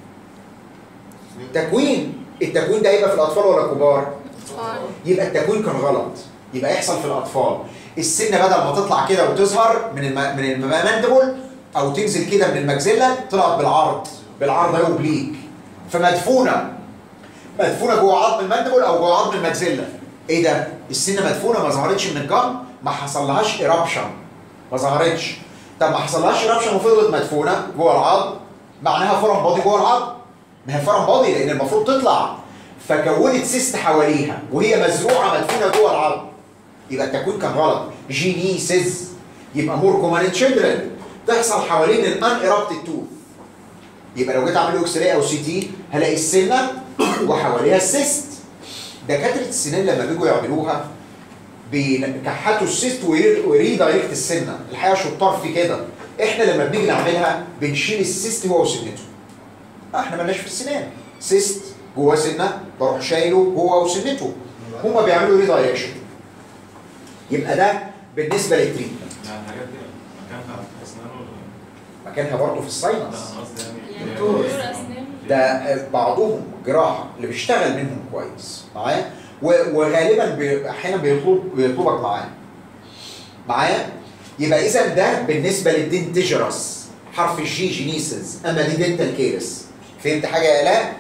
تكوين التكوين ده يبقى في الاطفال ولا كبار يبقى التكوين كان غلط يبقى يحصل في الاطفال السنه بدل ما تطلع كده وتظهر من الم... من الماندبل او تنزل كده من المجزله طلعت بالعرض بالعرض اهي وبليك فمدفونه مدفونه جوه عظم الماندبل او جوه عظم المجزله ايه ده السنه مدفونه ما ظهرتش من الجم ما حصلهاش ايرابشن ما ظهرتش طب ما حصلهاش ايرابشن وفضلت مدفونه جوه العظم معناها فورم بادي جوه العظم ما هي فورم بادي لان المفروض تطلع فكونت سيست حواليها وهي مزروعه مدفونه جوه العظم يبقى التكوين كان غلط جينيسيس يبقى مور كومان تشيلدرن تحصل حوالين الان ايرابتد توث يبقى لو جيت اعمل اكس راي او سي تي هلاقي السنه وحواليها السيست دكاتره السنان لما بيجوا يعملوها بيكحتوا السيست وير- ويريدايركت السنه الحقيقه شطار في كده احنا لما بنيجي نعملها بنشيل السيست هو وسنته احنا مالناش في السنان سيست جوه سنه بروح شايله هو وسنته هما بيعملوا ريدايركشن يبقى ده بالنسبه للتريتمنت يعني الحاجات دي مكانها في اسنان ولا مكانها برضه في لا الساينس انا قصدي يعني دكتور اسنان ده بعضهم جراحه اللي بيشتغل منهم كويس معايا و- وغالبا بي- احيانا بيطلب بيطلبك معاه معايا يبقى اذا ده بالنسبه للدنتجرس حرف الجي جينيسيس اما دي دنتال كيرس فهمت حاجه يا الاء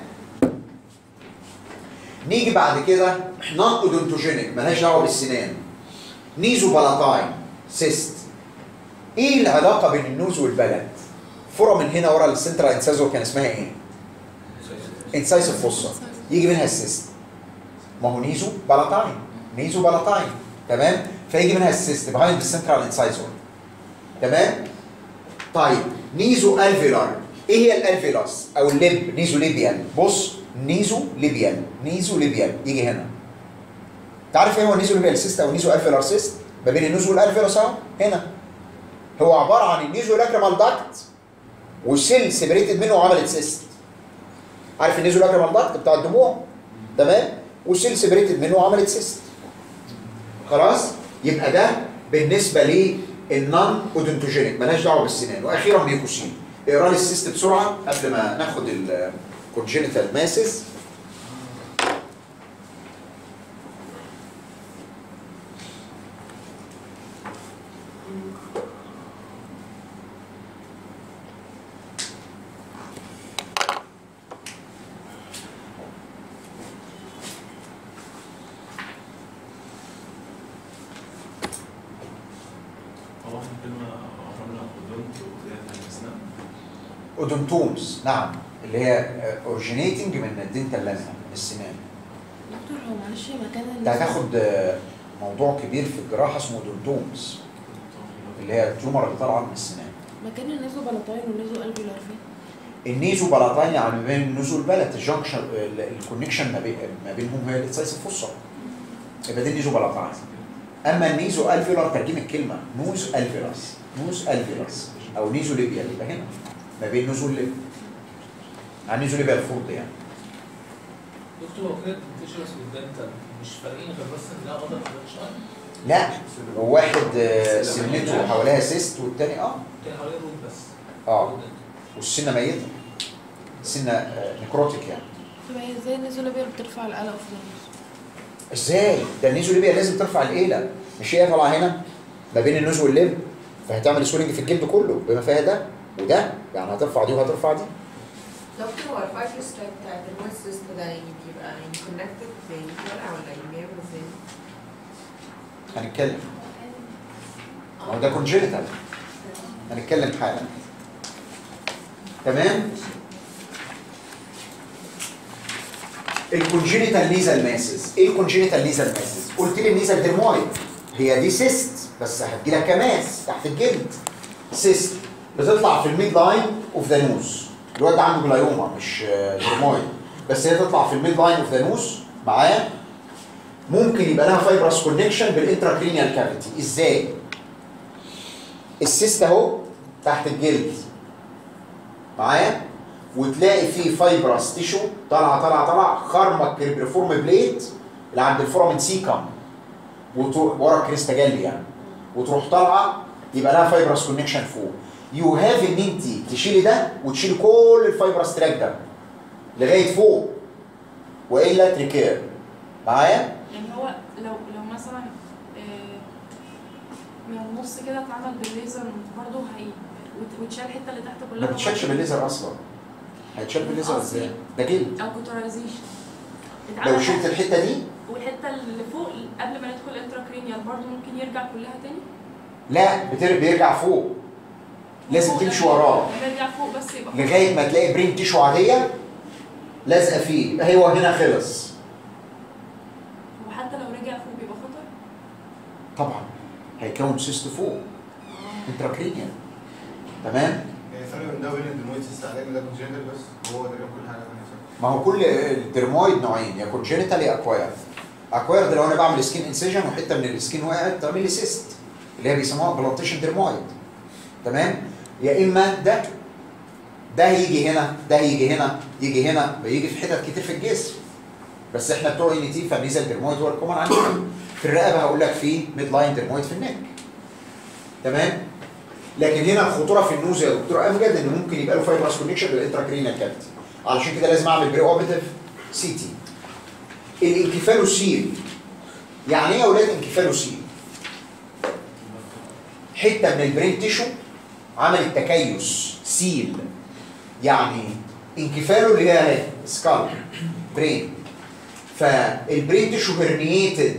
نيجي بعد كده نون اودونتوجينيك مالهاش دعوه بالسنان نيزو بالاتاين سيست ايه العلاقه بين النوز والبلد فورة من هنا ورا السنترال انسازو كان اسمها ايه انسايسيف فوسا يجي منها السيست ما هو نيزو بالاتاين نيزو بالاتاين تمام فيجي منها السيست بهايند السنترال انسايزور تمام طيب نيزو الفيلار ايه هي الالفيلاس او الليب نيزو ليبيال بص نيزو ليبيال نيزو ليبيال يجي هنا تعرف ايه هو نيزو ليبيال سيست او نيزو الفيلار سيست ما بين النيزو والالفيلاس اهو هنا هو عباره عن النيزو لاكريمال داكت وسيل سيبريتد منه وعملت سيست عارف النيزو لاكريمال داكت بتاع الدموع تمام وسيل سيبريتد منه وعملت سيست خلاص يبقى ده بالنسبه للنون اودنتوجينيك مالهاش دعوه بالسنان واخيرا ميوكوسين اقرا لي السيست بسرعه قبل ما ناخد الكونجينيتال ماسس اودونتومز نعم اللي هي اوريجينيتنج من الدنتال لازم من السنان دكتور هو معلش مكان انت هتاخد آه، موضوع كبير في الجراحه اسمه اودونتومز اللي هي التيومر اللي طالعه من السنان مكان النازو بلاتاين والنازو الفيولار فين؟ النيزو بلاتين يعني ما بين النزو والبلت الجنكشن الكونكشن ما بين ما بينهم هي الاكسايس الفصة يبقى دي النيزو بلاتين اما النيزو الفيولار ترجمه الكلمه نوز الفيولاس نوز الفيولاس او نيزو ليبيا يبقى هنا ما بين نزو الليبيا يعني نيزو ليبيا الفرد يعني دكتور هو كده التيشرس والدنتال مش فارقين غير بس ان ده اقدر شويه لا هو واحد آه، سنته حواليها سيست والتاني اه كان حوالين روت بس اه والسنه ميته سنه آه، نكروتيك يعني تبقى هي ازاي النازو ليبيا بترفع القلق في النص؟ ازاي؟ ده النيزو ليبيا لازم ترفع الايله مش هي طالعه هنا ما بين النوز واللب فهتعمل سويلنج في الجلد كله بما فيها ده وده يعني هترفع دي وهترفع دي دكتور هو الفايبر سترايب بتاعت النويز سيست ده يعني بيبقى يعني كونكتد بفرقة ولا يعني بيعمل ازاي؟ هنتكلم ما هو ده كونجينيتال هنتكلم حالا تمام الكونجينيتال نيزل ماسز ايه الكونجينيتال نيزل ماسز قلت لي النيزل ديرمويد هي دي سيست بس هتجي لها كماس تحت الجلد سيست بتطلع في الميد لاين اوف ذا نوز الواد ده عنده جلايوما مش آه، ديرمويد بس هي تطلع في الميد لاين اوف ذا نوز معايا ممكن يبقى لها فايبرس كونكشن بالانتراكرينيال كافيتي ازاي السيست اهو تحت الجلد معايا وتلاقي فيه فايبرس تيشو طالعه طالعه طالعه خرمه كريبريفورم بليت اللي عند الفورامين سيكم وتروح ورا الكريستا جالي يعني وتروح طالعه يبقى لها فايبرس كونكشن فوق يو هاف ان انت تشيلي ده وتشيلي كل الفايبرس تراك ده لغايه فوق والا تريكير معايا يعني هو لو لو مثلا آه، من النص كده اتعمل بالليزر برضه هي وت- وتشال الحته اللي تحت كلها ما بتشالش بالليزر اصلا هيتشال بالليزر ازاي ده جلد او كوترايزيشن لو شلت الحته دي والحته اللي فوق قبل ما ندخل انتراكرينيال برضه ممكن يرجع كلها تاني لا بتر- بيرجع فوق لازم فوق تمشي لما- وراه لما يرجع فوق بس يبقى فوق. لغايه ما تلاقي برين تيشو عاديه لازقه فيه يبقى هو هنا خلص وحتى لو رجع فوق بيبقى خطر طبعا هيكون سيست فوق انتراكرينيال تمام يعني الفرق بين ده وبين الدينويد سيست علاج ده كونجنتال بس هو تقريبا كل حاجه ثانيه صح؟ ما هو كل الدرمويد نوعين يا كونجينيتال يا اكواير اكواير ده لو انا بعمل سكين انسيجن وحته من السكين وقعت تعمل لي سيست اللي هي بيسموها بلانتيشن درمويد تمام يا اما ده ده هيجي هنا ده هيجي هنا يجي هنا بيجي في حتت كتير في الجسم بس احنا بتوع ان تي فميزه الدرمويد هو الكومن عندنا في الرقبه هقول لك في ميد لاين درمويد في النك تمام لكن هنا الخطوره في النوز يا دكتور امجد ان ممكن يبقى له فايبرس كونكشن بالانتراكرينال كافيتي علشان كده لازم اعمل بري اوبريتيف سي تي الانكفالوسيل يعني ايه يا اولاد انكفالوسيل حته من البرين تيشو عملت تكيس سيل يعني انكفاله اللي هي اهي سكال برين فالبرين تيشو هرنيتد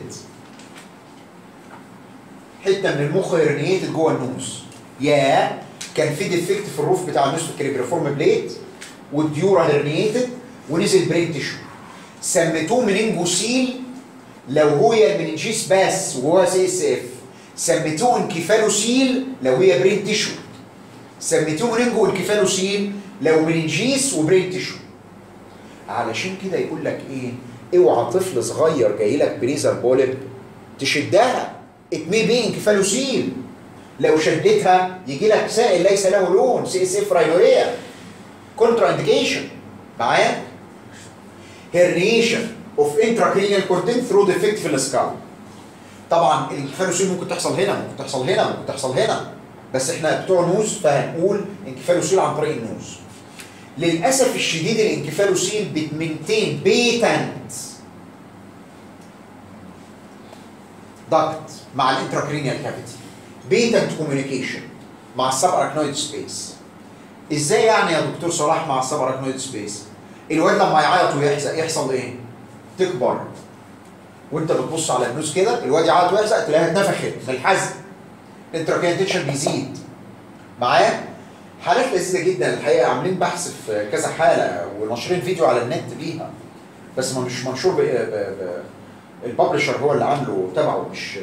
حته من المخ هرنيتد جوه النوز يا كان في ديفكت في الروف بتاع النوز في الكريبريفورم بليت والديورا هرنيتد ونزل برين تيشو سميتوه مننجوسيل لو هو المننجيس بس وهو سي اس اف سميتوه انكفالوسيل لو هي برين تيشو سميتوه مننجو انكفالوسيل لو مننجيس وبرين تيشو علشان كده يقول لك ايه اوعى طفل صغير جاي لك بريزر بولب تشدها اتمي بيه انكفالوسيل لو شدتها يجي لك سائل ليس له لون سي اس اف راينوريا كونترا انديكيشن معايا هيرنيشن اوف intracranial content through defect في السكال طبعا الانكفالوسيل ممكن تحصل هنا ممكن تحصل هنا ممكن تحصل هنا بس احنا بتوع نوز فهنقول انكفالوسيل عن طريق النوز للاسف الشديد الانكفالوسيل بتمنتين بيتنت دكت مع الانتراكرينيال كافيتي بيتنت كوميونيكيشن مع السب اركنويد سبيس ازاي يعني يا دكتور صلاح مع السب اركنويد سبيس الواد لما يعيط ويحزق يحصل ايه تكبر وانت بتبص على النوز كده الواد يعيط ويحزق تلاقيها اتنفخت من الحزن الانتراكرينيال تنشن بيزيد معايا حالات لذيذه جدا الحقيقه عاملين بحث في كذا حاله وناشرين فيديو على النت بيها بس ما مش منشور ب... ب... ب... الببلشر هو اللي عامله تبعه مش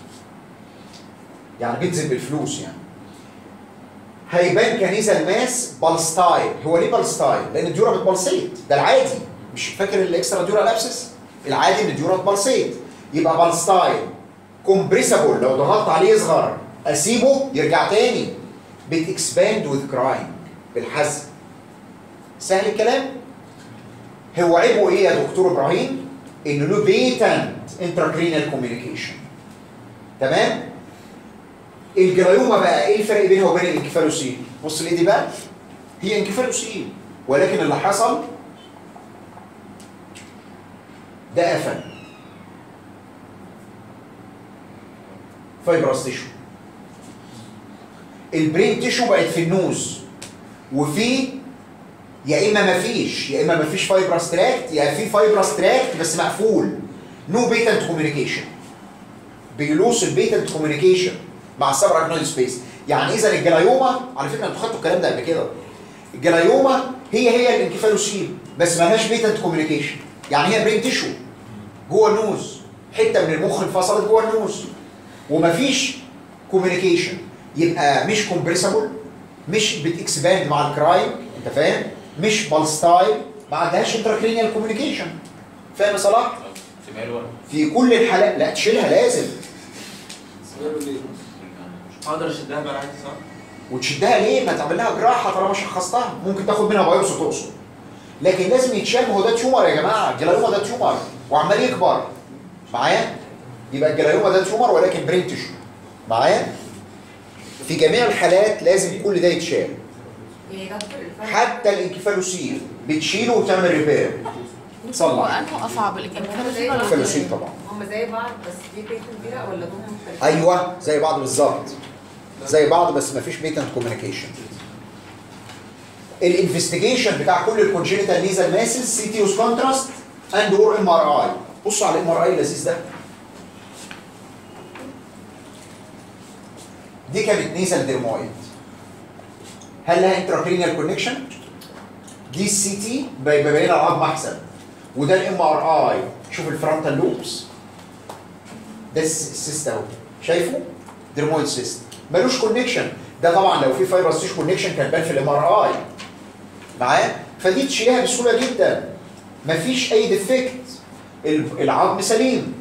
يعني بينزل بالفلوس يعني هيبان كنيزة الماس بالستايل هو ليه بالستايل؟ لان الديورا بتبلسيت ده العادي مش فاكر الاكسترا ديورا لابسس العادي ان الديورا تبلسيت يبقى بالستايل كومبريسابل لو ضغطت عليه يصغر اسيبه يرجع تاني بتكسباند وذ كرايم بالحزم سهل الكلام؟ هو عيبه ايه يا دكتور ابراهيم؟ انه له بيتنت انتراكرينال كوميونيكيشن تمام؟ الجلايوما بقى ايه الفرق بينها وبين الانكفالوسيل؟ بص ليه دي بقى؟ هي انكفالوسيل ولكن اللي حصل ده قفل فايبرس تيشو البرين تيشو بقت في النوز وفي يا اما مفيش يا اما مفيش فايبرس تراكت يا في فايبرس تراكت بس مقفول نو بيتنت كوميونيكيشن بيلوس البيتنت كوميونيكيشن مع السب اراكنويد سبيس يعني اذا الجلايوما على فكره انتوا خدتوا الكلام ده قبل كده الجلايوما هي هي الانكفالوسيل بس مالهاش بيتنت كوميونيكيشن يعني هي برين تيشو جوه النوز حته من المخ انفصلت جوه النوز ومفيش كوميونيكيشن يبقى مش كومبريسبل مش بتكسباند مع الكرايم انت فاهم مش بالستايل ما عندهاش انتراكرينيال كوميونيكيشن فاهم يا صلاح سيبها له في كل الحالات لا تشيلها لازم اقدر اشدها بقى عادي صح؟ وتشدها ليه ما تعمل لها جراحه طالما شخصتها ممكن تاخد منها بايوبسي تقصد لكن لازم يتشال ما هو ده تيومر يا جماعه الجلايوما ده تيومر وعمال يكبر معايا يبقى الجلايوما ده تيومر ولكن برين تيشو معايا في جميع الحالات لازم كل ده يتشال يعني دكتور الفرق حتى الانكفالوسيل بتشيله وتعمل ريبير هو تصلح انه اصعب الانكفالوسيل ولا الانكفالوسيل الجلايوما؟ طبعا هم زي بعض بس دي بيت كبيرة ولا دول مختلفين؟ ايوه زي بعض بالظبط زي بعض بس مفيش بيتنت كوميونيكيشن الانفستيجيشن بتاع كل الكونجينيتال نيزل ماسل سي تي وز كونتراست اند اور ام ار اي بصوا على الام ار اي اللذيذ ده دي كانت نيزل ديرمويد هل لها انتراكرينيال كونكشن؟ دي السي تي بيبين العظم احسن وده الام ار اي شوف الفرونتال لوبس ده الس- السيست اهو شايفه؟ ديرمويد سيست ملوش كونكشن ده طبعا لو في فايبرس تيش كونكشن كان بان في الام ار اي معايا؟ فدي تشيلها بسهوله جدا مفيش اي ديفكت ال- العظم سليم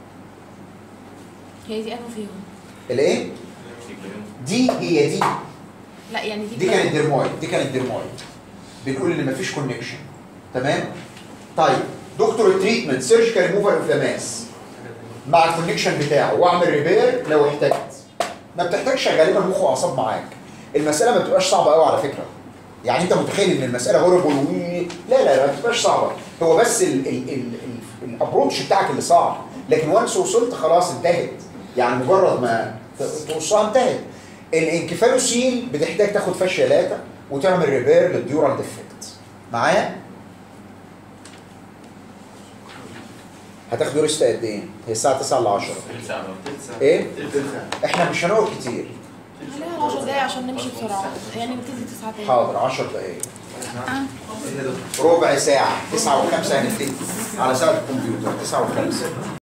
هي دي انه فيهم الايه؟ دي هي دي لا يعني دي دي كانت ديرمويد دي كانت ديرمويد بنقول ان مفيش كونكشن تمام طيب دكتور التريتمنت سيرجيكال ريموفال اوف ذا ماس مع الكونكشن بتاعه واعمل ريبير لو احتجت ما بتحتاجش غالبا مخ واعصاب معاك المساله ما بتبقاش صعبه قوي على فكره يعني انت متخيل ان المساله هوربل و لا لا لا ما بتبقاش صعبه هو بس ال- ال- ال- ال- الابروتش بتاعك اللي صعب لكن وانس وصلت خلاص انتهت يعني مجرد ما ت- تقصها انتهت الانكفالوسيل بتحتاج تاخد فاشيه لاتا وتعمل ريبير للديورال ديفكت معايا هتاخدوا ريست قد ايه؟ هي الساعه 9 ل 10 تلت ساعة بقى. تلت ساعة ايه؟ تلت ساعة احنا مش هنقعد كتير خليها 10 دقايق عشان نمشي بسرعه يعني نبتدي 9 دقايق حاضر 10 دقايق ربع ساعة 9 و5 هنبتدي على ساعة الكمبيوتر 9 و5